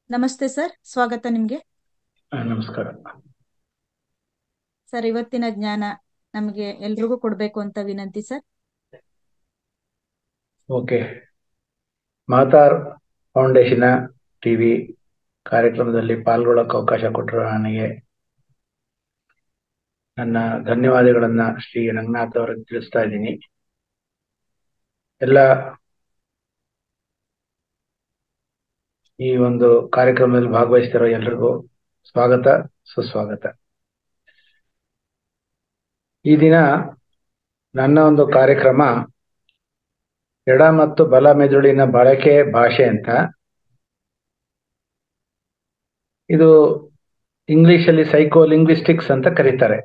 ನಮಸ್ತೆ ಸರ್ ಸ್ವಾಗತ ನಿಮ್ಗೆ ಆ, ನಮಸ್ಕಾರ ಸರ್ ಇವತ್ತಿನ ಜ್ಞಾನ ನಮಗೆ ಎಲ್ರಿಗೂ ಕೊಡ್ಬೇಕು ಅಂತ ವಿನಂತಿ ಸರ್ ಓಕೆ ಮಾತಾರ್ ಫೌಂಡೇಶನ್ ಟಿವಿ ಕಾರ್ಯಕ್ರಮದಲ್ಲಿ ಪಾಲ್ಗೊಳ್ಳಕ್ಕೆ ಅವಕಾಶ ಕೊಟ್ಟರು ನನಗೆ ನನ್ನ ಧನ್ಯವಾದಗಳನ್ನ ಶ್ರೀ ರಂಗನಾಥ್ ಅವರಿಗೆ ತಿಳಿಸ್ತಾ ಇದ್ದೀನಿ ಎಲ್ಲ ಈ ಒಂದು ಕಾರ್ಯಕ್ರಮದಲ್ಲಿ ಭಾಗವಹಿಸ್ತಿರೋ ಎಲ್ರಿಗೂ ಸ್ವಾಗತ ಸುಸ್ವಾಗತ ಈ ದಿನ ನನ್ನ ಒಂದು ಕಾರ್ಯಕ್ರಮ ಎಡ ಮತ್ತು ಬಲ ಮೆದುಳಿನ ಬಳಕೆ ಭಾಷೆ ಅಂತ ಇದು ಇಂಗ್ಲಿಷ್ ಅಲ್ಲಿ ಸೈಕೋ ಲಿಂಗ್ವಿಸ್ಟಿಕ್ಸ್ ಅಂತ ಕರೀತಾರೆ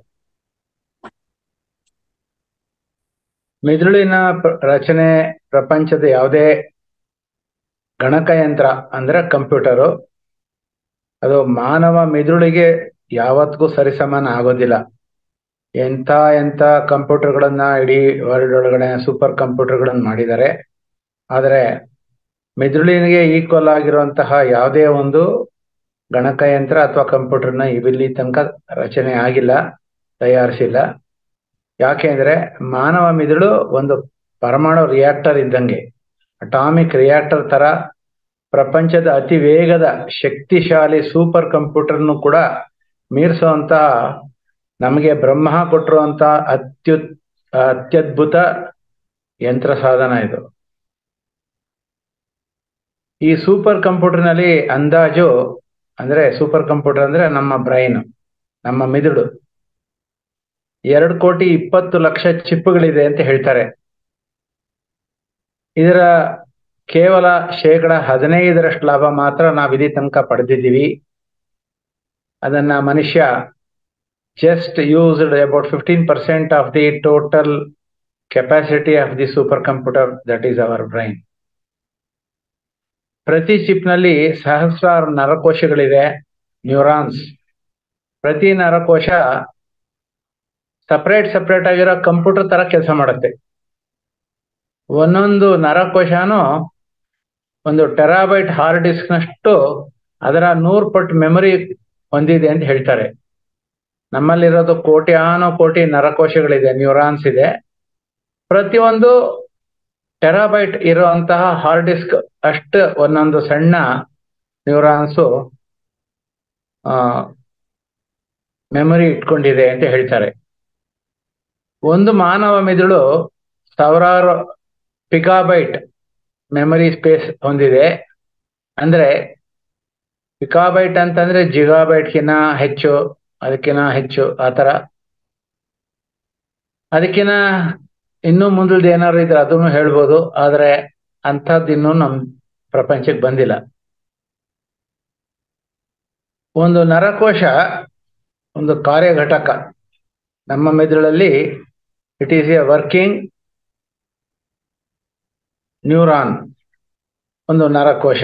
ಮೆದುಳಿನ ಪ್ರ- ರಚನೆ ಪ್ರಪಂಚದ ಯಾವುದೇ ಗಣಕಯಂತ್ರ ಅಂದ್ರೆ ಕಂಪ್ಯೂಟರು ಅದು ಮಾನವ ಮೆದುಳಿಗೆ ಯಾವತ್ತಿಗೂ ಸರಿಸಮಾನ ಆಗೋದಿಲ್ಲ ಎಂಥ ಎಂಥ ಕಂಪ್ಯೂಟರ್ಗಳನ್ನ ಇಡೀ ವರ್ಲ್ಡ್ ಒಳಗಡೆ ಸೂಪರ್ ಕಂಪ್ಯೂಟರ್ಗಳನ್ನ ಮಾಡಿದ್ದಾರೆ ಆದರೆ ಮೆದುಳಿಗೆ ಈಕ್ವಲ್ ಆಗಿರುವಂತಹ ಯಾವುದೇ ಒಂದು ಗಣಕಯಂತ್ರ ಅಥವಾ ಕಂಪ್ಯೂಟರ್ನ ಇಲ್ಲಿ ತನಕ ರಚನೆ ಆಗಿಲ್ಲ ತಯಾರಿಸಿಲ್ಲ ಯಾಕೆಂದ್ರೆ ಮಾನವ ಮೆದುಳು ಒಂದು ಪರಮಾಣು ರಿಯಾಕ್ಟರ್ ಇದ್ದಂಗೆ ಅಟಾಮಿಕ್ ರಿಯಾಕ್ಟರ್ ತರ ಪ್ರಪಂಚದ ಅತಿ ವೇಗದ ಶಕ್ತಿಶಾಲಿ ಸೂಪರ್ ಕಂಪ್ಯೂಟರ್ನು ಕೂಡ ಮೀರಿಸುವಂತ ನಮಗೆ ಬ್ರಹ್ಮ ಕೊಟ್ಟಿರುವಂತ ಅತ್ಯುತ್ ಅತ್ಯದ್ಭುತ ಯಂತ್ರ ಸಾಧನ ಇದು ಈ ಸೂಪರ್ ಕಂಪ್ಯೂಟರ್ನಲ್ಲಿ ಅಂದಾಜು ಅಂದ್ರೆ ಸೂಪರ್ ಕಂಪ್ಯೂಟರ್ ಅಂದ್ರೆ ನಮ್ಮ ಬ್ರೈನ್ ನಮ್ಮ ಮೆದುಳು ಎರಡು ಕೋಟಿ ಇಪ್ಪತ್ತು ಲಕ್ಷ ಚಿಪ್ಪುಗಳಿದೆ ಅಂತ ಹೇಳ್ತಾರೆ ಇದರ ಕೇವಲ ಶೇಕಡ ಹದಿನೈದರಷ್ಟು ಲಾಭ ಮಾತ್ರ ನಾವು ಇಲ್ಲಿ ತನಕ ಪಡೆದಿದ್ದೀವಿ ಅದನ್ನ ಮನುಷ್ಯ just used about 15% of the total capacity of the supercomputer that is our brain. ಪ್ರತಿ ಚಿಪ್ನಲ್ಲಿ ಸಹಸ್ರಾರು ನರಕೋಶಗಳಿದೆ ನ್ಯೂರಾನ್ಸ್ ಪ್ರತಿ ನರಕೋಶ ಸಪರೇಟ್ ಸಪರೇಟ್ ಆಗಿರೋ ಕಂಪ್ಯೂಟರ್ ತರ ಕೆಲಸ ಮಾಡುತ್ತೆ ಒಂದೊಂದು ನರಕೋಶನೂ ಒಂದು ಟೆರಾಬೈಟ್ ಹಾರ್ಡ್ ಡಿಸ್ಕ್ನಷ್ಟು ಅದರ ನೂರು ಪಟ್ಟು ಮೆಮೊರಿ ಹೊಂದಿದೆ ಅಂತ ಹೇಳ್ತಾರೆ ನಮ್ಮಲ್ಲಿರೋದು ಕೋಟ್ಯಾನು ಕೋಟಿ ನರಕೋಶಗಳಿದೆ ನ್ಯೂರಾನ್ಸ್ ಇದೆ ಪ್ರತಿಯೊಂದು ಟೆರಾಬೈಟ್ ಇರುವಂತಹ ಹಾರ್ಡ್ ಡಿಸ್ಕ್ ಅಷ್ಟು ಒಂದೊಂದು ಸಣ್ಣ ನ್ಯೂರಾನ್ಸು ಮೆಮೊರಿ ಇಟ್ಕೊಂಡಿದೆ ಅಂತ ಹೇಳ್ತಾರೆ ಒಂದು ಮಾನವ ಮೆದುಳು ಸಾವಿರಾರು ಪಿಕಾಬೈಟ್ ಮೆಮೊರಿ ಸ್ಪೇಸ್ ಹೊಂದಿದೆ ಅಂದ್ರೆ ಪಿಕಾಬೈಟ್ ಅಂತಂದ್ರೆ ಜಿಗಾಬೈಟ್ಗಿನ ಹೆಚ್ಚು ಅದಕ್ಕಿನ ಹೆಚ್ಚು ಆ ಥರ ಅದಕ್ಕಿನ ಇನ್ನೂ ಮುಂದಲ್ದು ಏನಾದ್ರು ಇದ್ರೆ ಅದನ್ನು ಹೇಳ್ಬೋದು ಆದ್ರೆ ಅಂಥದ್ದು ಇನ್ನೂ ನಮ್ ಪ್ರಪಂಚಕ್ಕೆ ಬಂದಿಲ್ಲ ಒಂದು ನರಕೋಶ ಒಂದು ಕಾರ್ಯಘಟಕ ನಮ್ಮ ಮೆದುಳಲ್ಲಿ it is a working neuron ಒಂದು ನರಕೋಶ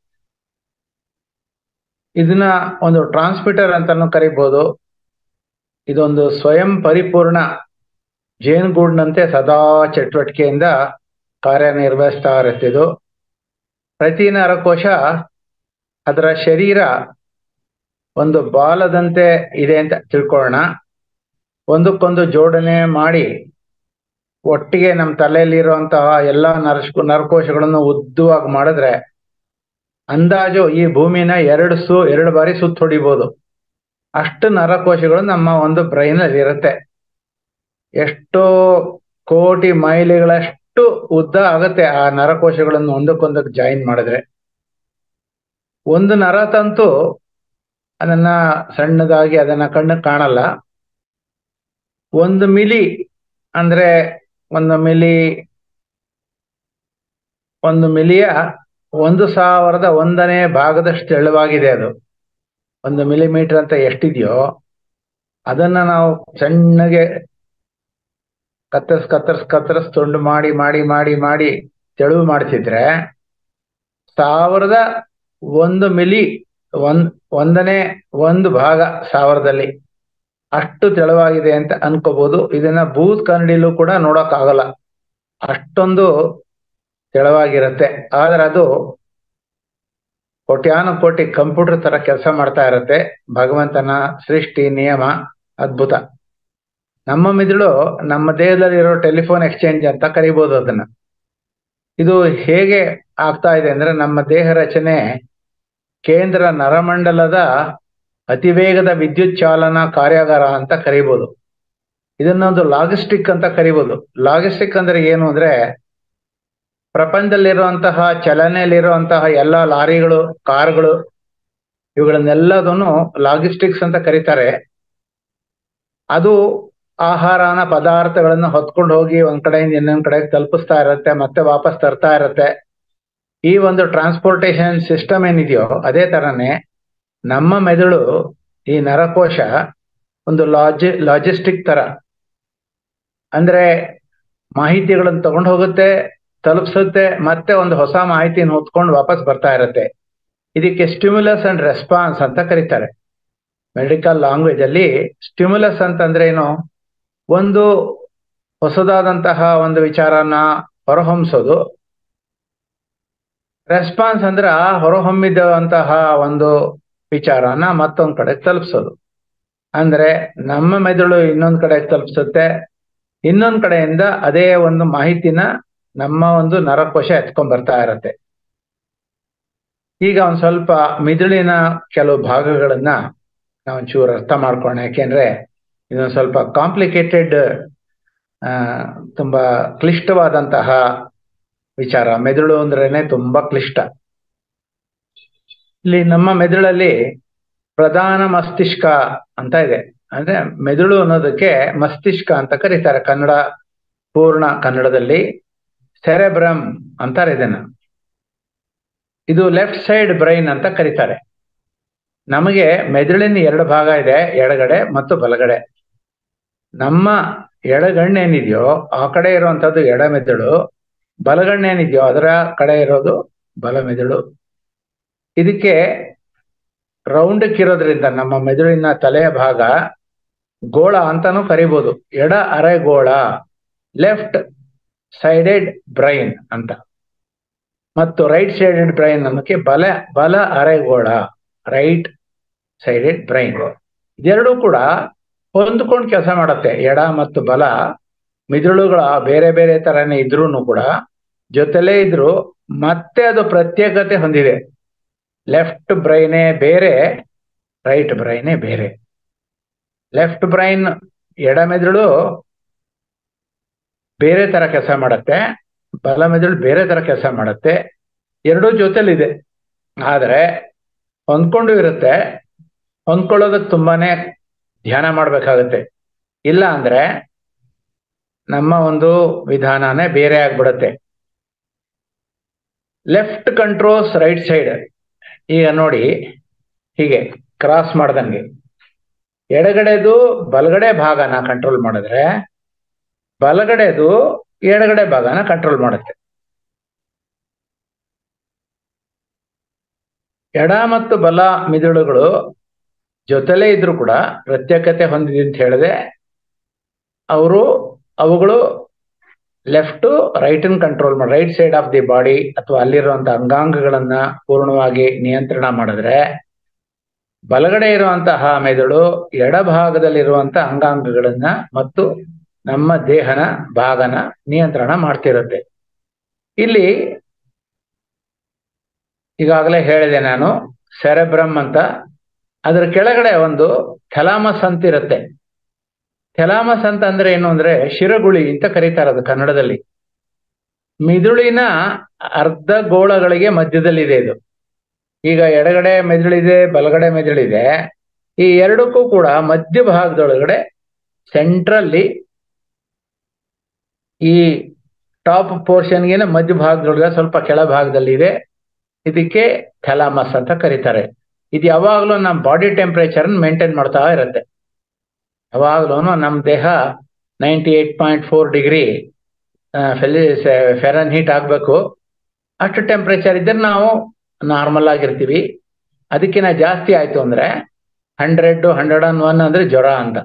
ಇದನ್ನ ಒಂದು ಟ್ರಾನ್ಸ್ಮಿಟರ್ ಅಂತಾನು ಕರಿಬಹುದು ಇದೊಂದು ಸ್ವಯಂ ಪರಿಪೂರ್ಣ ಜೇನುಗೂಡಿನಂತೆ ಸದಾ ಚಟುವಟಿಕೆಯಿಂದ ಕಾರ್ಯನಿರ್ವಹಿಸ್ತಾ ಇರುತ್ತೆ ಇದು ಪ್ರತಿ ನರಕೋಶ ಅದರ ಶರೀರ ಒಂದು ಬಾಲದಂತೆ ಇದೆ ಅಂತ ತಿಳ್ಕೊಳ್ಳೋಣ ಒಂದಕ್ಕೊಂದು ಜೋಡಣೆ ಮಾಡಿ ಒಟ್ಟಿಗೆ ನಮ್ಮ ತಲೆಯಲ್ಲಿರುವಂತಹ ಎಲ್ಲ ನರಸ್ ನರಕೋಶಗಳನ್ನು ಉದ್ದವಾಗಿ ಮಾಡಿದ್ರೆ ಅಂದಾಜು ಈ ಭೂಮಿನ ಎರಡು ಸು ಎರಡು ಬಾರಿ ಸುತ್ತ ಹೊಡಿಬೋದು ಅಷ್ಟು ನರಕೋಶಗಳು ನಮ್ಮ ಒಂದು ಬ್ರೈನ್ ಅಲ್ಲಿ ಇರುತ್ತೆ ಎಷ್ಟೋ ಕೋಟಿ ಮೈಲಿಗಳಷ್ಟು ಉದ್ದ ಆಗುತ್ತೆ ಆ ನರಕೋಶಗಳನ್ನು ಒಂದಕ್ಕೊಂದಕ್ಕೆ ಜಾಯಿನ್ ಮಾಡಿದ್ರೆ ಒಂದು ನರತಂತು ಅದನ್ನ ಸಣ್ಣದಾಗಿ ಅದನ್ನ ಕಣ್ಣು ಕಾಣಲ್ಲ ಒಂದು ಮಿಲಿ ಅಂದ್ರೆ ಒಂದು ಮಿಲಿ ಒಂದು ಮಿಲಿಯ ಒಂದು ಸಾವಿರದ ಒಂದನೇ ಭಾಗದಷ್ಟು ತೆಳುವಾಗಿದೆ ಅದು ಒಂದು ಮಿಲಿಮೀಟರ್ ಅಂತ ಎಷ್ಟಿದೆಯೋ ಅದನ್ನ ನಾವು ಸಣ್ಣಗೆ ಕತ್ತರಿಸ್ ಕತ್ತರಿಸ್ ಕತ್ತರಿಸ್ ತುಂಡು ಮಾಡಿ ಮಾಡಿ ಮಾಡಿ ಮಾಡಿ ತೆಳುವು ಮಾಡ್ತಿದ್ರೆ ಸಾವಿರದ ಒಂದು ಮಿಲಿ ಒಂದ್ ಒಂದನೇ ಒಂದು ಭಾಗ ಸಾವಿರದಲ್ಲಿ ಅಷ್ಟು ತೆಳುವಾಗಿದೆ ಅಂತ ಅನ್ಕೋಬಹುದು ಇದನ್ನ ಬೂತ್ ಕನ್ನಡಿಲೂ ಕೂಡ ನೋಡಕ್ ಆಗಲ್ಲ ಅಷ್ಟೊಂದು ತೆಳುವಾಗಿರುತ್ತೆ ಆದ್ರೆ ಅದು ಕೋಟ್ಯಾನು ಕೋಟಿ ಕಂಪ್ಯೂಟರ್ ತರ ಕೆಲಸ ಮಾಡ್ತಾ ಇರುತ್ತೆ ಭಗವಂತನ ಸೃಷ್ಟಿ ನಿಯಮ ಅದ್ಭುತ ನಮ್ಮ ಮಿದುಳು ನಮ್ಮ ದೇಹದಲ್ಲಿರೋ ಟೆಲಿಫೋನ್ ಎಕ್ಸ್ಚೇಂಜ್ ಅಂತ ಕರಿಬಹುದು ಅದನ್ನ ಇದು ಹೇಗೆ ಆಗ್ತಾ ಇದೆ ಅಂದ್ರೆ ನಮ್ಮ ದೇಹ ರಚನೆ ಕೇಂದ್ರ ನರಮಂಡಲದ ಅತಿವೇಗದ ವಿದ್ಯುತ್ ಚಾಲನಾ ಕಾರ್ಯಾಗಾರ ಅಂತ ಕರಿಬಹುದು ಇದನ್ನೊಂದು ಲಾಜಿಸ್ಟಿಕ್ ಅಂತ ಕರಿಬಹುದು ಲಾಜಿಸ್ಟಿಕ್ ಅಂದ್ರೆ ಏನು ಅಂದ್ರೆ ಪ್ರಪಂಚದಲ್ಲಿರುವಂತಹ ಚಲನೆಯಲ್ಲಿರುವಂತಹ ಎಲ್ಲ ಲಾರಿಗಳು ಕಾರ್ಗಳು ಇವುಗಳನ್ನೆಲ್ಲದನ್ನು ಲಾಜಿಸ್ಟಿಕ್ಸ್ ಅಂತ ಕರೀತಾರೆ ಅದು ಆಹಾರನ ಪದಾರ್ಥಗಳನ್ನು ಹೊತ್ಕೊಂಡು ಹೋಗಿ ಒಂದ್ ಕಡೆಯಿಂದ ಇನ್ನೊಂದ್ ಕಡೆಗೆ ತಲುಪಿಸ್ತಾ ಇರುತ್ತೆ ಮತ್ತೆ ವಾಪಸ್ ತರ್ತಾ ಇರುತ್ತೆ ಈ ಒಂದು ಟ್ರಾನ್ಸ್ಪೋರ್ಟೇಶನ್ ಸಿಸ್ಟಮ್ ಏನಿದೆಯೋ ಅದೇ ತರನೇ ನಮ್ಮ ಮೆದುಳು ಈ ನರಕೋಶ ಒಂದು ಲಾಜಿ ಲಾಜಿಸ್ಟಿಕ್ ತರ ಅಂದ್ರೆ ಮಾಹಿತಿಗಳನ್ನು ತಗೊಂಡು ಹೋಗುತ್ತೆ ತಲುಪಿಸುತ್ತೆ ಮತ್ತೆ ಒಂದು ಹೊಸ ಮಾಹಿತಿಯನ್ನು ಹೊತ್ಕೊಂಡು ವಾಪಸ್ ಬರ್ತಾ ಇರುತ್ತೆ ಇದಕ್ಕೆ ಸ್ಟಿಮ್ಯುಲಸ್ ಅಂಡ್ ರೆಸ್ಪಾನ್ಸ್ ಅಂತ ಕರೀತಾರೆ ಮೆಡಿಕಲ್ ಲ್ಯಾಂಗ್ವೇಜ್ ಅಲ್ಲಿ ಸ್ಟಿಮ್ಯುಲಸ್ ಅಂತಂದ್ರೆ ಏನು ಒಂದು ಹೊಸದಾದಂತಹ ಒಂದು ವಿಚಾರನ ಹೊರಹೊಮ್ಮಿಸೋದು ರೆಸ್ಪಾನ್ಸ್ ಅಂದ್ರೆ ಆ ಹೊರಹೊಮ್ಮಿದಂತಹ ಒಂದು ವಿಚಾರನ ಮತ್ತೊಂದ್ ಕಡೆ ತಲುಪಿಸೋದು ಅಂದ್ರೆ ನಮ್ಮ ಮೆದುಳು ಇನ್ನೊಂದ್ ಕಡೆ ತಲುಪಿಸುತ್ತೆ ಇನ್ನೊಂದ್ ಕಡೆಯಿಂದ ಅದೇ ಒಂದು ಮಾಹಿತಿನ ನಮ್ಮ ಒಂದು ನರಕೋಶ ಎತ್ಕೊಂಡ್ ಬರ್ತಾ ಇರತ್ತೆ ಈಗ ಒಂದ್ ಸ್ವಲ್ಪ ಮಿದುಳಿನ ಕೆಲವು ಭಾಗಗಳನ್ನ ನಾವು ಚೂರು ಅರ್ಥ ಮಾಡ್ಕೊಳ್ಳೋಣ ಯಾಕೆಂದ್ರೆ ಇದೊಂದು ಸ್ವಲ್ಪ ಕಾಂಪ್ಲಿಕೇಟೆಡ್ ಆ ತುಂಬಾ ಕ್ಲಿಷ್ಟವಾದಂತಹ ವಿಚಾರ ಮೆದುಳು ಅಂದ್ರೇನೆ ತುಂಬಾ ಕ್ಲಿಷ್ಟ ಇಲ್ಲಿ ನಮ್ಮ ಮೆದುಳಲ್ಲಿ ಪ್ರಧಾನ ಮಸ್ತಿಷ್ಕ ಅಂತ ಇದೆ ಅಂದ್ರೆ ಮೆದುಳು ಅನ್ನೋದಕ್ಕೆ ಮಸ್ತಿಷ್ಕ ಅಂತ ಕರೀತಾರೆ ಕನ್ನಡ ಪೂರ್ಣ ಕನ್ನಡದಲ್ಲಿ ಸೆರೆಬ್ರಮ್ ಅಂತಾರೆ ಇದನ್ನ ಇದು ಲೆಫ್ಟ್ ಸೈಡ್ ಬ್ರೈನ್ ಅಂತ ಕರೀತಾರೆ ನಮಗೆ ಮೆದುಳಿನ ಎರಡು ಭಾಗ ಇದೆ ಎಡಗಡೆ ಮತ್ತು ಬಲಗಡೆ ನಮ್ಮ ಎಡಗಣ್ಣೇನಿದೆಯೋ ಆ ಕಡೆ ಇರುವಂತದ್ದು ಎಡ ಮೆದುಳು ಬಲಗಣ್ಣೇನಿದೆಯೋ ಅದರ ಕಡೆ ಇರೋದು ಬಲ ಮೆದುಳು ಇದಕ್ಕೆ ರೌಂಡಕ್ ಇರೋದ್ರಿಂದ ನಮ್ಮ ಮೆದುಳಿನ ತಲೆಯ ಭಾಗ ಗೋಳ ಅಂತಾನೂ ಕರಿಬಹುದು ಎಡ ಅರೆಗೋಳ ಲೆಫ್ಟ್ ಸೈಡೆಡ್ ಬ್ರೈನ್ ಅಂತ ಮತ್ತು ರೈಟ್ ಸೈಡೆಡ್ ಬ್ರೈನ್ ಅನ್ನೋಕೆ ಬಲ ಬಲ ಅರೆಗೋಳ ರೈಟ್ ಸೈಡೆಡ್ ಬ್ರೈನ್ ಇದೆರಡೂ ಕೂಡ ಹೊಂದ್ಕೊಂಡು ಕೆಲಸ ಮಾಡುತ್ತೆ ಎಡ ಮತ್ತು ಬಲ ಮಿದುಳುಗಳ ಬೇರೆ ಬೇರೆ ತರನೇ ಇದ್ರೂ ಕೂಡ ಜೊತೆಲೇ ಇದ್ರು ಮತ್ತೆ ಅದು ಪ್ರತ್ಯೇಕತೆ ಹೊಂದಿದೆ ಲೆಫ್ಟ್ ಬ್ರೈನೇ ಬೇರೆ ರೈಟ್ ಬ್ರೈನೇ ಬೇರೆ ಲೆಫ್ಟ್ ಬ್ರೈನ್ ಎಡ ಮೆದುಳು ಬೇರೆ ತರ ಕೆಲಸ ಮಾಡುತ್ತೆ ಬಲ ಮೆದುಳು ಬೇರೆ ತರ ಕೆಲಸ ಮಾಡುತ್ತೆ ಎರಡೂ ಜೊತೆಲಿದೆ ಆದ್ರೆ ಹೊಂದ್ಕೊಂಡು ಇರುತ್ತೆ ಹೊಂದ್ಕೊಳ್ಳೋದಕ್ಕೆ ತುಂಬಾನೇ ಧ್ಯಾನ ಮಾಡ್ಬೇಕಾಗತ್ತೆ ಇಲ್ಲ ಅಂದ್ರೆ ನಮ್ಮ ಒಂದು ವಿಧಾನನೇ ಬೇರೆ ಆಗ್ಬಿಡತ್ತೆ ಲೆಫ್ಟ್ ಕಂಟ್ರೋಲ್ಸ್ ರೈಟ್ ಸೈಡ್ ಈಗ ನೋಡಿ ಹೀಗೆ ಕ್ರಾಸ್ ಮಾಡ್ದಂಗೆ ಎಡಗಡೆದು ಬಲಗಡೆ ಭಾಗನ ಕಂಟ್ರೋಲ್ ಮಾಡಿದ್ರೆ ಬಲಗಡೆದು ಎಡಗಡೆ ಭಾಗನ ಕಂಟ್ರೋಲ್ ಮಾಡುತ್ತೆ ಎಡ ಮತ್ತು ಬಲ ಮಿದುಳುಗಳು ಜೊತೆಲೇ ಇದ್ರು ಕೂಡ ಪ್ರತ್ಯೇಕತೆ ಹೊಂದಿದೆ ಅಂತ ಹೇಳಿದೆ ಅವರು ಅವುಗಳು ಲೆಫ್ಟ್ ರೈಟ್ ಅನ್ ಕಂಟ್ರೋಲ್ ಮಾಡಿ right side of the body ಅಥವಾ ಅಲ್ಲಿರುವಂತಹ ಅಂಗಾಂಗಗಳನ್ನ ಪೂರ್ಣವಾಗಿ ನಿಯಂತ್ರಣ ಮಾಡಿದ್ರೆ ಬಲಗಡೆ ಇರುವಂತಹ ಮೆದುಳು ಎಡಭಾಗದಲ್ಲಿರುವಂತಹ ಅಂಗಾಂಗಗಳನ್ನ ಮತ್ತು ನಮ್ಮ ದೇಹನ ಭಾಗನ ನಿಯಂತ್ರಣ ಮಾಡ್ತಿರುತ್ತೆ ಇಲ್ಲಿ ಈಗಾಗಲೇ ಹೇಳಿದೆ ನಾನು ಸೆರೆಬ್ರಮ್ ಅಂತ ಅದರ ಕೆಳಗಡೆ ಒಂದು ಥೆಲಾಮಸ್ ಅಂತ ಇರುತ್ತೆ ಥೆಲಾಮಸ್ ಅಂತ ಅಂದ್ರೆ ಏನು ಅಂದ್ರೆ ಶಿರಗುಳಿ ಅಂತ ಕರೀತಾರೆ ಅದು ಕನ್ನಡದಲ್ಲಿ ಮಿದುಳಿನ ಅರ್ಧ ಗೋಳಗಳಿಗೆ ಮಧ್ಯದಲ್ಲಿದೆ ಇದು ಈಗ ಎಡಗಡೆ ಮೆದುಳಿದೆ ಬಲಗಡೆ ಮೆದುಳಿದೆ ಈ ಎರಡಕ್ಕೂ ಕೂಡ ಮಧ್ಯ ಭಾಗದೊಳಗಡೆ ಸೆಂಟ್ರಲ್ಲಿ ಈ ಟಾಪ್ ಪೋರ್ಷನ್ಗೆ ಮಧ್ಯ ಭಾಗದೊಳಗೆ ಸ್ವಲ್ಪ ಕೆಳ ಭಾಗದಲ್ಲಿ ಇದೆ ಇದಕ್ಕೆ ಥೆಲಾಮಸ್ ಅಂತ ಕರೀತಾರೆ ಇದು ಯಾವಾಗಲೂ ನಮ್ಮ ಬಾಡಿ ಟೆಂಪರೇಚರ್ ಮೇಂಟೈನ್ ಮಾಡ್ತಾ ಇರುತ್ತೆ ಯಾವಾಗಲೂ ನಮ್ಮ ದೇಹ ninety eight point four degree Fahrenheit ಆಗಬೇಕು ಅಷ್ಟು ಟೆಂಪರೇಚರ್ ಇದ್ದರೆ ನಾವು ನಾರ್ಮಲ್ ಆಗಿರ್ತೀವಿ ಅದಕ್ಕಿಂತ ಜಾಸ್ತಿ ಆಯ್ತು ಅಂದ್ರೆ ಹಂಡ್ರೆಡ್ ಹಂಡ್ರೆಡ್ ಅಂಡ್ ಒನ್ ಅಂದ್ರೆ ಜ್ವರ ಅಂತ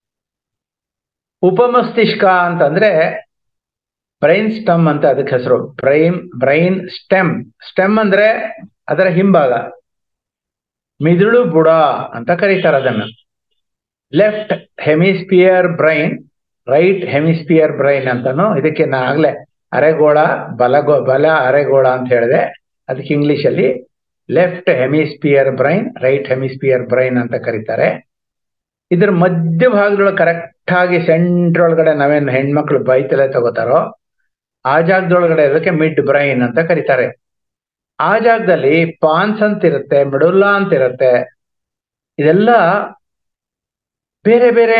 ಉಪಮಸ್ತಿಷ್ಕ ಅಂತಂದ್ರೆ ಬ್ರೈನ್ ಸ್ಟಮ್ ಅಂತ ಅದಕ್ಕೆ ಹೆಸರು ಬ್ರೈನ್ ಬ್ರೈನ್ ಸ್ಟೆಮ್ ಸ್ಟೆಮ್ ಅಂದ್ರೆ ಅದರ ಹಿಂಭಾಗ ಮಿದುಳು ಬುಡ ಅಂತ ಕರೀತಾರೆ ಅದನ್ನ left hemisphere brain right hemisphere brain ಅಂತಾನು ಇದಕ್ಕೆ ನಾ ಆಗ್ಲೇ ಅರೆಗೋಳ ಬಲಗೋ ಬಲ ಅರೆಗೋಳ ಅಂತ ಹೇಳಿದೆ ಅದಕ್ಕೆ ಇಂಗ್ಲಿಷ್ ಅಲ್ಲಿ left hemisphere brain right hemisphere brain ಅಂತ ಕರೀತಾರೆ ಇದ್ರ ಮಧ್ಯ ಭಾಗದೊಳಗೆ ಕರೆಕ್ಟ್ ಆಗಿ ಸೆಂಟ್ರ್ ಒಳಗಡೆ ನಾವೇನು ಹೆಣ್ಮಕ್ಳು ಬೈತಲೆ ತಗೋತಾರೋ ಆ ಜಾಗದೊಳಗಡೆ ಅದಕ್ಕೆ ಮಿಡ್ ಬ್ರೈನ್ ಅಂತ ಕರೀತಾರೆ ಆ ಜಾಗದಲ್ಲಿ ಪಾನ್ಸ್ ಅಂತ ಇರುತ್ತೆ ಮಿಡುಲ್ಲಾ ಅಂತ ಇರುತ್ತೆ ಇದೆಲ್ಲ ಬೇರೆ ಬೇರೆ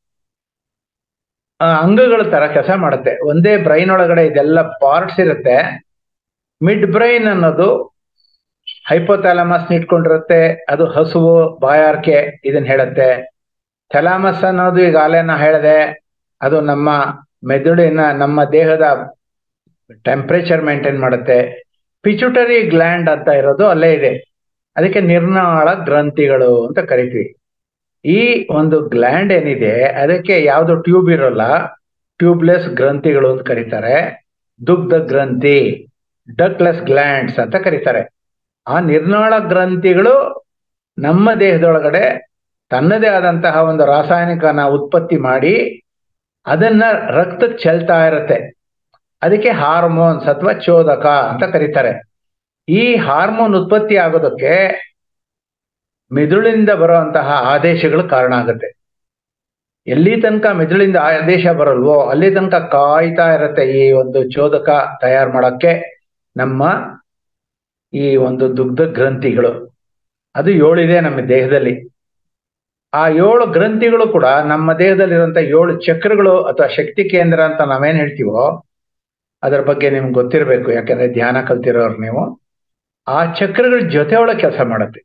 ಅಂಗಗಳ ತರ ಕೆಲಸ ಮಾಡುತ್ತೆ ಒಂದೇ ಬ್ರೈನ್ ಒಳಗಡೆ ಇದೆಲ್ಲ ಪಾರ್ಟ್ಸ್ ಇರುತ್ತೆ ಮಿಡ್ ಬ್ರೈನ್ ಅನ್ನೋದು ಹೈಪೋಥ್ಯಾಲಮಸ್ ಇಟ್ಕೊಂಡಿರುತ್ತೆ ಅದು ಹಸುವು ಬಾಯಾರಿಕೆ ಇದನ್ನ ಹೇಳುತ್ತೆ ಥೆಲಾಮಸ್ ಅನ್ನೋದು ಈಗ ನಾ ಹೇಳಿದೆ ಅದು ನಮ್ಮ ಮೆದುಳಿನ ನಮ್ಮ ದೇಹದ ಟೆಂಪರೇಚರ್ ಮೇಂಟೈನ್ ಮಾಡುತ್ತೆ ಪಿಚುಟರಿ ಗ್ಲ್ಯಾಂಡ್ ಅಂತ ಇರೋದು ಅಲ್ಲೇ ಇದೆ ಅದಕ್ಕೆ ನಿರ್ನಾಳ ಗ್ರಂಥಿಗಳು ಅಂತ ಕರಿತೀವಿ ಈ ಒಂದು ಗ್ಲ್ಯಾಂಡ್ ಏನಿದೆ ಅದಕ್ಕೆ ಯಾವ್ದು ಟ್ಯೂಬ್ ಇರೋಲ್ಲ ಟ್ಯೂಬ್ಲೆಸ್ ಗ್ರಂಥಿಗಳು ಅಂತ ಕರೀತಾರೆ ದುಗ್ಧ ಗ್ರಂಥಿ ಡಕ್ಲೆಸ್ ಗ್ಲ್ಯಾಂಡ್ಸ್ ಅಂತ ಕರೀತಾರೆ ಆ ನಿರ್ನಾಳ ಗ್ರಂಥಿಗಳು ನಮ್ಮ ದೇಹದೊಳಗಡೆ ತನ್ನದೇ ಆದಂತಹ ಒಂದು ರಾಸಾಯನಿಕನ ಉತ್ಪತ್ತಿ ಮಾಡಿ ಅದನ್ನ ರಕ್ತ ಚೆಲ್ತಾ ಇರುತ್ತೆ ಅದಕ್ಕೆ ಹಾರ್ಮೋನ್ಸ್ ಅಥವಾ ಚೋದಕ ಅಂತ ಕರೀತಾರೆ ಈ ಹಾರ್ಮೋನ್ ಉತ್ಪತ್ತಿ ಆಗೋದಕ್ಕೆ ಮೆದುಳಿಂದ ಬರುವಂತಹ ಆದೇಶಗಳು ಕಾರಣ ಆಗುತ್ತೆ ಎಲ್ಲಿ ತನಕ ಮೆದುಳಿಂದ ಆದೇಶ ಬರಲ್ವೋ ಅಲ್ಲಿ ತನಕ ಕಾಯ್ತಾ ಇರುತ್ತೆ ಈ ಒಂದು ಚೋದಕ ತಯಾರು ಮಾಡಕ್ಕೆ ನಮ್ಮ ಈ ಒಂದು ದುಗ್ಧ ಗ್ರಂಥಿಗಳು ಅದು ಏಳಿದೆ ನಮ್ಮ ದೇಹದಲ್ಲಿ ಆ ಏಳು ಗ್ರಂಥಿಗಳು ಕೂಡ ನಮ್ಮ ದೇಹದಲ್ಲಿರುವಂತ ಏಳು ಚಕ್ರಗಳು ಅಥವಾ ಶಕ್ತಿ ಕೇಂದ್ರ ಅಂತ ನಾವೇನ್ ಹೇಳ್ತೀವೋ ಅದರ ಬಗ್ಗೆ ನಿಮ್ಗೆ ಗೊತ್ತಿರಬೇಕು ಯಾಕಂದ್ರೆ ಧ್ಯಾನ ಕಲ್ತಿರೋರು ನೀವು ಆ ಚಕ್ರಗಳ ಜೊತೆ ಒಳಗೆ ಕೆಲಸ ಮಾಡುತ್ತೆ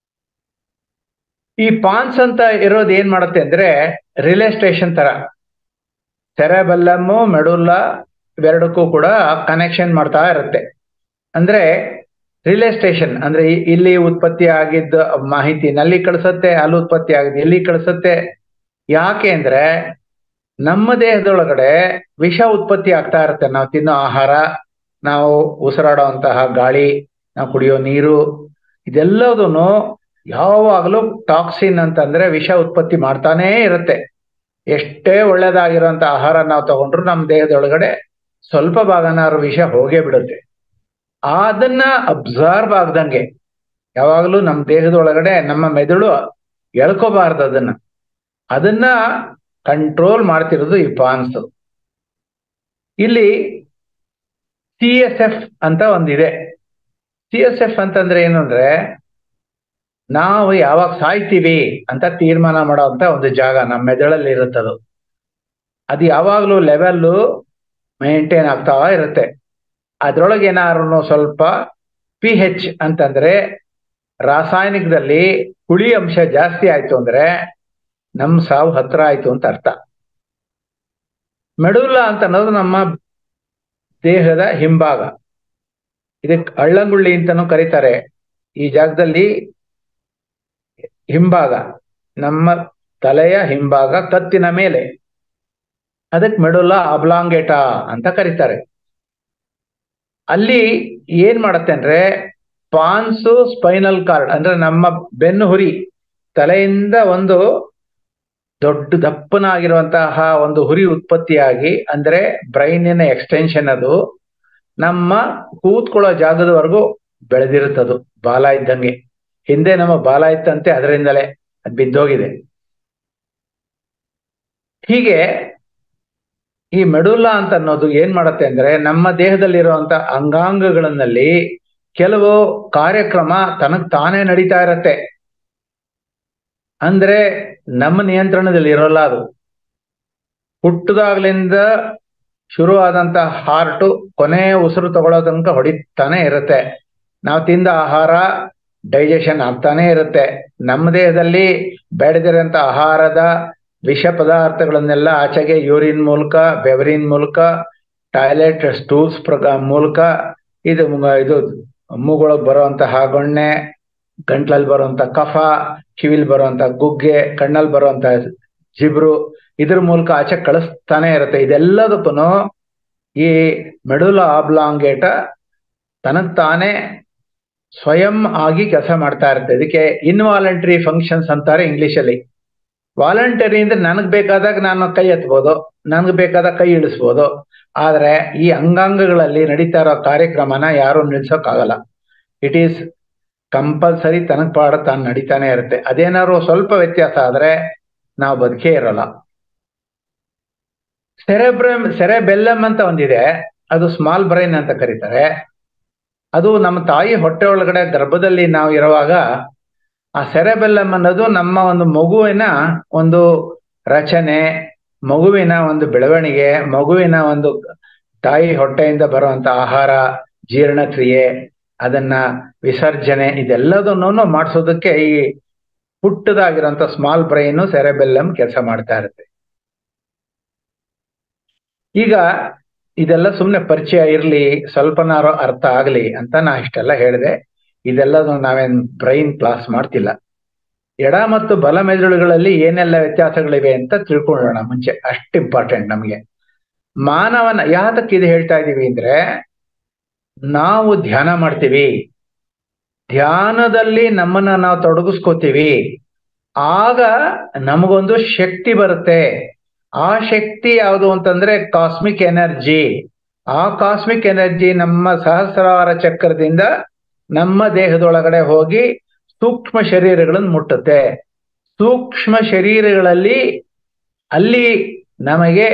ಈ ಪಾನ್ಸ್ ಅಂತ ಇರೋದು ಏನ್ ಮಾಡುತ್ತೆ ಅಂದ್ರೆ ರಿಲೇ ಸ್ಟೇಷನ್ ತರ ಸೆರೆಬೆಲ್ಲಮ್ಮು ಮೆಡುಲ್ಲ ಇವೆರಡಕ್ಕೂ ಕೂಡ ಕನೆಕ್ಷನ್ ಮಾಡ್ತಾ ಇರುತ್ತೆ ಅಂದ್ರೆ ರಿಲೇ ಸ್ಟೇಷನ್ ಅಂದ್ರೆ ಇಲ್ಲಿ ಉತ್ಪತ್ತಿ ಆಗಿದ್ದ ಮಾಹಿತಿನ ಅಲ್ಲಿ ಕಳಿಸುತ್ತೆ ಅಲ್ಲಿ ಉತ್ಪತ್ತಿ ಆಗಿದ್ದು ಇಲ್ಲಿ ಕಳಿಸುತ್ತೆ ಯಾಕೆ ಅಂದ್ರೆ ನಮ್ಮ ದೇಹದೊಳಗಡೆ ವಿಷ ಉತ್ಪತ್ತಿ ಆಗ್ತಾ ಇರುತ್ತೆ ನಾವು ತಿನ್ನೋ ಆಹಾರ ನಾವು ಉಸಿರಾಡುವಂತಹ ಗಾಳಿ ನಾವು ಕುಡಿಯೋ ನೀರು ಇದೆಲ್ಲದೂ ಯಾವಾಗಲೂ ಟಾಕ್ಸಿನ್ ಅಂತಂದ್ರೆ ವಿಷ ಉತ್ಪತ್ತಿ ಮಾಡ್ತಾನೇ ಇರುತ್ತೆ ಎಷ್ಟೇ ಒಳ್ಳೇದಾಗಿರುವಂತ ಆಹಾರ ನಾವು ತಗೊಂಡ್ರು ನಮ್ಮ ದೇಹದೊಳಗಡೆ ಸ್ವಲ್ಪ ಭಾಗನಾರು ವಿಷ ಹೋಗೇ ಬಿಡುತ್ತೆ ಅದನ್ನ ಅಬ್ಸರ್ವ್ ಆಗ್ದಂಗೆ ಯಾವಾಗಲೂ ನಮ್ಮ ದೇಹದೊಳಗಡೆ ನಮ್ಮ ಮೆದುಳು ಎಳ್ಕೋಬಾರ್ದು ಅದನ್ನ ಅದನ್ನ ಕಂಟ್ರೋಲ್ ಮಾಡ್ತಿರೋದು ಈ ಪಾನ್ಸ್ ಇಲ್ಲಿ ಸಿ ಎಸ್ ಎಫ್ ಅಂತ ಒಂದಿದೆ ಸಿ ಎಸ್ ಎಫ್ ಅಂತಂದ್ರೆ ಏನು ಅಂದ್ರೆ ನಾವು ಯಾವಾಗ ಸಾಯ್ತೀವಿ ಅಂತ ತೀರ್ಮಾನ ಮಾಡೋಂತ ಒಂದು ಜಾಗ ನಮ್ಮ ಮೆದುಳಲ್ಲಿ ಇರುತ್ತದು ಅದು ಯಾವಾಗ್ಲೂ ಲೆವೆಲ್ಲು ಮೇಂಟೈನ್ ಆಗ್ತಾ ಇರುತ್ತೆ ಅದ್ರೊಳಗೆ ಏನಾದ್ರು ಸ್ವಲ್ಪ ಪಿ ಹೆಚ್ ಅಂತಂದ್ರೆ ರಾಸಾಯನಿಕದಲ್ಲಿ ಹುಳಿ ಅಂಶ ಜಾಸ್ತಿ ಆಯ್ತು ಅಂದ್ರೆ ನಮ್ ಸಾವು ಹತ್ರ ಆಯ್ತು ಅಂತ ಅರ್ಥ ಮೆಡುಲ್ಲ ಅಂತ ಅನ್ನೋದು ನಮ್ಮ ದೇಹದ ಹಿಂಭಾಗ ಇದಕ್ಕೆ ಅಳ್ಳಂಗುಳ್ಳಿ ಅಂತಾನು ಕರೀತಾರೆ ಈ ಜಾಗದಲ್ಲಿ ಹಿಂಭಾಗ ನಮ್ಮ ತಲೆಯ ಹಿಂಭಾಗ ಕತ್ತಿನ ಮೇಲೆ ಅದಕ್ಕೆ ಮೆಡುಲ್ಲ ಅಬ್ಲಾಂಗೇಟಾ ಅಂತ ಕರೀತಾರೆ ಅಲ್ಲಿ ಏನ್ ಮಾಡತ್ತೆ ಅಂದ್ರೆ ಪಾನ್ಸು ಸ್ಪೈನಲ್ ಕಾರ್ಡ್ ಅಂದ್ರೆ ನಮ್ಮ ಬೆನ್ನು ಹುರಿ ತಲೆಯಿಂದ ಒಂದು ದೊಡ್ಡ ದಪ್ಪನಾಗಿರುವಂತಹ ಒಂದು ಹುರಿ ಉತ್ಪತ್ತಿಯಾಗಿ ಅಂದ್ರೆ ಬ್ರೈನಿನ ಎಕ್ಸ್ಟೆನ್ಷನ್ ಅದು ನಮ್ಮ ಕೂತ್ಕೊಳ್ಳೋ ಜಾಗದವರೆಗೂ ಬೆಳೆದಿರುತ್ತದು ಬಾಲ ಇದ್ದಂಗೆ ಹಿಂದೆ ನಮ್ಮ ಬಾಲ ಇತ್ತಂತೆ ಅದರಿಂದಲೇ ಅದು ಬಿದ್ದೋಗಿದೆ ಹೀಗೆ ಈ ಮೆಡುಲ್ಲ ಅಂತ ಅನ್ನೋದು ಏನ್ ಮಾಡತ್ತೆ ಅಂದ್ರೆ ನಮ್ಮ ದೇಹದಲ್ಲಿರುವಂತ ಅಂಗಾಂಗಗಳಲ್ಲಿ ಕೆಲವು ಕಾರ್ಯಕ್ರಮ ತನಗ್ ತಾನೇ ನಡೀತಾ ಇರತ್ತೆ ಅಂದ್ರೆ ನಮ್ಮ ನಿಯಂತ್ರಣದಲ್ಲಿ ಇರೋಲ್ಲ ಅದು ಹುಟ್ಟದಾಗ್ಲಿಂದ ಶುರು ಆದಂತ ಹಾರ್ಟು ಕೊನೆ ಉಸಿರು ತಗೊಳ್ಳೋ ತನಕ ಹೊಡಿತಾನೆ ಇರುತ್ತೆ ನಾವು ತಿಂದ ಆಹಾರ ಡೈಜೆಷನ್ ಆಗ್ತಾನೆ ಇರುತ್ತೆ ನಮ್ಮ ದೇಹದಲ್ಲಿ ಬೆಳೆದಿರೋಂಥ ಆಹಾರದ ವಿಷ ಪದಾರ್ಥಗಳನ್ನೆಲ್ಲ ಆಚೆಗೆ ಯೂರಿನ್ ಮೂಲಕ ಬೆವರಿನ್ ಮೂಲಕ ಟಾಯ್ಲೆಟ್ ಸ್ಟೂಲ್ಸ್ ಪ್ರಕ ಮೂಲಕ ಇದು ಇದು ಮೂಗೊಳಗ್ ಬರುವಂತ ಹಾಗೊಣ್ಣೆ ಗಂಟ್ಲಲ್ಲಿ ಬರುವಂತ ಕಫ ಕಿವಿಲ್ ಬರುವಂತ ಗುಗ್ಗೆ ಕಣ್ಣಲ್ಲಿ ಬರುವಂತ ಜಿಬ್ರು ಇದ್ರ ಮೂಲಕ ಆಚೆ ಕಳಿಸ್ತಾನೆ ಇರುತ್ತೆ ಇದೆಲ್ಲದಕ್ಕೂ ಈ ಮೆಡುಲ ಆಬ್ಲಾಂಗೇಟ ತನಗ್ ತಾನೇ ಸ್ವಯಂ ಆಗಿ ಕೆಲಸ ಮಾಡ್ತಾ ಇರುತ್ತೆ ಇದಕ್ಕೆ ಇನ್ವಾಲಂಟರಿ ಫಂಕ್ಷನ್ಸ್ ಅಂತಾರೆ ಇಂಗ್ಲಿಷಲ್ಲಿ ವಾಲಂಟರಿ ಅಂದ್ರೆ ನನಗ್ ಬೇಕಾದಾಗ ನಾನು ಕೈ ಎತ್ಬೋದು ನನಗ್ ಬೇಕಾದಾಗ ಕೈ ಇಳಿಸ್ಬೋದು ಆದ್ರೆ ಈ ಅಂಗಾಂಗಗಳಲ್ಲಿ ನಡೀತಾ ಇರೋ ಕಾರ್ಯಕ್ರಮನ ಯಾರು ನಿಲ್ಸೋಕ್ಕಾಗಲ್ಲ ಇಟ್ ಈಸ್ ಕಂಪಲ್ಸರಿ ತನಗ್ ಪಾಡ ತಾನು ನಡೀತಾನೆ ಇರುತ್ತೆ ಅದೇನಾದ್ರು ಸ್ವಲ್ಪ ವ್ಯತ್ಯಾಸ ಆದ್ರೆ ನಾವು ಬದುಕೇ ಇರಲ್ಲ ಸೆರೆಬ್ರಮ್ ಸೆರೆಬೆಲ್ಲಮ್ ಅಂತ ಒಂದಿದೆ ಅದು ಸ್ಮಾಲ್ ಬ್ರೈನ್ ಅಂತ ಕರೀತಾರೆ ಅದು ನಮ್ಮ ತಾಯಿ ಹೊಟ್ಟೆ ಒಳಗಡೆ ಗರ್ಭದಲ್ಲಿ ನಾವು ಇರುವಾಗ ಆ ಸೆರೆಬೆಲ್ಲಮ್ ಅನ್ನೋದು ನಮ್ಮ ಒಂದು ಮಗುವಿನ ಒಂದು ರಚನೆ ಮಗುವಿನ ಒಂದು ಬೆಳವಣಿಗೆ ಮಗುವಿನ ಒಂದು ತಾಯಿ ಹೊಟ್ಟೆಯಿಂದ ಬರುವಂತ ಆಹಾರ ಜೀರ್ಣಕ್ರಿಯೆ ಅದನ್ನ ವಿಸರ್ಜನೆ ಇದೆಲ್ಲದನ್ನು ಮಾಡಿಸೋದಕ್ಕೆ ಈ ಪುಟ್ಟದಾಗಿರೋಂಥ ಸ್ಮಾಲ್ ಬ್ರೈನ್ ಸೆರೆಬೆಲ್ಲಮ್ ಕೆಲಸ ಮಾಡ್ತಾ ಇರುತ್ತೆ ಈಗ ಇದೆಲ್ಲ ಸುಮ್ಮನೆ ಪರಿಚಯ ಇರ್ಲಿ ಸ್ವಲ್ಪನಾರು ಅರ್ಥ ಆಗ್ಲಿ ಅಂತ ನಾ ಇಷ್ಟೆಲ್ಲ ಹೇಳಿದೆ ಇದೆಲ್ಲದು ನಾವೇನ್ ಬ್ರೈನ್ ಕ್ಲಾಸ್ ಮಾಡ್ತಿಲ್ಲ ಎಡ ಮತ್ತು ಬಲ ಮೆದುಳುಗಳಲ್ಲಿ ಏನೆಲ್ಲ ವ್ಯತ್ಯಾಸಗಳಿವೆ ಅಂತ ತಿಳ್ಕೊಳ್ಳೋಣ ಮುಂಚೆ ಅಷ್ಟು ಇಂಪಾರ್ಟೆಂಟ್ ನಮಗೆ ಮಾನವನ ಯಾತಕ್ಕೆ ಇದು ಹೇಳ್ತಾ ಇದೀವಿ ಅಂದ್ರೆ ನಾವು ಧ್ಯಾನ ಮಾಡ್ತೀವಿ ಧ್ಯಾನದಲ್ಲಿ ನಮ್ಮನ್ನ ನಾವು ತೊಡಗಿಸ್ಕೋತೀವಿ ಆಗ ನಮಗೊಂದು ಶಕ್ತಿ ಬರುತ್ತೆ ಆ ಶಕ್ತಿ ಯಾವುದು ಅಂತಂದ್ರೆ ಕಾಸ್ಮಿಕ್ ಎನರ್ಜಿ ಆ ಕಾಸ್ಮಿಕ್ ಎನರ್ಜಿ ನಮ್ಮ ಸಹಸ್ರಾರ ಚಕ್ರದಿಂದ ನಮ್ಮ ದೇಹದೊಳಗಡೆ ಹೋಗಿ ಸೂಕ್ಷ್ಮ ಶರೀರಗಳನ್ನು ಮುಟ್ಟುತ್ತೆ ಸೂಕ್ಷ್ಮ ಶರೀರಗಳಲ್ಲಿ ಅಲ್ಲಿ ನಮಗೆ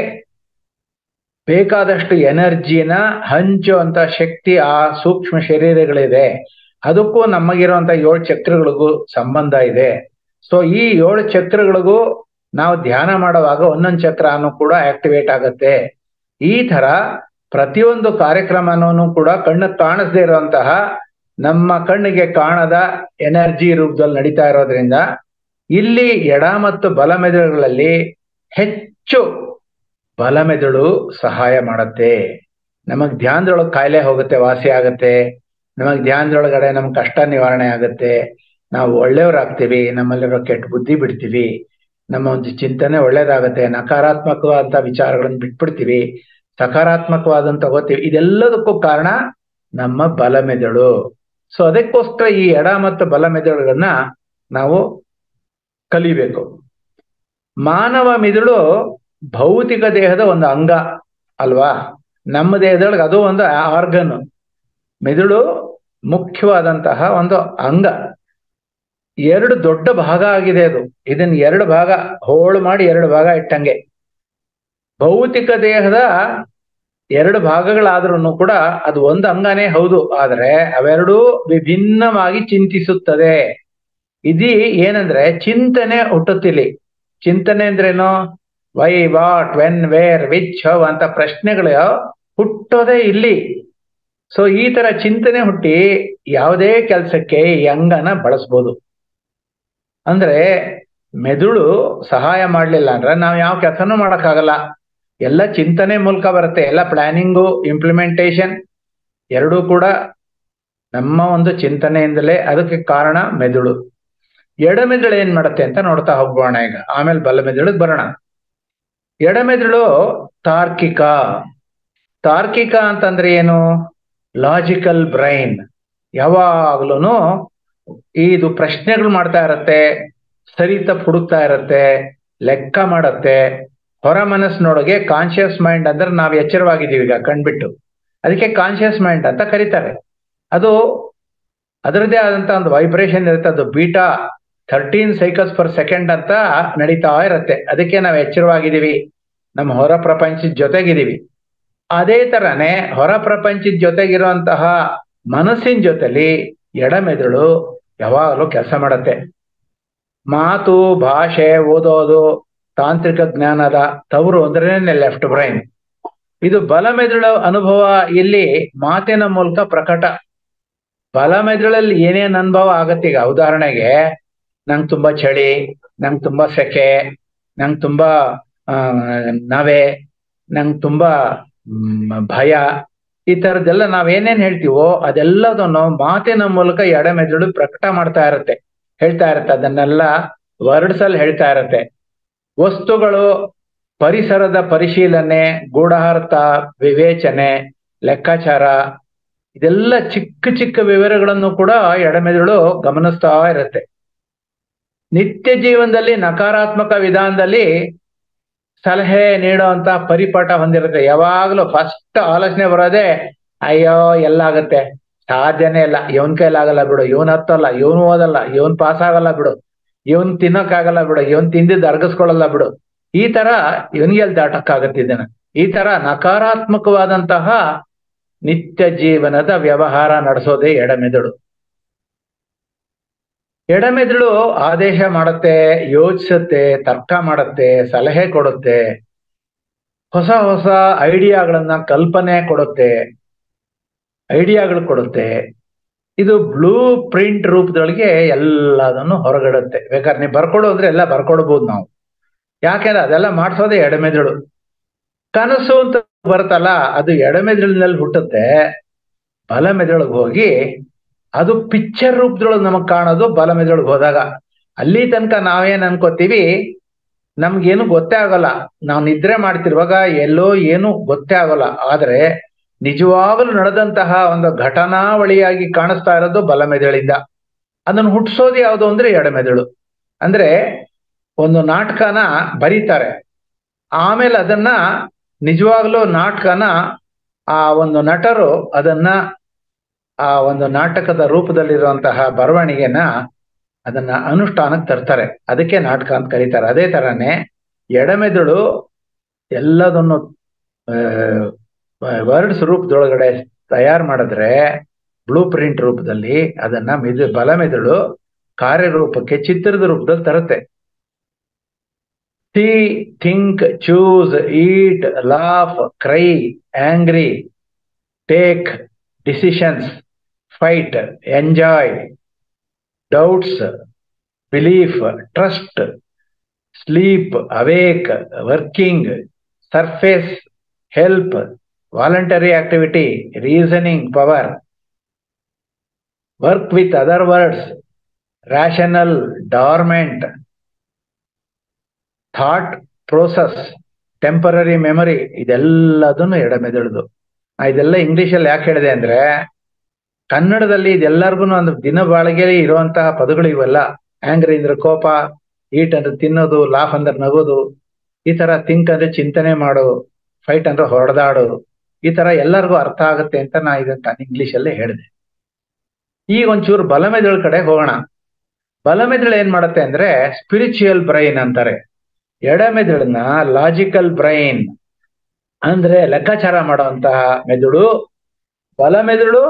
ಬೇಕಾದಷ್ಟು ಎನರ್ಜಿನ ಹಂಚುವಂತ ಶಕ್ತಿ ಆ ಸೂಕ್ಷ್ಮ ಶರೀರಗಳಿದೆ ಅದಕ್ಕೂ ನಮಗಿರುವಂತ ಏಳು ಚಕ್ರಗಳಿಗೂ ಸಂಬಂಧ ಇದೆ ಸೊ ಈ ಏಳು ಚಕ್ರಗಳಿಗೂ ನಾವು ಧ್ಯಾನ ಮಾಡುವಾಗ ಒಂದೊಂದು ಚಕ್ರನು ಕೂಡ ಆಕ್ಟಿವೇಟ್ ಆಗುತ್ತೆ ಈ ತರ ಪ್ರತಿಯೊಂದು ಕಾರ್ಯಕ್ರಮನೂ ಕೂಡ ಕಣ್ಣು ಕಾಣಿಸದೇ ಇರುವಂತಹ ನಮ್ಮ ಕಣ್ಣಿಗೆ ಕಾಣದ ಎನರ್ಜಿ ರೂಪದಲ್ಲಿ ನಡೀತಾ ಇರೋದ್ರಿಂದ ಇಲ್ಲಿ ಎಡ ಮತ್ತು ಬಲ ಮೆದುಳುಗಳಲ್ಲಿ ಹೆಚ್ಚು ಬಲ ಮೆದುಳು ಸಹಾಯ ಮಾಡುತ್ತೆ ನಮಗ್ ಧ್ಯಾನದೊಳಗೆ ಕಾಯಿಲೆ ಹೋಗುತ್ತೆ ವಾಸಿ ಆಗುತ್ತೆ ನಮಗ್ ಧ್ಯಾನದೊಳಗಡೆ ನಮ್ ಕಷ್ಟ ನಿವಾರಣೆ ಆಗುತ್ತೆ ನಾವು ಒಳ್ಳೆಯವರಾಗ್ತೀವಿ ನಮ್ಮಲ್ಲಿರೋ ಕೆಟ್ಟ ಬುದ್ಧಿ ಬಿಡ್ತೀವಿ ನಮ್ಮ ಒಂದು ಚಿಂತನೆ ಒಳ್ಳೇದಾಗತ್ತೆ ನಕಾರಾತ್ಮಕವಾದಂತ ವಿಚಾರಗಳನ್ನ ಬಿಟ್ಬಿಡ್ತೀವಿ ಸಕಾರಾತ್ಮಕವಾದಂತ ತಗೋತೀವಿ ಇದೆಲ್ಲದಕ್ಕೂ ಕಾರಣ ನಮ್ಮ ಬಲ ಮೆದುಳು ಸೊ ಅದಕ್ಕೋಸ್ಕರ ಈ ಎಡ ಮತ್ತು ಬಲ ಮೆದುಳುಗಳನ್ನ ನಾವು ಕಲಿಬೇಕು ಮಾನವ ಮೆದುಳು ಭೌತಿಕ ದೇಹದ ಒಂದು ಅಂಗ ಅಲ್ವಾ ನಮ್ಮ ದೇಹದೊಳಗೆ ಅದು ಒಂದು ಆರ್ಗನ್ ಮೆದುಳು ಮುಖ್ಯವಾದಂತಹ ಒಂದು ಅಂಗ ಎರಡು ದೊಡ್ಡ ಭಾಗ ಆಗಿದೆ ಅದು ಇದನ್ನ ಎರಡು ಭಾಗ ಹೋಳು ಮಾಡಿ ಎರಡು ಭಾಗ ಇಟ್ಟಂಗೆ ಭೌತಿಕ ದೇಹದ ಎರಡು ಭಾಗಗಳಾದ್ರೂ ಕೂಡ ಅದು ಒಂದು ಅಂಗನೇ ಹೌದು ಆದ್ರೆ ಅವೆರಡೂ ವಿಭಿನ್ನವಾಗಿ ಚಿಂತಿಸುತ್ತದೆ ಇದಿ ಏನಂದ್ರೆ ಚಿಂತನೆ ಹುಟ್ಟುತ್ತಿಲಿ ಚಿಂತನೆ ಅಂದ್ರೇನು why what when where which how ಅಂತ ಪ್ರಶ್ನೆಗಳು ಹುಟ್ಟೋದೇ ಇಲ್ಲಿ ಸೊ ಈ ತರ ಚಿಂತನೆ ಹುಟ್ಟಿ ಯಾವುದೇ ಕೆಲಸಕ್ಕೆ ಈ ಅಂಗನ ಬಳಸ್ಬೋದು ಅಂದ್ರೆ ಮೆದುಳು ಸಹಾಯ ಮಾಡ್ಲಿಲ್ಲ ಅಂದ್ರೆ ನಾವು ಯಾವ ಕೆಲಸನೂ ಮಾಡಕ್ಕಾಗಲ್ಲ ಎಲ್ಲ ಚಿಂತನೆ ಮೂಲಕ ಬರುತ್ತೆ ಎಲ್ಲ ಪ್ಲಾನಿಂಗು ಇಂಪ್ಲಿಮೆಂಟೇಶನ್ ಎರಡೂ ಕೂಡ ನಮ್ಮ ಒಂದು ಚಿಂತನೆಯಿಂದಲೇ ಅದಕ್ಕೆ ಕಾರಣ ಮೆದುಳು ಎಡಮೆದುಳು ಏನ್ ಮಾಡುತ್ತೆ ಅಂತ ನೋಡ್ತಾ ಹೋಗೋಣ ಈಗ ಆಮೇಲೆ ಬಲ ಮೆದುಳಿಗೆ ಬರೋಣ ಎಡಮೆದುಳು ತಾರ್ಕಿಕ ತಾರ್ಕಿಕ ಅಂತಂದ್ರೆ ಏನು ಲಾಜಿಕಲ್ ಬ್ರೈನ್ ಯಾವಾಗ್ಲೂ ಇದು ಪ್ರಶ್ನೆಗಳು ಮಾಡ್ತಾ ಇರತ್ತೆ ಸರಿ ತಪ್ಪು ಹುಡುಕ್ತಾ ಇರತ್ತೆ ಲೆಕ್ಕ ಮಾಡತ್ತೆ ಹೊರ ಮನಸ್ಸಿನೊಳಗೆ ಕಾನ್ಶಿಯಸ್ ಮೈಂಡ್ ಅಂದ್ರೆ ನಾವು ಎಚ್ಚರವಾಗಿದ್ದೀವಿ ಈಗ ಕಣ್ಬಿಟ್ಟು ಅದಕ್ಕೆ ಕಾನ್ಶಿಯಸ್ ಮೈಂಡ್ ಅಂತ ಕರೀತಾರೆ ಅದು ಅದರದೇ ಆದಂತ ಒಂದು ವೈಬ್ರೇಷನ್ ಇರುತ್ತೆ ಅದು beta thirteen cycles per second ಅಂತ ನಡೀತಾ ಇರತ್ತೆ ಅದಕ್ಕೆ ನಾವು ಎಚ್ಚರವಾಗಿದ್ದೀವಿ ನಮ್ಮ ಹೊರ ಪ್ರಪಂಚದ ಜೊತೆಗಿದ್ದೀವಿ ಅದೇ ತರನೇ ಹೊರ ಪ್ರಪಂಚದ ಜೊತೆಗಿರುವಂತಹ ಮನಸ್ಸಿನ ಜೊತೆಲಿ ಎಡಮೆದುಳು ಯಾವಾಗಲೂ ಕೆಲಸ ಮಾಡತ್ತೆ ಮಾತು ಭಾಷೆ ಓದೋದು ತಾಂತ್ರಿಕ ಜ್ಞಾನದ ತವರು ಅಂದ್ರೇನೆ ಲೆಫ್ಟ್ ಬ್ರೈನ್ ಇದು ಬಲ ಮೆದುಳು ಅನುಭವ ಇಲ್ಲಿ ಮಾತಿನ ಮೂಲಕ ಪ್ರಕಟ ಬಲ ಮೆದುಳಲ್ಲಿ ಏನೇನ್ ಅನುಭವ ಆಗತ್ತೆ ಈಗ ಉದಾಹರಣೆಗೆ ನಂಗೆ ತುಂಬಾ ಚಳಿ ನಂಗೆ ತುಂಬಾ ಸೆಕೆ ನಂಗೆ ತುಂಬಾ ಆ ನವೆ ನಂಗೆ ತುಂಬಾ ಭಯ ಈ ತರದ್ದೆಲ್ಲ ನಾವ್ ಏನೇನ್ ಹೇಳ್ತೀವೋ ಅದೆಲ್ಲದನ್ನು ಮಾತಿನ ಮೂಲಕ ಎಡಮೆದುಳು ಪ್ರಕಟ ಮಾಡ್ತಾ ಇರತ್ತೆ ಹೇಳ್ತಾ ಇರತ್ತೆ ಅದನ್ನೆಲ್ಲ ವರ್ಡ್ಸ್ ಅಲ್ಲಿ ಹೇಳ್ತಾ ಇರತ್ತೆ ವಸ್ತುಗಳು ಪರಿಸರದ ಪರಿಶೀಲನೆ ಗೂಢಾರ್ಥ ವಿವೇಚನೆ ಲೆಕ್ಕಾಚಾರ ಇದೆಲ್ಲ ಚಿಕ್ಕ ಚಿಕ್ಕ ವಿವರಗಳನ್ನು ಕೂಡ ಎಡಮೆದುಳು ಗಮನಿಸ್ತಾ ಇರುತ್ತೆ ನಿತ್ಯ ಜೀವನದಲ್ಲಿ ನಕಾರಾತ್ಮಕ ವಿಧಾನದಲ್ಲಿ ಸಲಹೆ ನೀಡುವಂತ ಪರಿಪಾಠ ಹೊಂದಿರುತ್ತೆ ಯಾವಾಗಲೂ ಫಸ್ಟ್ ಆಲೋಚನೆ ಬರೋದೇ ಅಯ್ಯೋ ಎಲ್ಲ ಆಗತ್ತೆ ಸಾಧ್ಯನೇ ಇಲ್ಲ ಇವನ್ ಕೈಲಾಗಲ್ಲ ಬಿಡು ಇವನ್ ಹತ್ತಲ್ಲ ಇವನು ಓದಲ್ಲ ಇವನ್ ಪಾಸ್ ಆಗಲ್ಲ ಬಿಡು ಇವನ್ ತಿನ್ನಕ್ಕಾಗಲ್ಲ ಬಿಡು ಇವನ್ ತಿಂದಿದ್ದು ಅರ್ಗಿಸ್ಕೊಳ್ಳಲ್ಲ ಬಿಡು ಈ ತರ ಇವನ್ಗೆ ಎಲ್ಲಿ ದಾಟಕ್ಕಾಗತ್ತಿದ್ದೇನೆ ಈ ತರ ನಕಾರಾತ್ಮಕವಾದಂತಹ ನಿತ್ಯ ಜೀವನದ ವ್ಯವಹಾರ ನಡೆಸೋದೇ ಎಡಮೆದುಳು ಎಡಮೆದುಳು ಆದೇಶ ಮಾಡುತ್ತೆ ಯೋಚಿಸುತ್ತೆ ತರ್ಕ ಮಾಡುತ್ತೆ ಸಲಹೆ ಕೊಡುತ್ತೆ ಹೊಸ ಹೊಸ ಐಡಿಯಾಗಳನ್ನ ಕಲ್ಪನೆ ಕೊಡುತ್ತೆ ಐಡಿಯಾಗಳು ಕೊಡುತ್ತೆ ಇದು ಬ್ಲೂ ಪ್ರಿಂಟ್ ರೂಪದೊಳಗೆ ಎಲ್ಲದನ್ನು ಹೊರಗಡುತ್ತೆ ಬೇಕಾದ್ರೆ ನೀವು ಬರ್ಕೊಡು ಅಂದ್ರೆ ಎಲ್ಲ ಬರ್ಕೊಡ್ಬೋದು ನಾವು ಯಾಕೆಂದ್ರೆ ಅದೆಲ್ಲ ಮಾಡಿಸೋದೇ ಎಡಮೆದುಳು ಕನಸು ಅಂತ ಬರುತ್ತಲ್ಲ ಅದು ಎಡಮೆದುಳಿನಲ್ಲಿ ಹುಟ್ಟುತ್ತೆ ಬಲಮೆದುಳಿಗೆ ಹೋಗಿ ಅದು ಪಿಕ್ಚರ್ ರೂಪದೊಳಗೆ ನಮಗ್ ಕಾಣೋದು ಬಲಮೆದುಳಿಗೆ ಹೋದಾಗ ಅಲ್ಲಿ ತನಕ ನಾವೇನ್ ಅನ್ಕೋತೀವಿ ನಮ್ಗೇನು ಗೊತ್ತೇ ಆಗಲ್ಲ ನಾವು ನಿದ್ರೆ ಮಾಡ್ತಿರುವಾಗ ಎಲ್ಲೋ ಏನು ಗೊತ್ತೇ ಆಗಲ್ಲ ಆದ್ರೆ ನಿಜವಾಗಲೂ ನಡೆದಂತಹ ಒಂದು ಘಟನಾವಳಿಯಾಗಿ ಕಾಣಿಸ್ತಾ ಇರೋದು ಬಲಮೆದುಳಿಂದ ಅದನ್ನು ಹುಟ್ಟಿಸೋದು ಯಾವುದು ಅಂದ್ರೆ ಎಡಮೆದುಳು ಅಂದ್ರೆ ಒಂದು ನಾಟಕನ ಬರೀತಾರೆ ಆಮೇಲೆ ಅದನ್ನ ನಿಜವಾಗ್ಲೂ ನಾಟಕನ ಆ ಒಂದು ನಟರು ಅದನ್ನ ಆ ಒಂದು ನಾಟಕದ ರೂಪದಲ್ಲಿರುವಂತಹ ಬರವಣಿಗೆನ ಅದನ್ನ ಅನುಷ್ಠಾನಕ್ಕೆ ತರ್ತಾರೆ ಅದಕ್ಕೆ ನಾಟಕ ಅಂತ ಕರೀತಾರೆ ಅದೇ ತರನೇ ಎಡಮೆದುಳು ಎಲ್ಲದನ್ನು ವರ್ಡ್ಸ್ ರೂಪದೊಳಗಡೆ ತಯಾರು ಮಾಡಿದ್ರೆ ಬ್ಲೂ ಪ್ರಿಂಟ್ ರೂಪದಲ್ಲಿ ಅದನ್ನ ಮಿದು ಬಲಮೆದುಳು ಕಾರ್ಯರೂಪಕ್ಕೆ ಚಿತ್ರದ ರೂಪದಲ್ಲಿ ತರುತ್ತೆ see think choose eat laugh cry angry take decisions fight enjoy doubts belief trust sleep awake working surface help voluntary activity reasoning power work with other words rational dormant thought process temporary memory ಇದೆಲ್ಲದನ್ನು ಎಡಮೆದುಳುದು ಇದೆಲ್ಲ ಇಂಗ್ಲಿಷಲ್ಲಿ ಯಾಕೆ ಹೇಳಿದೆ ಅಂದ್ರೆ ಕನ್ನಡದಲ್ಲಿ ಇದೆಲ್ಲರಿಗೂ ಒಂದು ದಿನ ಬಾಳಿಗೆಯಲ್ಲಿ ಇರುವಂತಹ ಪದಗಳು ಇವೆಲ್ಲ ಆಂಗ್ರಿ ಅಂದ್ರೆ ಕೋಪ ಈಟ್ ಅಂದ್ರೆ ತಿನ್ನೋದು ಲಾಫ್ ಅಂದ್ರೆ ನಗೋದು ಈ ತರ ಥಿಂಕ್ ಅಂದ್ರೆ ಚಿಂತನೆ ಮಾಡು ಫೈಟ್ ಅಂದ್ರೆ ಹೊಡೆದಾಡು ಈ ತರ ಎಲ್ಲರಿಗೂ ಅರ್ಥ ಆಗುತ್ತೆ ಅಂತ ನಾ ಇದನ್ನ ಇಂಗ್ಲಿಷ್ ಅಲ್ಲೇ ಹೇಳಿದೆ ಈಗ ಒಂಚೂರು ಬಲಮೆದುಳ ಕಡೆ ಹೋಗೋಣ ಬಲಮೆದುಳು ಏನ್ ಮಾಡುತ್ತೆ ಅಂದ್ರೆ ಸ್ಪಿರಿಚುವಲ್ ಬ್ರೈನ್ ಅಂತಾರೆ ಎಡಮೆದುಳನ್ನ ಲಾಜಿಕಲ್ ಬ್ರೈನ್ ಅಂದ್ರೆ ಲೆಕ್ಕಾಚಾರ ಮಾಡುವಂತಹ ಮೆದುಳು ಬಲಮೆದುಳು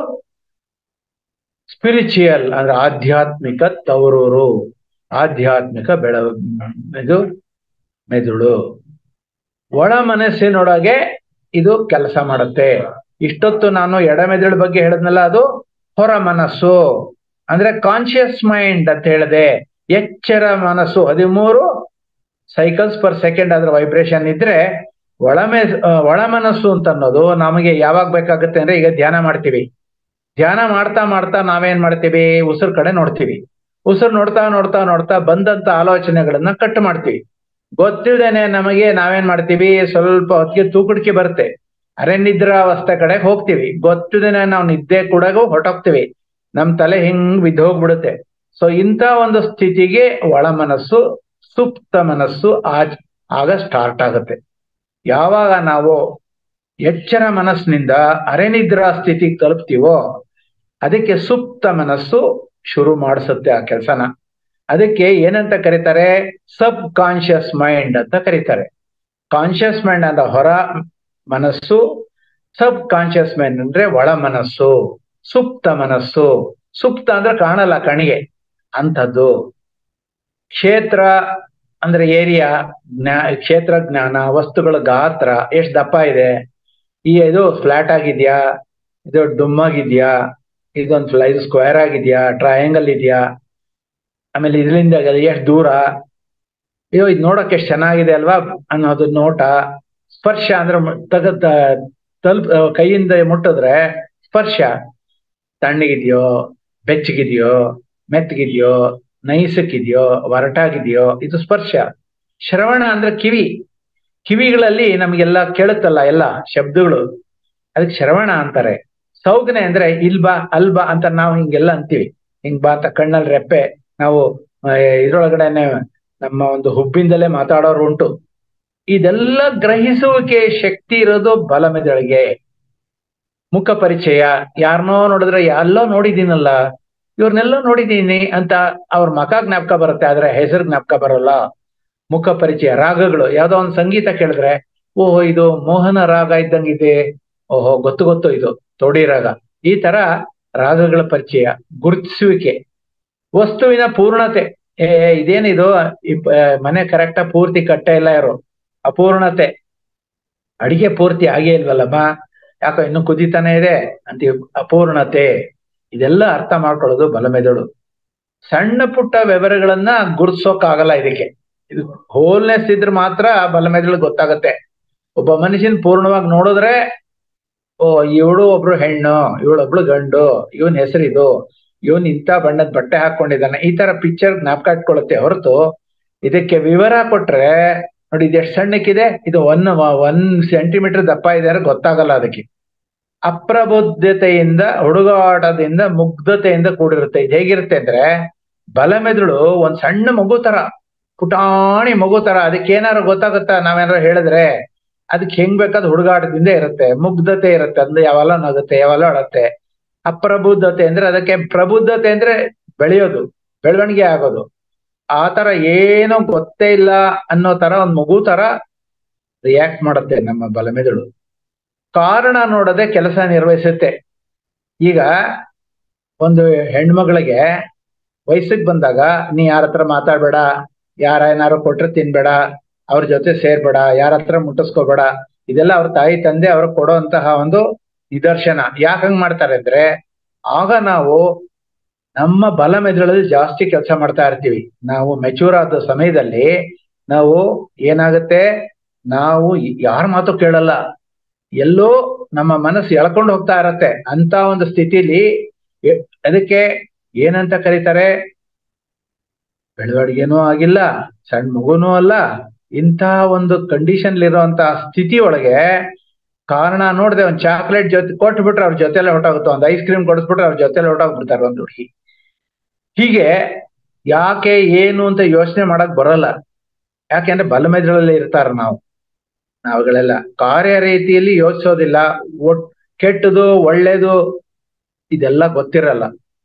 ಸ್ಪಿರಿಚುಯಲ್ ಅಂದ್ರೆ ಆಧ್ಯಾತ್ಮಿಕ ತವರೂರು ಆಧ್ಯಾತ್ಮಿಕ ಬೆಳ ಇದು ಮೆದುಳು ಒಳ ಮನಸ್ಸಿನೊಳಗೆ ಇದು ಕೆಲಸ ಮಾಡುತ್ತೆ ಇಷ್ಟೊತ್ತು ನಾನು ಎಡಮೆದುಳು ಬಗ್ಗೆ ಹೇಳಿದ್ನಲ್ಲ ಅದು ಹೊರ ಮನಸ್ಸು ಅಂದ್ರೆ ಕಾನ್ಶಿಯಸ್ ಮೈಂಡ್ ಅಂತ ಹೇಳಿದೆ ಎಚ್ಚರ ಮನಸ್ಸು ಹದಿಮೂರು ಸೈಕಲ್ಸ್ ಪರ್ ಸೆಕೆಂಡ್ ಅದ್ರ ವೈಬ್ರೇಷನ್ ಇದ್ರೆ ಒಳಮೆ ಒಳ ಮನಸ್ಸು ಅಂತ ಅನ್ನೋದು ನಮಗೆ ಯಾವಾಗ ಬೇಕಾಗುತ್ತೆ ಅಂದ್ರೆ ಈಗ ಧ್ಯಾನ ಮಾಡ್ತೀವಿ ಧ್ಯಾನ ಮಾಡ್ತಾ ಮಾಡ್ತಾ ನಾವೇನ್ ಮಾಡ್ತೀವಿ ಉಸಿರು ಕಡೆ ನೋಡ್ತೀವಿ ಉಸಿರು ನೋಡ್ತಾ ನೋಡ್ತಾ ನೋಡ್ತಾ ಬಂದಂತ ಆಲೋಚನೆಗಳನ್ನ ಕಟ್ ಮಾಡ್ತೀವಿ ಗೊತ್ತಿಲ್ದೇನೆ ನಮಗೆ ನಾವೇನ್ ಮಾಡ್ತೀವಿ ಸ್ವಲ್ಪ ಹೊತ್ತಿಗೆ ತೂಕಡಿಕೆ ಬರುತ್ತೆ ಅರೆ ನಿದ್ರಾವಸ್ಥೆ ಕಡೆ ಹೋಗ್ತೀವಿ ಗೊತ್ತಿಲ್ದೇನೆ ನಾವು ನಿದ್ದೆ ಕೂಡ ಹೊರಟೋಗ್ತೀವಿ ನಮ್ ತಲೆ ಹಿಂಗ್ ಬಿದ್ದೋಗ್ಬಿಡುತ್ತೆ ಸೊ ಇಂಥ ಒಂದು ಸ್ಥಿತಿಗೆ ಒಳ ಮನಸ್ಸು ಸುಪ್ತ ಮನಸ್ಸು ಆಜ್ ಆಗ ಸ್ಟಾರ್ಟ್ ಆಗುತ್ತೆ ಯಾವಾಗ ನಾವು ಎಚ್ಚರ ಮನಸ್ಸಿನಿಂದ ಅರೆನಿದ್ರಾ ಸ್ಥಿತಿಗೆ ತಲುಪ್ತೀವೋ ಅದಕ್ಕೆ ಸುಪ್ತ ಮನಸ್ಸು ಶುರು ಮಾಡಿಸುತ್ತೆ ಆ ಕೆಲಸನ ಅದಕ್ಕೆ ಏನಂತ ಕರೀತಾರೆ ಸಬ್ ಕಾನ್ಶಿಯಸ್ ಮೈಂಡ್ ಅಂತ ಕರೀತಾರೆ ಕಾನ್ಶಿಯಸ್ ಮೈಂಡ್ ಅಂತ ಹೊರ ಮನಸ್ಸು ಸಬ್ ಕಾನ್ಶಿಯಸ್ ಮೈಂಡ್ ಅಂದ್ರೆ ಒಳ ಮನಸ್ಸು ಸುಪ್ತ ಮನಸ್ಸು ಸುಪ್ತ ಅಂದ್ರೆ ಕಾಣಲ್ಲ ಕಣಿಗೆ ಅಂಥದ್ದು ಕ್ಷೇತ್ರ ಅಂದ್ರೆ ಏರಿಯಾ ಜ್ಞಾ ಕ್ಷೇತ್ರ ಜ್ಞಾನ ವಸ್ತುಗಳ ಗಾತ್ರ ಎಷ್ಟು ದಪ್ಪ ಇದೆ ಈ ಇದು ಫ್ಲಾಟ್ ಆಗಿದ್ಯಾ ಇದು ಡುಮ್ಮಾಗಿದ್ಯಾ ಇದೊಂದು ಫ್ಲೈ ಸ್ಕ್ವೇರ್ ಆಗಿದ್ಯಾ ಟ್ರಯಾಂಗಲ್ ಇದೆಯಾ ಆಮೇಲೆ ಇದರಿಂದ ಎಷ್ಟು ದೂರ ಅಯ್ಯೋ ಇದು ನೋಡಕ್ ಎಷ್ಟು ಚೆನ್ನಾಗಿದೆ ಅಲ್ವಾ ಅನ್ನೋದು ನೋಟ ಸ್ಪರ್ಶ ಅಂದ್ರೆ ತಗದ ತಲುಪ್ ಕೈಯಿಂದ ಮುಟ್ಟಿದ್ರೆ ಸ್ಪರ್ಶ ತಣ್ಣಗಿದೆಯೋ ಬೆಚ್ಚಗಿದೆಯೋ ಮೆತ್ತಗಿದೆಯೋ ನೈಸಕ್ಕಿದೆಯೋ ಒರಟಾಗಿದೆಯೋ ಇದು ಸ್ಪರ್ಶ ಶ್ರವಣ ಅಂದ್ರೆ ಕಿವಿ ಕಿವಿಗಳಲ್ಲಿ ನಮಗೆಲ್ಲ ಕೇಳುತ್ತಲ್ಲ ಎಲ್ಲ ಶಬ್ದಗಳು ಅದಕ್ಕೆ ಶ್ರವಣ ಅಂತಾರೆ ಸೌಜ್ಞೆ ಅಂದ್ರೆ ಇಲ್ಬಾ ಅಲ್ಬಾ ಅಂತ ನಾವು ಹಿಂಗೆಲ್ಲ ಅಂತೀವಿ ಹಿಂಗ್ ಬಾ ಅಂತ ಕಣ್ಣಲ್ಲಿ ರೆಪ್ಪೆ ನಾವು ಆ, ಇದ್ರೊಳಗಡೆನೆ ನಮ್ಮ ಒಂದು ಹುಬ್ಬಿಂದಲೇ ಮಾತಾಡೋರು ಉಂಟು ಇದೆಲ್ಲ ಗ್ರಹಿಸುವಿಕೆ ಶಕ್ತಿ ಇರೋದು ಬಲಮೆದಳಿಗೆ ಮುಖ ಪರಿಚಯ ಯಾರನ್ನೋ ನೋಡಿದ್ರೆ ಎಲ್ಲೋ ನೋಡಿದ್ದೀನಲ್ಲ ಇವ್ರನ್ನೆಲ್ಲ ನೋಡಿದ್ದೀನಿ ಅಂತ ಅವ್ರ ಮಖ ಜ್ಞಾಪಕ ಬರುತ್ತೆ ಆದ್ರೆ ಹೆಸರು ಜ್ಞಾಪಕ ಬರೋಲ್ಲ ಮುಖ ಪರಿಚಯ ರಾಗಗಳು ಯಾವ್ದೋ ಒಂದು ಸಂಗೀತ ಕೇಳಿದ್ರೆ ಓಹೋ ಇದು ಮೋಹನ ರಾಗ ಇದ್ದಂಗಿದೆ ಓಹೋ ಗೊತ್ತು ಗೊತ್ತು ಇದು ತೋಡಿ ರಾಗ ಈ ತರ ರಾಗಗಳ ಪರಿಚಯ ಗುರುತಿಸುವಿಕೆ ವಸ್ತುವಿನ ಪೂರ್ಣತೆ ಏ ಇದೇನಿದು ಈ ಪ- ಮನೆ ಕರೆಕ್ಟ ಪೂರ್ತಿ ಕಟ್ಟೆ ಇಲ್ಲ ಇರೋ ಅಪೂರ್ಣತೆ ಅಡಿಗೆ ಪೂರ್ತಿ ಆಗೇ ಇಲ್ವಲ್ಲಮ್ಮ ಯಾಕೋ ಇನ್ನು ಕುದಿತಾನೆ ಇದೆ ಅಂತೀವಿ ಅಪೂರ್ಣತೆ ಇದೆಲ್ಲ ಅರ್ಥ ಮಾಡ್ಕೊಳ್ಳೋದು ಬಲಮೆದಳು ಸಣ್ಣ ಪುಟ್ಟ ವಿವರಗಳನ್ನ ಗುರ್ಸೋಕ್ಕಾಗಲ್ಲ ಇದಕ್ಕೆ ಇದು ಹೋಲ್ನೆಸ್ ಇದ್ರೆ ಮಾತ್ರ ಬಲಮೆದಳು ಗೊತ್ತಾಗತ್ತೆ ಒಬ್ಬ ಮನುಷ್ಯನ್ ಪೂರ್ಣವಾಗಿ ನೋಡಿದ್ರೆ ಓ ಇವಳು ಒಬ್ರು ಹೆಣ್ಣು ಇವಳೊಬ್ಳು ಗಂಡು ಇವನ್ ಹೆಸರಿದು ಇವನ್ ಇಂಥ ಬಣ್ಣದ ಬಟ್ಟೆ ಹಾಕೊಂಡಿದ್ದಾನೆ ಈ ತರ ಪಿಕ್ಚರ್ ಜ್ಞಾಪಕ ಇಟ್ಕೊಳ್ಳುತ್ತೆ ಹೊರತು ಇದಕ್ಕೆ ವಿವರ ಕೊಟ್ರೆ ನೋಡಿ ಇದು ಎಷ್ಟು ಸಣ್ಣಕ್ಕಿದೆ ಇದು ಒನ್ ಒನ್ ಸೆಂಟಿಮೀಟರ್ ದಪ್ಪ ಇದೆ ಅಂದ್ರೆ ಗೊತ್ತಾಗಲ್ಲ ಅದಕ್ಕೆ ಅಪ್ರಬುದ್ಧತೆಯಿಂದ ಹುಡುಗಾಟದಿಂದ ಮುಗ್ಧತೆಯಿಂದ ಕೂಡಿರುತ್ತೆ ಇದು ಹೇಗಿರುತ್ತೆ ಅಂದ್ರೆ ಬಲಮೆದುಳು ಒಂದ್ ಸಣ್ಣ ಮಗು ತರ ಪುಟಾಣಿ ಮಗು ತರ ಅದಕ್ಕೆ ಏನಾರು ಗೊತ್ತಾಗುತ್ತಾ ನಾವೇನಾರು ಹೇಳಿದ್ರೆ ಅದಕ್ಕೆ ಹೆಂಗ್ ಬೇಕಾದ್ ಹುಡುಗಾಟದಿಂದ ಇರುತ್ತೆ ಮುಗ್ಧತೆ ಇರುತ್ತೆ ಅಂದ್ರೆ ಯಾವಲ್ಲ ನಗುತ್ತೆ ಯಾವಲ್ಲ ಅಳತ್ತೆ ಅಪ್ರಬುದ್ಧತೆ ಅಂದ್ರೆ ಅದಕ್ಕೆ ಪ್ರಬುದ್ಧತೆ ಅಂದ್ರೆ ಬೆಳೆಯೋದು ಬೆಳವಣಿಗೆ ಆಗೋದು ಆ ತರ ಏನೋ ಗೊತ್ತೇ ಇಲ್ಲ ಅನ್ನೋ ತರ ಒಂದ್ ಮಗು ತರ ರಿಯಾಕ್ಟ್ ಮಾಡುತ್ತೆ ನಮ್ಮ ಬಲಮೆದುಳು ಕಾರಣ ನೋಡದೆ ಕೆಲಸ ನಿರ್ವಹಿಸುತ್ತೆ ಈಗ ಒಂದು ಹೆಣ್ಮಗಳಿಗೆ ವಯಸ್ಸಿಗೆ ಬಂದಾಗ ನೀ ಯಾರ ಹತ್ರ ಮಾತಾಡ್ಬೇಡ ಯಾರ ಏನಾರು ಕೊಟ್ರೆ ತಿನ್ಬೇಡ ಅವ್ರ ಜೊತೆ ಸೇರ್ಬೇಡ ಯಾರ ಹತ್ರ ಮುಟ್ಟಿಸ್ಕೋಬೇಡ ಇದೆಲ್ಲ ಅವ್ರ ತಾಯಿ ತಂದೆ ಅವ್ರ ಕೊಡುವಂತಹ ಒಂದು ನಿದರ್ಶನ ಯಾಕೆ ಹಂಗ್ ಮಾಡ್ತಾರೆ ಅಂದ್ರೆ ಆಗ ನಾವು ನಮ್ಮ ಬಲ ಮೆದುಳಲ್ಲಿ ಜಾಸ್ತಿ ಕೆಲಸ ಮಾಡ್ತಾ ಇರ್ತೀವಿ ನಾವು ಮೆಚೂರ್ ಆದ ಸಮಯದಲ್ಲಿ ನಾವು ಏನಾಗುತ್ತೆ ನಾವು ಯಾರ ಮಾತು ಕೇಳಲ್ಲ ಎಲ್ಲೋ ನಮ್ಮ ಮನಸ್ಸು ಎಳ್ಕೊಂಡು ಹೋಗ್ತಾ ಇರತ್ತೆ ಅಂತ ಒಂದು ಸ್ಥಿತಿಲಿ ಎ- ಅದಕ್ಕೆ ಏನಂತ ಕರೀತಾರೆ ಬೆಳವಣಿಗೆನೂ ಆಗಿಲ್ಲ ಸಣ್ಣ ಮಗುನೂ ಅಲ್ಲ ಇಂಥ ಒಂದು ಕಂಡೀಷನ್ ಇರುವಂತಹ ಸ್ಥಿತಿ ಒಳಗೆ ಕಾರಣ ನೋಡ್ದೆ ಒಂದ್ ಚಾಕ್ಲೇಟ್ ಜೊತೆ ಕೊಟ್ಬಿಟ್ರೆ ಅವ್ರ ಜೊತೆಲೆ ಹೊಟ್ಟೋಗುತ್ತೆ ಒಂದ್ ಐಸ್ ಕ್ರೀಮ್ ಕೊಡಿಸ್ಬಿಟ್ರೆ ಅವ್ರ ಜೊತೆಲೆ ಹೊಟ್ಟೋಗ್ಬಿಡ್ತಾರೆ ಒಂದ್ ಹುಡುಗಿ ಹೀಗೆ ಯಾಕೆ ಏನು ಅಂತ ಯೋಚನೆ ಮಾಡಕ್ ಬರಲ್ಲ ಯಾಕೆಂದ್ರೆ ಬಲಮೆದ್ರಲ್ಲಿ ಇರ್ತಾರ ನಾವು ನಾವುಗಳೆಲ್ಲ ಕಾರ್ಯ ರೀತಿಯಲ್ಲಿ ಯೋಚಿಸೋದಿಲ್ಲ ಒಟ್ ಕೆಟ್ಟದು ಒಳ್ಳೇದು ಇದೆಲ್ಲ ಗೊತ್ತಿರಲ್ಲ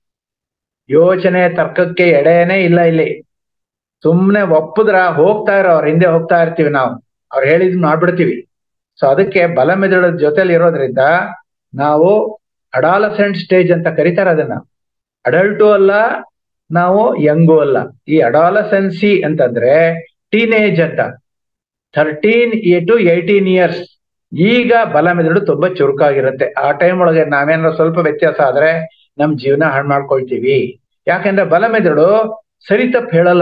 ಯೋಚನೆ ತರ್ಕಕ್ಕೆ ಎಡೆನೇ ಇಲ್ಲ ಇಲ್ಲಿ ಸುಮ್ನೆ ಒಪ್ಪದ್ರ ಹೋಗ್ತಾ ಇರೋ ಅವ್ರ ಹಿಂದೆ ಹೋಗ್ತಾ ಇರ್ತೀವಿ ನಾವು ಅವ್ರು ಹೇಳಿದ್ ಮಾಡ್ಬಿಡ್ತೀವಿ ಸೊ ಅದಕ್ಕೆ ಬಲ ಮೆದುಳ ಜೊತೆಲಿ ಇರೋದ್ರಿಂದ ನಾವು ಅಡಾಲಸೆಂಟ್ ಸ್ಟೇಜ್ ಅಂತ ಕರೀತಾರೆ ಅದನ್ನ ಅಡಲ್ಟು ಅಲ್ಲ ನಾವು ಯಂಗು ಅಲ್ಲ ಈ ಅಡಾಲಸೆನ್ಸಿ ಅಂತಂದ್ರೆ ಟೀನೇಜ್ ಅಂತ ಥರ್ಟೀನ್ ಟು ಏಯ್ಟೀನ್ ಇಯರ್ಸ್ ಈಗ ಬಲ ಮೆದುಳು ತುಂಬಾ ಚುರುಕಾಗಿರುತ್ತೆ ಆ ಟೈಮ್ ಒಳಗೆ ನಾವೇನಾದ್ರು ಸ್ವಲ್ಪ ವ್ಯತ್ಯಾಸ ಆದ್ರೆ ನಮ್ ಜೀವನ ಹಾಳು ಮಾಡ್ಕೊಳ್ತೀವಿ ಯಾಕೆಂದ್ರೆ ಬಲ ಮೆದುಳು ಸರಿ ತಪ್ಪು ಹೇಳಲ್ಲ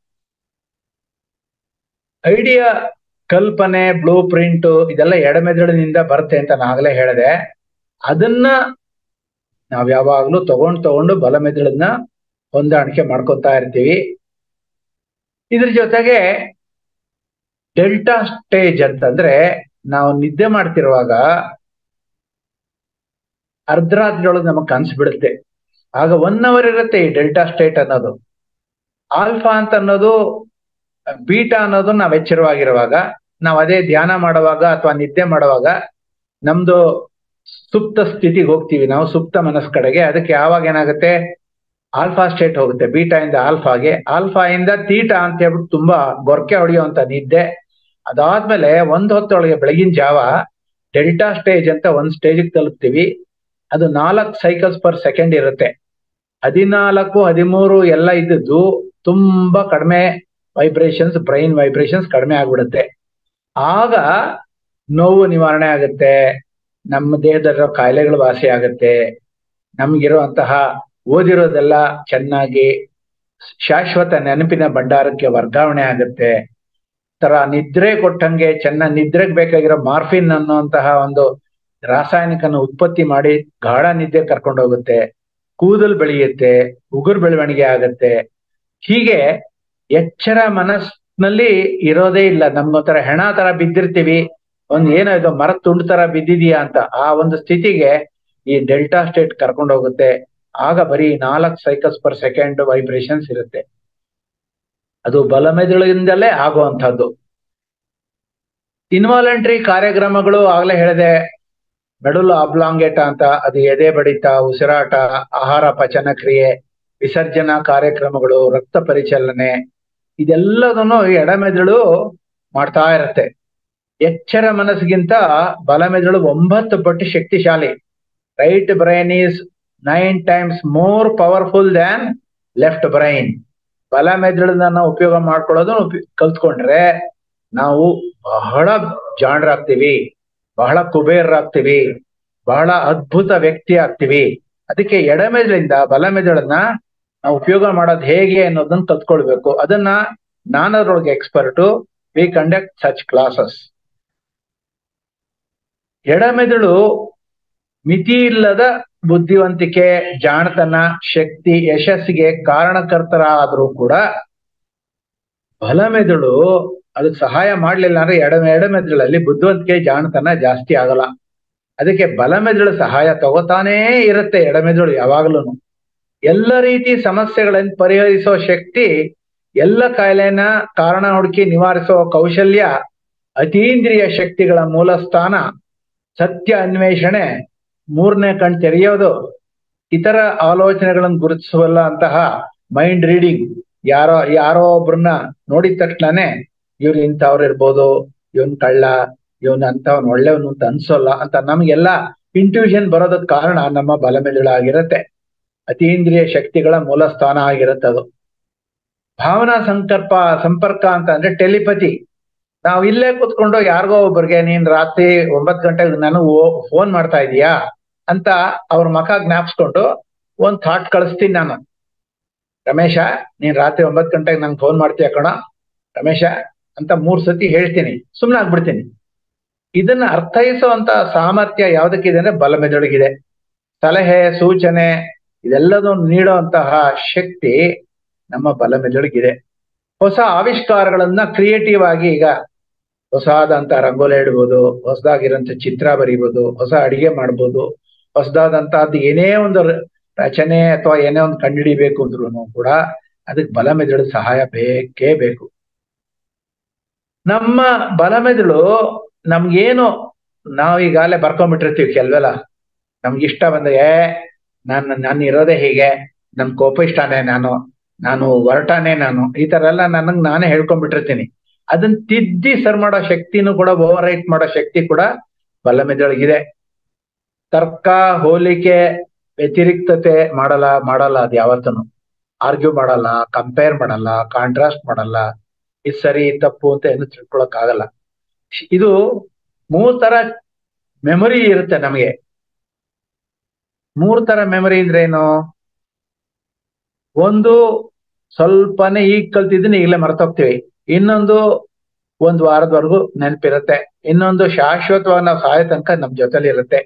ಐಡಿಯಾ ಕಲ್ಪನೆ ಬ್ಲೂ ಪ್ರಿಂಟ್ ಇದೆಲ್ಲ ಎಡಮೆದುಳಿನಿಂದ ಬರುತ್ತೆ ಅಂತ ನಾಗಲೇ ಹೇಳಿದೆ ಅದನ್ನ ನಾವ್ ಯಾವಾಗ್ಲೂ ತಗೊಂಡ್ ತಗೊಂಡು ಬಲ ಮೆದುಳನ್ನ ಹೊಂದಾಣಿಕೆ ಮಾಡ್ಕೊತಾ ಇರ್ತೀವಿ ಇದ್ರ ಜೊತೆಗೆ ಡೆಲ್ಟಾ ಸ್ಟೇಜ್ ಅಂತಂದ್ರೆ ನಾವು ನಿದ್ದೆ ಮಾಡ್ತಿರುವಾಗ ಅರ್ಧರಾತ್ರಿಯೊಳಗೆ ನಮಗ್ ಕನ್ಸು ಬಿಡುತ್ತೆ ಆಗ ಒನ್ ಅವರ್ ಇರುತ್ತೆ ಈ ಡೆಲ್ಟಾ ಸ್ಟೇಟ್ ಅನ್ನೋದು ಆಲ್ಫಾ ಅಂತ ಅನ್ನೋದು ಬೀಟಾ ಅನ್ನೋದು ನಾವ್ ಎಚ್ಚರವಾಗಿರುವಾಗ ನಾವ್ ಅದೇ ಧ್ಯಾನ ಮಾಡುವಾಗ ಅಥವಾ ನಿದ್ದೆ ಮಾಡುವಾಗ ನಮ್ದು ಸುಪ್ತ ಸ್ಥಿತಿಗೆ ಹೋಗ್ತೀವಿ ನಾವು ಸುಪ್ತ ಮನಸ್ ಕಡೆಗೆ ಅದಕ್ಕೆ ಯಾವಾಗ ಏನಾಗುತ್ತೆ ಆಲ್ಫಾ ಸ್ಟೇಟ್ ಹೋಗುತ್ತೆ ಬೀಟಾ ಇಂದ ಆಲ್ಫಾಗೆ ಆಲ್ಫಾ ಇಂದ ತೀಟಾ ಅಂತ ಹೇಳ್ಬಿಟ್ಟು ತುಂಬಾ ಗೊರಕೆ ಹೊಡೆಯುವಂತ ನಿದ್ದೆ ಅದಾದ್ಮೇಲೆ ಒಂದ್ ಹೊತ್ತೊಳಗೆ ಬೆಳಗಿನ ಜಾವ ಡೆಲ್ಟಾ ಸ್ಟೇಜ್ ಅಂತ ಒಂದ್ ಸ್ಟೇಜಿಗೆ ತಲುಪ್ತೀವಿ ಅದು ನಾಲ್ಕು ಸೈಕಲ್ಸ್ ಪರ್ ಸೆಕೆಂಡ್ ಇರುತ್ತೆ ಹದಿನಾಲ್ಕು ಹದಿಮೂರು ಎಲ್ಲ ಇದ್ದದ್ದು ತುಂಬಾ ಕಡಿಮೆ ವೈಬ್ರೇಷನ್ಸ್ ಬ್ರೈನ್ ವೈಬ್ರೇಷನ್ಸ್ ಕಡಿಮೆ ಆಗ್ಬಿಡುತ್ತೆ ಆಗ ನೋವು ನಿವಾರಣೆ ಆಗುತ್ತೆ ನಮ್ಮ ದೇಹದಲ್ಲಿರೋ ಕಾಯಿಲೆಗಳು ವಾಸಿ ಆಗುತ್ತೆ ನಮ್ಗಿರುವಂತಹ ಓದಿರೋದೆಲ್ಲ ಚೆನ್ನಾಗಿ ಶಾಶ್ವತ ನೆನಪಿನ ಭಂಡಾರಕ್ಕೆ ವರ್ಗಾವಣೆ ಆಗುತ್ತೆ ತರ ನಿದ್ರೆ ಕೊಟ್ಟಂಗೆ ಚೆನ್ನ ನಿದ್ರೆಗೆ ಬೇಕಾಗಿರೋ ಮಾರ್ಫಿನ್ ಅನ್ನುವಂತಹ ಒಂದು ರಾಸಾಯನಿಕನ ಉತ್ಪತ್ತಿ ಮಾಡಿ ಗಾಢ ನಿದ್ದೆ ಕರ್ಕೊಂಡು ಹೋಗುತ್ತೆ ಕೂದಲು ಬೆಳೆಯುತ್ತೆ ಉಗುರು ಬೆಳವಣಿಗೆ ಆಗತ್ತೆ ಹೀಗೆ ಎಚ್ಚರ ಮನಸ್ಸಿನಲ್ಲಿ ಇರೋದೇ ಇಲ್ಲ ನಮ್ಗೊಂಥರ ಹೆಣ ತರ ಬಿದ್ದಿರ್ತೀವಿ ಒಂದ್ ಏನೋ ಇದು ಮರ ತುಂಡು ತರ ಬಿದ್ದಿದೀಯಾ ಅಂತ ಆ ಒಂದು ಸ್ಥಿತಿಗೆ ಈ ಡೆಲ್ಟಾ ಸ್ಟೇಟ್ ಕರ್ಕೊಂಡು ಹೋಗುತ್ತೆ ಆಗ ಬರೀ ನಾಲ್ಕು ಸೈಕಲ್ಸ್ ಪರ್ ಸೆಕೆಂಡ್ ವೈಬ್ರೇಷನ್ಸ್ ಇರುತ್ತೆ ಅದು ಬಲಮೆದುಳಿಂದಲೇ ಆಗುವಂತಹದ್ದು ಇನ್ವಾಲಂಟ್ರಿ ಕಾರ್ಯಕ್ರಮಗಳು ಆಗ್ಲೇ ಹೇಳಿದೆ ಮೆಡುಲು ಅಬ್ಲಾಂಗೇಟ ಅಂತ ಅದು ಎದೆ ಬಡಿತ ಉಸಿರಾಟ ಆಹಾರ ಪಚನ ಕ್ರಿಯೆ ವಿಸರ್ಜನಾ ಕಾರ್ಯಕ್ರಮಗಳು ರಕ್ತ ಪರಿಚಲನೆ ಇದೆಲ್ಲದನ್ನು ಎಡಮೆದುಳು ಮಾಡ್ತಾ ಇರತ್ತೆ ಎಚ್ಚರ ಮನಸ್ಸಿಗಿಂತ ಬಲಮೆದುಳು ಒಂಬತ್ತು ಪಟ್ಟು ಶಕ್ತಿಶಾಲಿ right brain is nine times more powerful than left brain ಬಲ ಮೆದುಳನ್ನ ನಾವು ಉಪಯೋಗ ಮಾಡ್ಕೊಳ್ಳೋದು ಕಲ್ತ್ಕೊಂಡ್ರೆ ನಾವು ಬಹಳ ಜಾಣರಾಗ್ತೀವಿ ಬಹಳ ಕುಬೇರರಾಗ್ತೀವಿ ಬಹಳ ಅದ್ಭುತ ವ್ಯಕ್ತಿ ಆಗ್ತೀವಿ ಅದಕ್ಕೆ ಎಡಮೆದುಳಿಂದ ಬಲ ಮೆದುಳನ್ನ ನಾವು ಉಪಯೋಗ ಮಾಡೋದು ಹೇಗೆ ಅನ್ನೋದನ್ನ ಕಲ್ತ್ಕೊಳ್ಬೇಕು ಅದನ್ನ ನಾನದ್ರೊಳಗೆ expert we conduct such classes ಎಡಮೆದುಳು ಮಿತಿ ಇಲ್ಲದ ಬುದ್ಧಿವಂತಿಕೆ ಜಾಣತನ ಶಕ್ತಿ ಯಶಸ್ಸಿಗೆ ಕಾರಣಕರ್ತರಾದ್ರೂ ಕೂಡ ಬಲಮೆದುಳು ಅದಕ್ಕೆ ಸಹಾಯ ಮಾಡ್ಲಿಲ್ಲ ಅಂದ್ರೆ ಎಡ ಎಡಮೆದುಳಲ್ಲಿ ಬುದ್ಧಿವಂತಿಕೆ ಜಾಣತನ ಜಾಸ್ತಿ ಆಗಲ್ಲ ಅದಕ್ಕೆ ಬಲಮೆದುಳು ಸಹಾಯ ತಗೋತಾನೇ ಇರುತ್ತೆ ಎಡಮೆದುಳು ಯಾವಾಗ್ಲೂ ಎಲ್ಲ ರೀತಿ ಸಮಸ್ಯೆಗಳನ್ನು ಪರಿಹರಿಸೋ ಶಕ್ತಿ ಎಲ್ಲ ಕಾಯಿಲೆನ ಕಾರಣ ಹುಡುಕಿ ನಿವಾರಿಸೋ ಕೌಶಲ್ಯ ಅತೀಂದ್ರಿಯ ಶಕ್ತಿಗಳ ಮೂಲ ಸ್ಥಾನ ಸತ್ಯ ಅನ್ವೇಷಣೆ ಮೂರನೇ ಕಣ್ ತೆರೆಯೋದು ಇತರ ಆಲೋಚನೆಗಳನ್ನು ಗುರುತಿಸುವಲ್ಲ ಅಂತಹ ಮೈಂಡ್ ರೀಡಿಂಗ್ ಯಾರೋ ಯಾರೋ ಒಬ್ರನ್ನ ನೋಡಿದ ತಕ್ಷಣನೇ ಇವ್ರು ಇಂಥವ್ರು ಇರ್ಬೋದು ಇವನ್ ಕಳ್ಳ ಇವನ್ ಅಂತವನ್ ಒಳ್ಳೆಯವನು ಅಂತ ಅನ್ಸೋಲ್ಲ ಅಂತ ನಮ್ಗೆಲ್ಲ ಇಂಟ್ಯೂಷನ್ ಬರೋದಕ್ ಕಾರಣ ನಮ್ಮ ಬಲಮೆದುಳಾಗಿರತ್ತೆ ಅತೀಂದ್ರಿಯ ಶಕ್ತಿಗಳ ಮೂಲ ಸ್ಥಾನ ಆಗಿರುತ್ತೆ ಅದು ಭಾವನಾ ಸಂಕಲ್ಪ ಸಂಪರ್ಕ ಅಂತ ಅಂದ್ರೆ ಟೆಲಿಪತಿ ನಾವು ಇಲ್ಲೇ ಕುತ್ಕೊಂಡು ಯಾರಿಗೋ ಒಬ್ಬರಿಗೆ ನೀನ್ ರಾತ್ರಿ ಒಂಬತ್ ಗಂಟೆಗೆ ನಾನು ಫೋನ್ ಮಾಡ್ತಾ ಇದೀಯಾ ಅಂತ ಅವ್ರ ಮಖ ಜ್ಞಾಪಿಸ್ಕೊಂಡು ಒಂದ್ ಥಾಟ್ ಕಳಿಸ್ತೀನಿ ನಾನು ರಮೇಶ ನೀನ್ ರಾತ್ರಿ ಒಂಬತ್ ಗಂಟೆಗೆ ನಂಗೆ ಫೋನ್ ಮಾಡ್ತೀಯ ಕಣ ರಮೇಶ ಅಂತ ಮೂರ್ ಸತಿ ಹೇಳ್ತೀನಿ ಸುಮ್ನೆ ಆಗ್ಬಿಡ್ತೀನಿ ಇದನ್ನ ಅರ್ಥೈಸುವಂತ ಸಾಮರ್ಥ್ಯ ಯಾವ್ದಕ್ಕಿದೆ ಅಂದ್ರೆ ಬಲಮೆದುಳಿಗಿದೆ ಸಲಹೆ ಸೂಚನೆ ಇದೆಲ್ಲದನ್ನು ನೀಡುವಂತಹ ಶಕ್ತಿ ನಮ್ಮ ಬಲಮೆದುಳಿಗಿದೆ ಹೊಸ ಆವಿಷ್ಕಾರಗಳನ್ನ ಕ್ರಿಯೇಟಿವ್ ಆಗಿ ಈಗ ಹೊಸದಂತ ರಂಗೋಲಿ ಇಡ್ಬೋದು ಹೊಸದಾಗಿರೋಂಥ ಚಿತ್ರ ಬರಿಬೋದು ಹೊಸ ಅಡಿಗೆ ಮಾಡ್ಬೋದು ಹೊಸದಾದಂತಹದ್ದು ಏನೇ ಒಂದು ರಚನೆ ಅಥವಾ ಏನೇ ಒಂದು ಕಂಡುಹಿಡಿಬೇಕು ಅಂದ್ರೂ ಕೂಡ ಅದಕ್ಕೆ ಬಲಮೆದುಳು ಸಹಾಯ ಬೇಕೇ ಬೇಕು ನಮ್ಮ ಬಲಮೆದುಳು ನಮ್ಗೇನು ನಾವು ಈಗಾಗಲೇ ಬರ್ಕೊಂಡ್ಬಿಟ್ಟಿರ್ತೀವಿ ಕೆಲವೆಲ್ಲ ನಮ್ಗೆ ಇಷ್ಟ ಬಂದ ಏ ನಾನು ನಾನು ಇರೋದೇ ಹೀಗೆ ನನ್ ಕೋಪ ಇಷ್ಟಾನೇ ನಾನು ನಾನು ಹೊರಟಾನೆ ನಾನು ಈ ತರ ಎಲ್ಲ ನನಗ್ ನಾನೇ ಹೇಳ್ಕೊಂಡ್ಬಿಟ್ಟಿರ್ತೀನಿ ಅದನ್ನ ತಿದ್ದಿ ಸರ್ ಮಾಡೋ ಶಕ್ತಿನೂ ಕೂಡ ಓವರ್ ರೈಟ್ ಮಾಡೋ ಶಕ್ತಿ ಕೂಡ ಬಲಮೆದುಳಿಗಿದೆ ತರ್ಕ ಹೋಲಿಕೆ ವ್ಯತಿರಿಕ್ತತೆ ಮಾಡಲ್ಲ ಮಾಡಲ್ಲ ಅದು ಯಾವತ್ತೂ ಆರ್ಗ್ಯೂ ಮಾಡಲ್ಲ ಕಂಪೇರ್ ಮಾಡಲ್ಲ ಕಾಂಟ್ರಾಸ್ಟ್ ಮಾಡಲ್ಲ ಇದು ಸರಿ ತಪ್ಪು ಅಂತ ಏನು ತಿಳ್ಕೊಳಕ್ ಆಗಲ್ಲ ಇದು ಮೂರ್ ತರ ಮೆಮೊರಿ ಇರುತ್ತೆ ನಮಗೆ ಮೂರ್ ತರ ಮೆಮೊರಿ ಅಂದ್ರೆ ಏನು ಒಂದು ಸ್ವಲ್ಪನೇ ಈಗ ಕಲ್ತಿದ್ದೀನಿ ಈಗಲೇ ಮರ್ತೋಗ್ತೀವಿ ಇನ್ನೊಂದು ಒಂದ್ ವಾರದವರೆಗೂ ನೆನಪಿರುತ್ತೆ ಇನ್ನೊಂದು ಶಾಶ್ವತವಾಗಿ ನಾವು ಸಾಯೋ ತನಕ ನಮ್ ಜೊತೆಲಿ ಇರುತ್ತೆ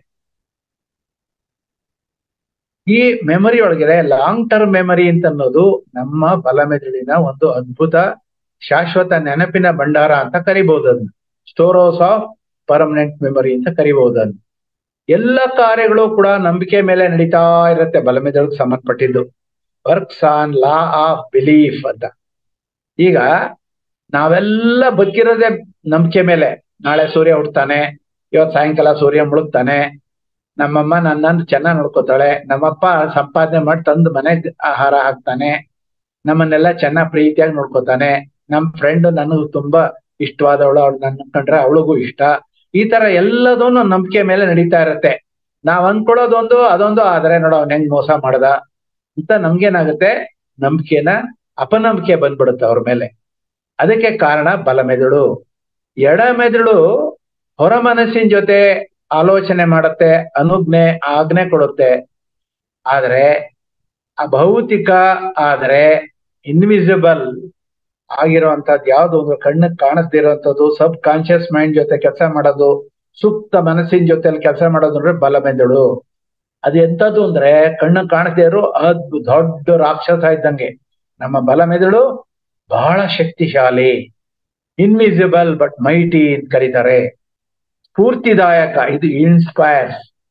ಈ ಮೆಮೊರಿ ಒಳಗಿದೆ ಲಾಂಗ್ ಟರ್ಮ್ ಮೆಮೊರಿ ಅಂತ ಅನ್ನೋದು ನಮ್ಮ ಬಲಮೆದುಳಿನ ಒಂದು ಅದ್ಭುತ ಶಾಶ್ವತ ನೆನಪಿನ ಭಂಡಾರ ಅಂತ ಕರಿಬಹುದು ಅದನ್ನ ಸ್ಟೋರೋಸ್ ಆಫ್ ಪರ್ಮನೆಂಟ್ ಮೆಮೊರಿ ಅಂತ ಕರಿಬಹುದು ಅದನ್ನ ಎಲ್ಲ ಕಾರ್ಯಗಳು ಕೂಡ ನಂಬಿಕೆ ಮೇಲೆ ನಡೀತಾ ಇರುತ್ತೆ ಬಲಮೆದುಳಿಗೆ ಸಂಬಂಧಪಟ್ಟಿದ್ದು works on law of belief ಅಂತ ಈಗ ನಾವೆಲ್ಲ ಬದುಕಿರೋದೇ ನಂಬಿಕೆ ಮೇಲೆ ನಾಳೆ ಸೂರ್ಯ ಹುಡ್ತಾನೆ ಇವತ್ ಸಾಯಂಕಾಲ ಸೂರ್ಯ ಮುಳುಗ್ತಾನೆ ನಮ್ಮಮ್ಮ ನನ್ನನ್ನು ಚೆನ್ನಾಗಿ ನೋಡ್ಕೋತಾಳೆ ನಮ್ಮಪ್ಪ ಸಂಪಾದನೆ ಮಾಡಿ ತಂದು ಮನೆಗೆ ಆಹಾರ ಹಾಕ್ತಾನೆ ನಮ್ಮನ್ನೆಲ್ಲ ಚೆನ್ನಾಗ್ ಪ್ರೀತಿಯಾಗಿ ನೋಡ್ಕೋತಾನೆ ನಮ್ ಫ್ರೆಂಡ್ ನನಗೂ ತುಂಬಾ ಇಷ್ಟವಾದವಳು ಅವಳು ನನ್ನ ಕಂಡ್ರೆ ಅವಳಿಗೂ ಇಷ್ಟ ಈ ತರ ಎಲ್ಲದನ್ನು ನಂಬಿಕೆ ಮೇಲೆ ನಡೀತಾ ಇರತ್ತೆ ನಾವ್ ಅನ್ಕೊಳ್ಳೋದೊಂದು ಅದೊಂದು ಆದ್ರೆ ನೋಡ ಅವ್ನ ಹೆಂಗ್ ಮೋಸ ಮಾಡ್ದ ಅಂತ ನಮ್ಗೇನಾಗುತ್ತೆ ನಂಬಿಕೆನ ಅಪನಂಬಿಕೆ ಬಂದ್ಬಿಡುತ್ತೆ ಅವ್ರ ಮೇಲೆ ಅದಕ್ಕೆ ಕಾರಣ ಬಲಮೆದುಳು ಎಡ ಮೆದುಳು ಹೊರ ಮನಸ್ಸಿನ ಜೊತೆ ಆಲೋಚನೆ ಮಾಡುತ್ತೆ ಅನುಜ್ಞೆ ಆಜ್ಞೆ ಕೊಡುತ್ತೆ ಆದ್ರೆ ಆ ಭೌತಿಕ ಆದ್ರೆ ಇನ್ವಿಸಿಬಲ್ ಆಗಿರುವಂತದ್ದು ಯಾವ್ದು ಒಂದು ಕಣ್ಣಿಗೆ ಕಾಣಿಸ್ದಿರುವಂತದ್ದು ಸಬ್ ಕಾನ್ಶಿಯಸ್ ಮೈಂಡ್ ಜೊತೆ ಕೆಲಸ ಮಾಡೋದು ಸುಪ್ತ ಮನಸ್ಸಿನ ಜೊತೆಲಿ ಕೆಲಸ ಮಾಡೋದು ಅಂದ್ರೆ ಬಲಮೆದುಳು ಅದು ಎಂತದ್ದು ಅಂದ್ರೆ ಕಣ್ಣು ಕಾಣದೇ ಇರೋ ಅದ್ ದೊಡ್ಡ ರಾಕ್ಷಸ ಇದ್ದಂಗೆ ನಮ್ಮ ಬಲಮೆದುಳು ಬಹಳ ಶಕ್ತಿಶಾಲಿ ಇನ್ವಿಸಿಬಲ್ ಬಟ್ ಮೈಟಿ ಅಂತ ಕರೀತಾರೆ ಸ್ಫೂರ್ತಿದಾಯಕ ಇದು ಇನ್ಸ್ಪೈರ್ಸ್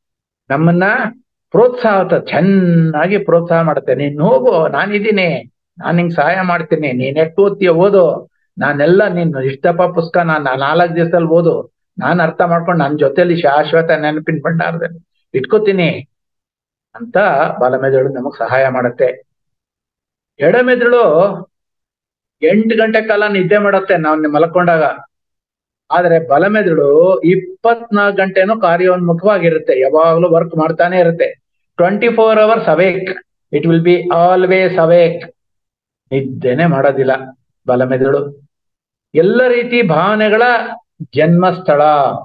ನಮ್ಮನ್ನ ಪ್ರೋತ್ಸಾಹ ಚೆನ್ನಾಗಿ ಪ್ರೋತ್ಸಾಹ ಮಾಡುತ್ತೆ ನೀನ್ ಹೋಗು ನಾನಿದ್ದೀನಿ ನಾನ್ ನಿಂಗೆ ಸಹಾಯ ಮಾಡ್ತೀನಿ ನೀನ್ ಎಷ್ಟು ಓದ್ತೀಯ ಓದು ನಾನೆಲ್ಲ ನೀನ್ ಇಷ್ಟಪ್ಪ ಪುಸ್ತಕ ನಾನ್ ನಾಲ್ಕು ದಿವಸದಲ್ಲಿ ಓದು ನಾನ್ ಅರ್ಥ ಮಾಡ್ಕೊಂಡು ನನ್ನ ಜೊತೆಲಿ ಶಾಶ್ವತ ನೆನಪಿನ ಭಂಡಾರದಲ್ಲಿ ಇಟ್ಕೋತೀನಿ ಅಂತ ಬಲಮೆದುಳು ನಮಗ್ ಸಹಾಯ ಮಾಡುತ್ತೆ ಎಡಮೆದುಳು ಎಂಟು ಗಂಟೆ ಕಾಲ ನಿದ್ದೆ ಮಾಡುತ್ತೆ ನಾವು ಮಲ್ಕೊಂಡಾಗ ಆದ್ರೆ ಬಲಮೆದುಳು ಇಪ್ಪತ್ನಾಲ್ಕು ಗಂಟೆನೂ ಕಾರ್ಯೋನ್ಮುಖವಾಗಿರುತ್ತೆ ಯಾವಾಗ್ಲೂ ವರ್ಕ್ ಮಾಡ್ತಾನೆ ಇರುತ್ತೆ twenty four hours awake it will be always awake ನಿದ್ದೆನೆ ಮಾಡೋದಿಲ್ಲ ಬಲಮೆದುಳು ಎಲ್ಲ ರೀತಿ ಭಾವನೆಗಳ ಜನ್ಮಸ್ಥಳ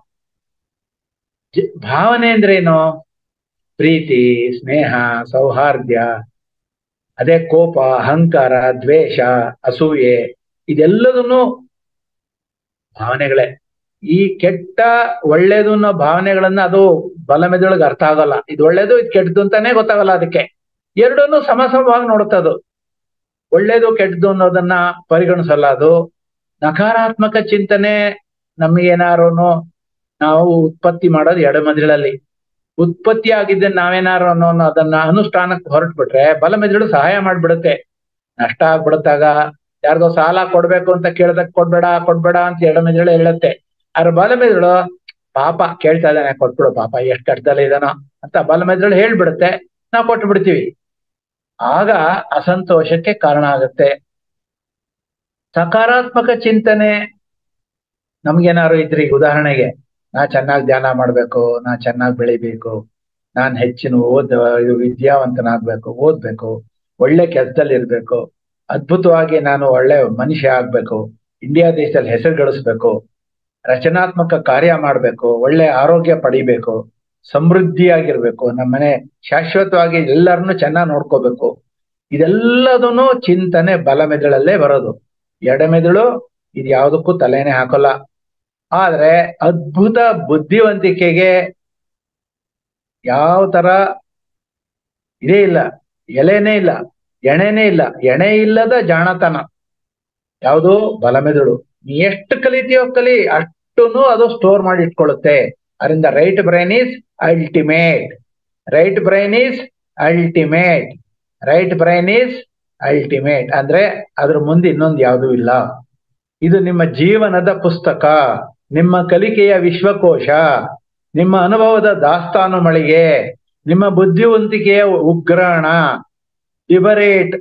ಜ- ಭಾವನೆ ಅಂದ್ರೇನು ಪ್ರೀತಿ ಸ್ನೇಹ ಸೌಹಾರ್ದ್ಯ ಅದೇ ಕೋಪ ಅಹಂಕಾರ ದ್ವೇಷ ಅಸೂಯೆ ಇದೆಲ್ಲದನ್ನು ಭಾವನೆಗಳೇ ಈ ಕೆಟ್ಟ ಒಳ್ಳೇದು ಅನ್ನೋ ಭಾವನೆಗಳನ್ನ ಅದು ಬಲಮೆದೊಳಗೆ ಅರ್ಥ ಆಗಲ್ಲ ಇದು ಒಳ್ಳೇದು ಇದು ಕೆಟ್ಟದ್ದು ಅಂತಾನೆ ಗೊತ್ತಾಗಲ್ಲ ಅದಕ್ಕೆ ಎರಡನ್ನೂ ಸಮಸಮವಾಗಿ ನೋಡುತ್ತೆ ಅದು ಒಳ್ಳೇದು ಕೆಟ್ಟದ್ದು ಅನ್ನೋದನ್ನ ಪರಿಗಣಿಸಲ್ಲ ಅದು ನಕಾರಾತ್ಮಕ ಚಿಂತನೆ ನಮಗೇನಾರು ನಾವು ಉತ್ಪತ್ತಿ ಮಾಡೋದು ಎಡಮದಿಗಳಲ್ಲಿ ಉತ್ಪತ್ತಿ ಆಗಿದ್ದ ನಾವೇನಾರು ಅನ್ನೋ ಅದನ್ನ ಅನುಷ್ಠಾನಕ್ಕೆ ಹೊರಟ್ಬಿಟ್ರೆ ಬಲಮೆದುಳು ಸಹಾಯ ಮಾಡ್ಬಿಡುತ್ತೆ ನಷ್ಟ ಆಗ್ಬಿಡುತ್ತಾಗ ಯಾರಿಗೋ ಸಾಲ ಕೊಡ್ಬೇಕು ಅಂತ ಕೇಳ್ದಕ್ ಕೊಡ್ಬೇಡ ಕೊಡ್ಬೇಡ ಅಂತ ಎಡಮೆದುಳು ಹೇಳುತ್ತೆ ಅದ್ರ ಬಲಮೆದುಳು ಪಾಪ ಕೇಳ್ತಾ ಇದ್ದಾನೆ ಕೊಟ್ಬಿಡು ಪಾಪ ಎಷ್ಟ್ ಕಷ್ಟದಲ್ಲಿ ಇದಾನೋ ಅಂತ ಬಲಮೆದುಳು ಹೇಳ್ಬಿಡುತ್ತೆ ನಾವು ಕೊಟ್ಟು ಬಿಡ್ತೀವಿ ಆಗ ಅಸಂತೋಷಕ್ಕೆ ಕಾರಣ ಆಗುತ್ತೆ ಸಕಾರಾತ್ಮಕ ಚಿಂತನೆ ನಮ್ಗೇನಾದ್ರು ಇದ್ರಿ ಈಗ ಉದಾಹರಣೆಗೆ ನಾ ಚೆನ್ನಾಗಿ ಧ್ಯಾನ ಮಾಡ್ಬೇಕು ನಾ ಚೆನ್ನಾಗಿ ಬೆಳಿಬೇಕು ನಾನ್ ಹೆಚ್ಚಿನ ಓದ್ ಇದು ವಿದ್ಯಾವಂತನಾಗ್ಬೇಕು ಓದ್ಬೇಕು ಒಳ್ಳೆ ಕೆಲ್ಸದಲ್ಲಿ ಇರ್ಬೇಕು ಅದ್ಭುತವಾಗಿ ನಾನು ಒಳ್ಳೆ ಮನುಷ್ಯ ಆಗ್ಬೇಕು ಇಂಡಿಯಾ ದೇಶದಲ್ಲಿ ಹೆಸರು ಗಳಿಸ್ಬೇಕು ರಚನಾತ್ಮಕ ಕಾರ್ಯ ಮಾಡ್ಬೇಕು ಒಳ್ಳೆ ಆರೋಗ್ಯ ಪಡಿಬೇಕು ಸಮೃದ್ಧಿಯಾಗಿರ್ಬೇಕು ನಮ್ಮನೆ ಶಾಶ್ವತವಾಗಿ ಎಲ್ಲರನ್ನು ಚೆನ್ನಾಗಿ ನೋಡ್ಕೋಬೇಕು ಇದೆಲ್ಲದನ್ನು ಚಿಂತನೆ ಬಲಮೆದುಳಲ್ಲೇ ಬರೋದು ಎಡಮೆದುಳು ಇದು ಯಾವುದಕ್ಕೂ ತಲೆನೇ ಹಾಕೋಲ್ಲ ಆದ್ರೆ ಅದ್ಭುತ ಬುದ್ಧಿವಂತಿಕೆಗೆ ಯಾವ ತರ ಇದೇ ಇಲ್ಲ ಎಲೆನೇ ಇಲ್ಲ ಎಣೆನೇ ಇಲ್ಲ ಎಣೆ ಇಲ್ಲದ ಜಾಣತನ ಯಾವುದು ಬಲಮೆದುಳು ನೀ ಎಷ್ಟು ಕಲಿತೀಯೋ ಕಲಿ ಅಷ್ಟುನು ಅದು ಸ್ಟೋರ್ ಮಾಡಿ ಇಟ್ಕೊಳ್ಳುತ್ತೆ ಅದರಿಂದ right brain is ultimate right brain is ultimate right brain is ultimate ಅಂದ್ರೆ ಅದ್ರ ಮುಂದೆ ಇನ್ನೊಂದು ಯಾವುದೂ ಇಲ್ಲ ಇದು ನಿಮ್ಮ ಜೀವನದ ಪುಸ್ತಕ ನಿಮ್ಮ ಕಲಿಕೆಯ ವಿಶ್ವಕೋಶ ನಿಮ್ಮ ಅನುಭವದ ದಾಸ್ತಾನು ಮಳಿಗೆ ನಿಮ್ಮ ಬುದ್ಧಿವಂತಿಕೆಯ ಉಗ್ರಾಣ ಲಿಬರೇಟ್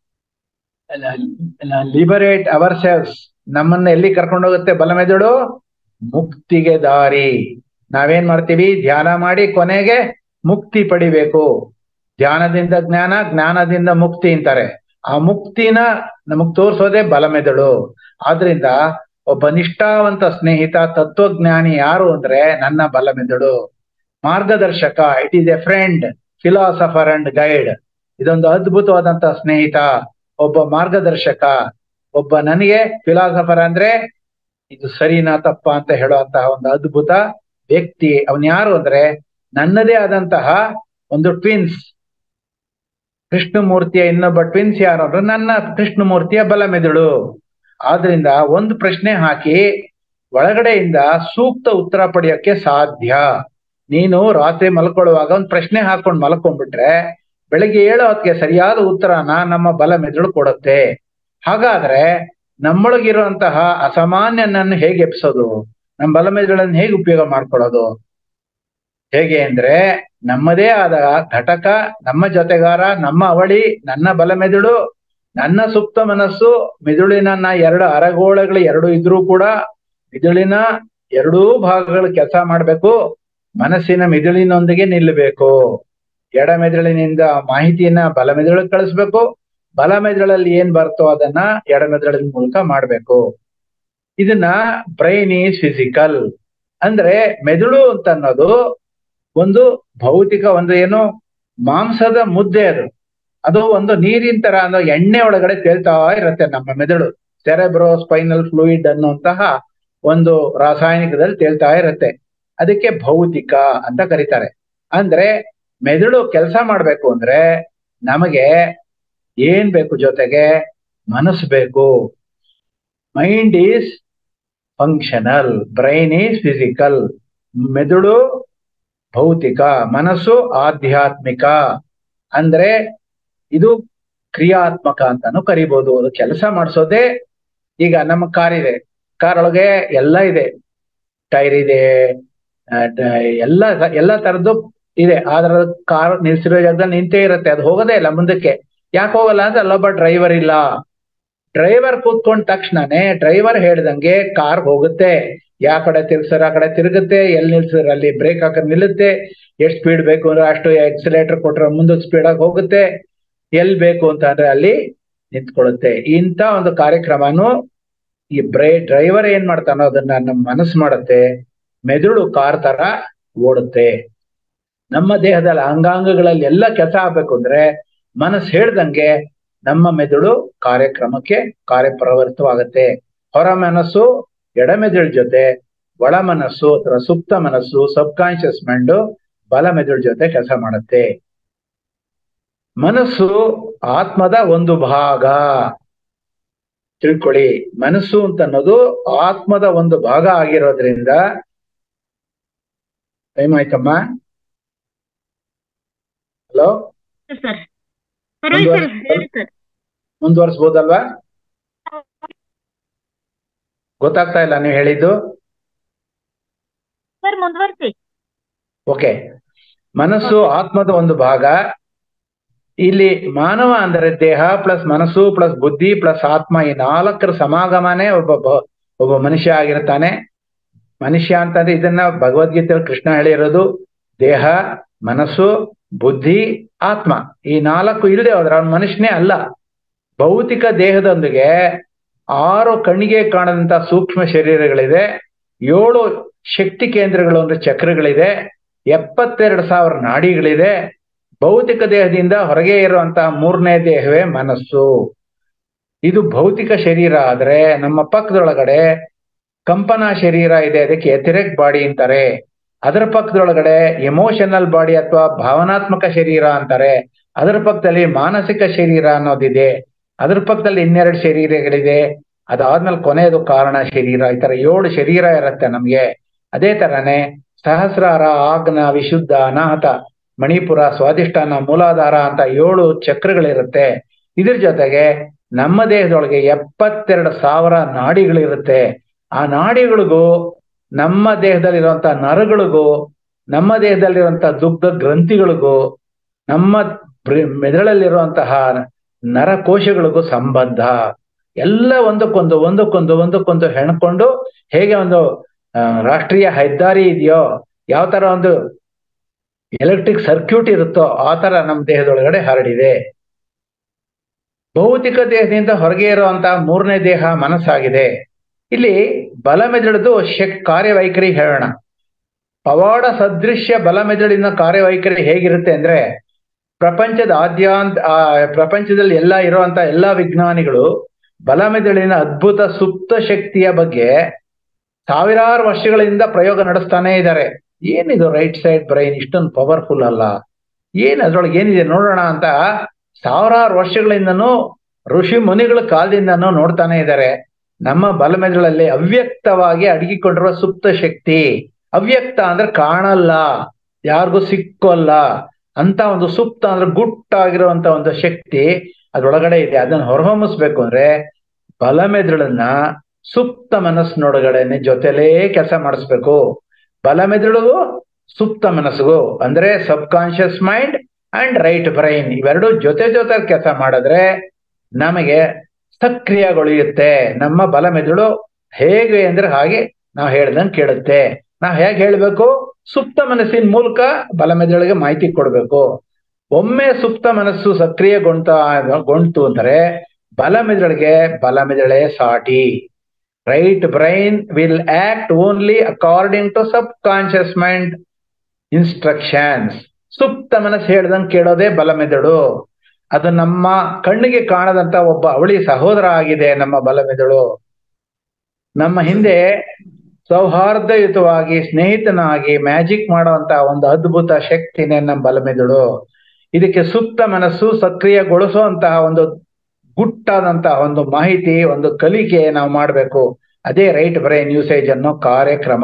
ಲಿಬರೇಟ್ ಅವರ್ ಸೆಲ್ಸ್ ನಮ್ಮನ್ನ ಎಲ್ಲಿ ಕರ್ಕೊಂಡು ಹೋಗುತ್ತೆ ಬಲಮೆದುಳು ಮುಕ್ತಿಗೆ ದಾರಿ ನಾವೇನ್ ಮಾಡ್ತೀವಿ ಧ್ಯಾನ ಮಾಡಿ ಕೊನೆಗೆ ಮುಕ್ತಿ ಪಡಿಬೇಕು ಧ್ಯಾನದಿಂದ ಜ್ಞಾನ ಜ್ಞಾನದಿಂದ ಮುಕ್ತಿ ಅಂತಾರೆ ಆ ಮುಕ್ತಿನ ನಮಗ್ ತೋರ್ಸೋದೇ ಬಲಮೆದುಳು ಆದ್ರಿಂದ ಒಬ್ಬ ನಿಷ್ಠಾವಂತ ಸ್ನೇಹಿತ ತತ್ವಜ್ಞಾನಿ ಯಾರು ಅಂದ್ರೆ ನನ್ನ ಬಲಮೆದುಳು ಮಾರ್ಗದರ್ಶಕ it is a friend philosopher and guide ಇದೊಂದು ಅದ್ಭುತವಾದಂತ ಸ್ನೇಹಿತ ಒಬ್ಬ ಮಾರ್ಗದರ್ಶಕ ಒಬ್ಬ ನನಗೆ ಫಿಲಾಸಫರ್ ಅಂದ್ರೆ ಇದು ಸರಿನಾ ತಪ್ಪ ಅಂತ ಹೇಳುವಂತಹ ಒಂದು ಅದ್ಭುತ ವ್ಯಕ್ತಿ ಅವನ್ ಯಾರು ಅಂದ್ರೆ ನನ್ನದೇ ಆದಂತಹ ಒಂದು ಟ್ವಿನ್ಸ್ ಕೃಷ್ಣಮೂರ್ತಿಯ ಇನ್ನೊಬ್ಬ ಟ್ವಿನ್ಸ್ ಯಾರು ಅಂದ್ರೆ ನನ್ನ ಕೃಷ್ಣಮೂರ್ತಿಯ ಬಲಮೆದುಳು ಆದ್ರಿಂದ ಒಂದು ಪ್ರಶ್ನೆ ಹಾಕಿ ಒಳಗಡೆಯಿಂದ ಸೂಕ್ತ ಉತ್ತರ ಪಡೆಯೋಕೆ ಸಾಧ್ಯ ನೀನು ರಾತ್ರಿ ಮಲ್ಕೊಳ್ಳುವಾಗ ಒಂದು ಪ್ರಶ್ನೆ ಹಾಕೊಂಡು ಮಲ್ಕೊಂಡ್ಬಿಟ್ರೆ ಬೆಳಗ್ಗೆ ಏಳೋ ಹೊತ್ತಿಗೆ ಸರಿಯಾದ ಉತ್ತರನ ನಮ್ಮ ಬಲ ಮೆದುಳು ಕೊಡುತ್ತೆ ಹಾಗಾದ್ರೆ ನಮ್ಮೊಳಗಿರುವಂತಹ ಅಸಾಮಾನ್ಯನನ್ನು ಹೇಗೆ ಎಪ್ಸೋದು ನಮ್ಮ ಬಲ ಮೆದುಳನ್ನು ಹೇಗೆ ಉಪಯೋಗ ಮಾಡ್ಕೊಳ್ಳೋದು ಹೇಗೆ ಅಂದ್ರೆ ನಮ್ಮದೇ ಆದ ಘಟಕ ನಮ್ಮ ಜೊತೆಗಾರ ನಮ್ಮ ಅವಳಿ ನನ್ನ ಬಲ ಮೆದುಳು ನನ್ನ ಸುಪ್ತ ಮನಸ್ಸು ಮಿದುಳಿನ ಎರಡು ಅರಗೋಳಗಳು ಎರಡು ಇದ್ರೂ ಕೂಡ ಮಿದುಳಿನ ಎರಡೂ ಭಾಗಗಳು ಕೆಲಸ ಮಾಡ್ಬೇಕು ಮನಸ್ಸಿನ ಮಿದುಳಿನೊಂದಿಗೆ ನಿಲ್ಲಬೇಕು ಎಡ ಮೆದುಳಿನಿಂದ ಮಾಹಿತಿಯನ್ನ ಬಲ ಮೆದುಳಿಗೆ ಕಳಿಸ್ಬೇಕು ಬಲ ಮೆದುಳಲ್ಲಿ ಏನ್ ಬರ್ತೋ ಅದನ್ನ ಎಡ ಮೆದುಳಿನ ಮೂಲಕ ಮಾಡ್ಬೇಕು ಇದನ್ನ ಬ್ರೈನ್ ಈಸ್ ಫಿಸಿಕಲ್ ಅಂದ್ರೆ ಮೆದುಳು ಅಂತ ಅನ್ನೋದು ಒಂದು ಭೌತಿಕ ಒಂದು ಏನು ಮಾಂಸದ ಮುದ್ದೆ ಅದು ಅದು ಒಂದು ನೀರಿನ ತರ ಅನ್ನೋ ಎಣ್ಣೆ ಒಳಗಡೆ ತೇಲ್ತಾ ಇರುತ್ತೆ ನಮ್ಮ ಮೆದುಳು ಸೆರೆಬ್ರೋ ಸ್ಪೈನಲ್ ಫ್ಲೂಯಿಡ್ ಅನ್ನುವಂತಹ ಒಂದು ರಾಸಾಯನಿಕದಲ್ಲಿ ತೇಲ್ತಾ ಇರುತ್ತೆ ಅದಕ್ಕೆ ಭೌತಿಕ ಅಂತ ಕರೀತಾರೆ ಅಂದ್ರೆ ಮೆದುಳು ಕೆಲಸ ಮಾಡ್ಬೇಕು ಅಂದ್ರೆ ನಮಗೆ ಏನ್ ಬೇಕು ಜೊತೆಗೆ ಮನಸ್ಸು ಬೇಕು mind is functional brain is physical ಮೆದುಳು ಭೌತಿಕ ಮನಸ್ಸು ಆಧ್ಯಾತ್ಮಿಕ ಅಂದ್ರೆ ಇದು ಕ್ರಿಯಾತ್ಮಕ ಅಂತಾನು ಕರಿಬಹುದು ಅದು ಕೆಲಸ ಮಾಡಿಸೋದೇ ಈಗ ನಮ್ಮ ಕಾರ್ ಇದೆ ಕಾರ್ ಒಳಗೆ ಎಲ್ಲ ಇದೆ ಟೈರ್ ಇದೆ ಆ, ಡ- ಎಲ್ಲ ಎಲ್ಲ ತರದ್ದು ಇದೆ ಆದ್ರ ಕಾರ್ ನಿಲ್ಸಿರೋ ಜಾಗದಲ್ಲಿ ನಿಂತೇ ಇರುತ್ತೆ ಅದು ಹೋಗೋದೇ ಇಲ್ಲ ಮುಂದಕ್ಕೆ ಯಾಕೆ ಹೋಗಲ್ಲ ಅಂದ್ರೆ ಅಲ್ಲೊಬ್ಬ ಡ್ರೈವರ್ ಇಲ್ಲ ಡ್ರೈವರ್ ಕೂತ್ಕೊಂಡ ತಕ್ಷಣನೇ ಡ್ರೈವರ್ ಹೇಳ್ದಂಗೆ ಕಾರ್ ಹೋಗುತ್ತೆ ಯಾವ ಕಡೆ ತಿರ್ಗ್ಸರ ಆ ಕಡೆ ತಿರುಗುತ್ತೆ ಎಲ್ಲಿ ನಿಲ್ಸಿದ್ರೆ ಅಲ್ಲಿ ಬ್ರೇಕ್ ಹಾಕಿ ನಿಲ್ಲುತ್ತೆ ಎಷ್ಟು ಸ್ಪೀಡ್ ಬೇಕು ಅಂದ್ರೆ ಅಷ್ಟು ಎಕ್ಸಲೇಟರ್ ಕೊಟ್ರೆ ಮುಂದಕ್ಕೆ ಸ್ಪೀಡ್ ಆಗಿ ಹೋಗುತ್ತೆ ಎಲ್ಲಿ ಬೇಕು ಅಂತ ಅಂದ್ರೆ ಅಲ್ಲಿ ನಿಂತ್ಕೊಳ್ಳುತ್ತೆ ಇಂಥ ಒಂದು ಕಾರ್ಯಕ್ರಮನು ಈ ಬ್ರೈ ಡ್ರೈವರ್ ಏನ್ ಮಾಡ್ತಾನೋ ಅದನ್ನ ನಮ್ಮ ಮನಸ್ಸು ಮಾಡುತ್ತೆ ಮೆದುಳು ಕಾರ್ ತರ ಓಡುತ್ತೆ ನಮ್ಮ ದೇಹದಲ್ಲಿ ಅಂಗಾಂಗಗಳಲ್ಲಿ ಎಲ್ಲ ಕೆಲಸ ಆಗ್ಬೇಕು ಅಂದ್ರೆ ಮನಸ್ಸು ಹೇಳ್ದಂಗೆ ನಮ್ಮ ಮೆದುಳು ಕಾರ್ಯಕ್ರಮಕ್ಕೆ ಕಾರ್ಯಪ್ರವೃತ್ತವಾಗುತ್ತೆ ಹೊರ ಮನಸ್ಸು ಎಡ ಮೆದುಳು ಜೊತೆ ಒಳ ಮನಸ್ಸು ಅಥವಾ ಸುಪ್ತ ಮನಸ್ಸು ಸಬ್ ಕಾನ್ಶಿಯಸ್ ಮೈಂಡ್ ಬಲ ಮೆದುಳು ಜೊತೆ ಕೆಲಸ ಮಾಡುತ್ತೆ ಮನಸ್ಸು ಆತ್ಮದ ಒಂದು ಭಾಗ ತಿಳ್ಕೊಳ್ಳಿ ಮನಸ್ಸು ಅಂತ ಅನ್ನೋದು ಆತ್ಮದ ಒಂದು ಭಾಗ ಆಗಿರೋದ್ರಿಂದ ಟೈಮ್ ಆಯ್ತಮ್ಮ ಹಲೋ ಸರ್ ಪರವಾಗಿಲ್ಲ ಸರ್ ಹೇಳಿ ಸರ್ ಮುಂದುವರ್ಸ್ಬೋದಲ್ವಾ ಗೊತ್ತಾಗ್ತಾ ಇಲ್ಲ ನೀವು ಹೇಳಿದ್ದು ಸರ್ ಮುಂದುವರಿಸಿ ಓಕೆ ಮನಸ್ಸು ಆತ್ಮದ ಒಂದು ಭಾಗ ಇಲ್ಲಿ ಮಾನವ ಅಂದರೆ ದೇಹ ಪ್ಲಸ್ ಮನಸ್ಸು ಪ್ಲಸ್ ಬುದ್ಧಿ ಪ್ಲಸ್ ಆತ್ಮ ಈ ನಾಲ್ಕರ ಸಮಾಗಮನೇ ಒಬ್ಬ ಬ- ಒಬ್ಬ ಮನುಷ್ಯ ಆಗಿರ್ತಾನೆ ಮನುಷ್ಯ ಅಂತಂದ್ರೆ ಇದನ್ನ ಭಗವದ್ಗೀತೆಯಲ್ಲಿ ಕೃಷ್ಣ ಹೇಳಿರೋದು ದೇಹ ಮನಸ್ಸು ಬುದ್ಧಿ ಆತ್ಮ ಈ ನಾಲ್ಕು ಇಲ್ಲದೆ ಹೋದ್ರೆ ಅವನ ಮನುಷ್ಯನೇ ಅಲ್ಲ ಭೌತಿಕ ದೇಹದೊಂದಿಗೆ ಆರು ಕಣ್ಣಿಗೆ ಕಾಣದಂತ ಸೂಕ್ಷ್ಮ ಶರೀರಗಳಿದೆ ಏಳು ಶಕ್ತಿ ಕೇಂದ್ರಗಳು ಅಂದ್ರೆ ಚಕ್ರಗಳಿದೆ ಎಪ್ಪತ್ತೆರಡು ಸಾವಿರ ನಾಡಿಗಳಿದೆ ಭೌತಿಕ ದೇಹದಿಂದ ಹೊರಗೆ ಇರುವಂತಹ ಮೂರನೇ ದೇಹವೇ ಮನಸ್ಸು ಇದು ಭೌತಿಕ ಶರೀರ ಆದ್ರೆ ನಮ್ಮ ಪಕ್ಕದೊಳಗಡೆ ಕಂಪನ ಶರೀರ ಇದೆ ಅದಕ್ಕೆ ಎಥೆರಿಕ್ ಬಾಡಿ ಅಂತಾರೆ ಅದರ ಪಕ್ಕದೊಳಗಡೆ ಎಮೋಷನಲ್ ಬಾಡಿ ಅಥವಾ ಭಾವನಾತ್ಮಕ ಶರೀರ ಅಂತಾರೆ ಅದರ ಪಕ್ಕದಲ್ಲಿ ಮಾನಸಿಕ ಶರೀರ ಅನ್ನೋದಿದೆ ಅದ್ರ ಪಕ್ಕದಲ್ಲಿ ಇನ್ನೆರಡು ಶರೀರಗಳಿದೆ ಅದಾದ್ಮೇಲೆ ಕೊನೆಯದು ಕಾರಣ ಶರೀರ ಈ ತರ ಏಳು ಶರೀರ ಇರುತ್ತೆ ನಮ್ಗೆ ಅದೇ ತರನೇ ಸಹಸ್ರಾರ ಆಗ್ನ ವಿಶುದ್ಧ ಅನಾಹತ ಮಣಿಪುರ ಸ್ವಾದಿಷ್ಠಾನ ಮೂಲಾಧಾರ ಅಂತ ಏಳು ಚಕ್ರಗಳಿರುತ್ತೆ ಇದ್ರ ಜೊತೆಗೆ ನಮ್ಮ ದೇಹದೊಳಗೆ ಎಪ್ಪತ್ತೆರಡು ಸಾವಿರ ನಾಡಿಗಳಿರುತ್ತೆ ಆ ನಾಡಿಗಳಿಗೂ ನಮ್ಮ ದೇಹದಲ್ಲಿರುವಂತ ನರಗಳಿಗೂ ನಮ್ಮ ದೇಹದಲ್ಲಿರುವಂತಹ ದುಗ್ಧ ಗ್ರಂಥಿಗಳಿಗೂ ನಮ್ಮ ಬ್ರ- ಮೆದುಳಲ್ಲಿರುವಂತಹ ನರಕೋಶಗಳಿಗೂ ಸಂಬಂಧ ಎಲ್ಲ ಒಂದಕ್ಕೊಂದು ಒಂದಕ್ಕೊಂದು ಒಂದಕ್ಕೊಂದು ಹೆಣ್ಕೊಂಡು ಹೇಗೆ ಒಂದು ಆ, ರಾಷ್ಟ್ರೀಯ ಹೆದ್ದಾರಿ ಇದೆಯೋ ಯಾವ ತರ ಒಂದು ಎಲೆಕ್ಟ್ರಿಕ್ ಸರ್ಕ್ಯೂಟ್ ಇರುತ್ತೋ ಆ ತರ ನಮ್ಮ ದೇಹದೊಳಗಡೆ ಹರಡಿದೆ ಭೌತಿಕ ದೇಹದಿಂದ ಹೊರಗೆ ಇರುವಂತಹ ಮೂರನೇ ದೇಹ ಮನಸ್ಸಾಗಿದೆ ಇಲ್ಲಿ ಬಲ ಮೆದುಳದು ಶಕ್ ಕಾರ್ಯವೈಖರಿ ಹೇಳೋಣ ಪವಾಡ ಸದೃಶ್ಯ ಬಲ ಮೆದುಳಿನ ಕಾರ್ಯವೈಖರಿ ಹೇಗಿರುತ್ತೆ ಅಂದ್ರೆ ಪ್ರಪಂಚದ ಆದ್ಯಾಂತ ಆ ಪ್ರಪಂಚದಲ್ಲಿ ಎಲ್ಲ ಇರುವಂತ ಎಲ್ಲಾ ವಿಜ್ಞಾನಿಗಳು ಬಲ ಮೆದುಳಿನ ಅದ್ಭುತ ಸುಪ್ತ ಶಕ್ತಿಯ ಬಗ್ಗೆ ಸಾವಿರಾರು ವರ್ಷಗಳಿಂದ ಪ್ರಯೋಗ ನಡೆಸ್ತಾನೆ ಇದ್ದಾರೆ ಏನಿದು ರೈಟ್ ಸೈಡ್ ಬ್ರೈನ್ ಇಷ್ಟೊಂದು ಪವರ್ಫುಲ್ ಅಲ್ಲ ಏನ್ ಅದ್ರೊಳಗೆ ಏನಿದೆ ನೋಡೋಣ ಅಂತ ಸಾವಿರಾರು ವರ್ಷಗಳಿಂದನೂ ಋಷಿ ಮುನಿಗಳ ಕಾಲದಿಂದನೂ ನೋಡ್ತಾನೆ ಇದ್ದಾರೆ ನಮ್ಮ ಬಲಮೆದುಳಲ್ಲಿ ಅವ್ಯಕ್ತವಾಗಿ ಅಡಗಿಕೊಂಡಿರುವ ಸುಪ್ತ ಶಕ್ತಿ ಅವ್ಯಕ್ತ ಅಂದ್ರೆ ಕಾಣಲ್ಲ ಯಾರಿಗೂ ಸಿಕ್ಕೋಲ್ಲ ಅಂತ ಒಂದು ಸುಪ್ತ ಅಂದ್ರೆ ಗುಟ್ಟಾಗಿರುವಂತ ಒಂದು ಶಕ್ತಿ ಅದ್ರೊಳಗಡೆ ಇದೆ ಅದನ್ನ ಹೊರಹೊಮ್ಮಿಸ್ಬೇಕು ಅಂದ್ರೆ ಬಲಮೆದುಳನ್ನ ಸುಪ್ತ ಮನಸ್ಸಿನೊಳಗಡೆನೆ ಜೊತೆಲೇ ಕೆಲಸ ಮಾಡಿಸ್ಬೇಕು ಬಲಮೆದುಳಿಗೂ ಸುಪ್ತ ಮನಸ್ಸಿಗೂ ಅಂದ್ರೆ subconscious mind and right brain ಇವೆರಡು ಜೊತೆ ಜೊತೆ ಕೆಲಸ ಮಾಡಿದ್ರೆ ನಮಗೆ ಸಕ್ರಿಯಗೊಳಿಯುತ್ತೆ ನಮ್ಮ ಬಲ ಮೆದುಳು ಹೇಗೆ ಅಂದ್ರೆ ಹಾಗೆ ನಾವು ಹೇಳ್ದಂಗೆ ಕೇಳುತ್ತೆ ನಾವು ಹೇಗೆ ಹೇಳ್ಬೇಕು ಸುಪ್ತ ಮನಸ್ಸಿನ ಮೂಲಕ ಬಲ ಮೆದುಳಿಗೆ ಮಾಹಿತಿ ಕೊಡ್ಬೇಕು ಒಮ್ಮೆ ಸುಪ್ತ ಮನಸ್ಸು ಸಕ್ರಿಯಗೊಂತ ಗೊಂಡ್ತು ಅಂದ್ರೆ ಬಲ ಮೆದುಳಿಗೆ ಬಲ ಮೆದುಳೇ ಸಾಟಿ right brain will act only according to subconscious mind instructions ಸುಪ್ತ ಮನಸ್ಸು ಹೇಳ್ದಂಗೆ ಕೇಳೋದೇ ಬಲ ಮೆದುಳು ಅದು ನಮ್ಮ ಕಣ್ಣಿಗೆ ಕಾಣದಂತ ಒಬ್ಬ ಅವಳಿ ಸಹೋದರ ಆಗಿದೆ ನಮ್ಮ ಬಲ ಮೆದುಳು ನಮ್ಮ ಹಿಂದೆ ಸೌಹಾರ್ದಯುತವಾಗಿ ಸ್ನೇಹಿತನಾಗಿ ಮ್ಯಾಜಿಕ್ ಮಾಡುವಂತ ಒಂದು ಅದ್ಭುತ ಶಕ್ತಿನೇ ನಮ್ಮ ಬಲ ಮೆದುಳು ಇದಕ್ಕೆ ಸುಪ್ತ ಮನಸ್ಸು ಸಕ್ರಿಯಗೊಳಿಸುವಂತಹ ಒಂದು ಗುಟ್ಟಾದಂತಹ ಒಂದು ಮಾಹಿತಿ ಒಂದು ಕಲಿಕೆ ನಾವು ಮಾಡಬೇಕು ಅದೇ ರೈಟ್ ಬ್ರೈನ್ ಯೂಸೇಜ್ ಅನ್ನೋ ಕಾರ್ಯಕ್ರಮ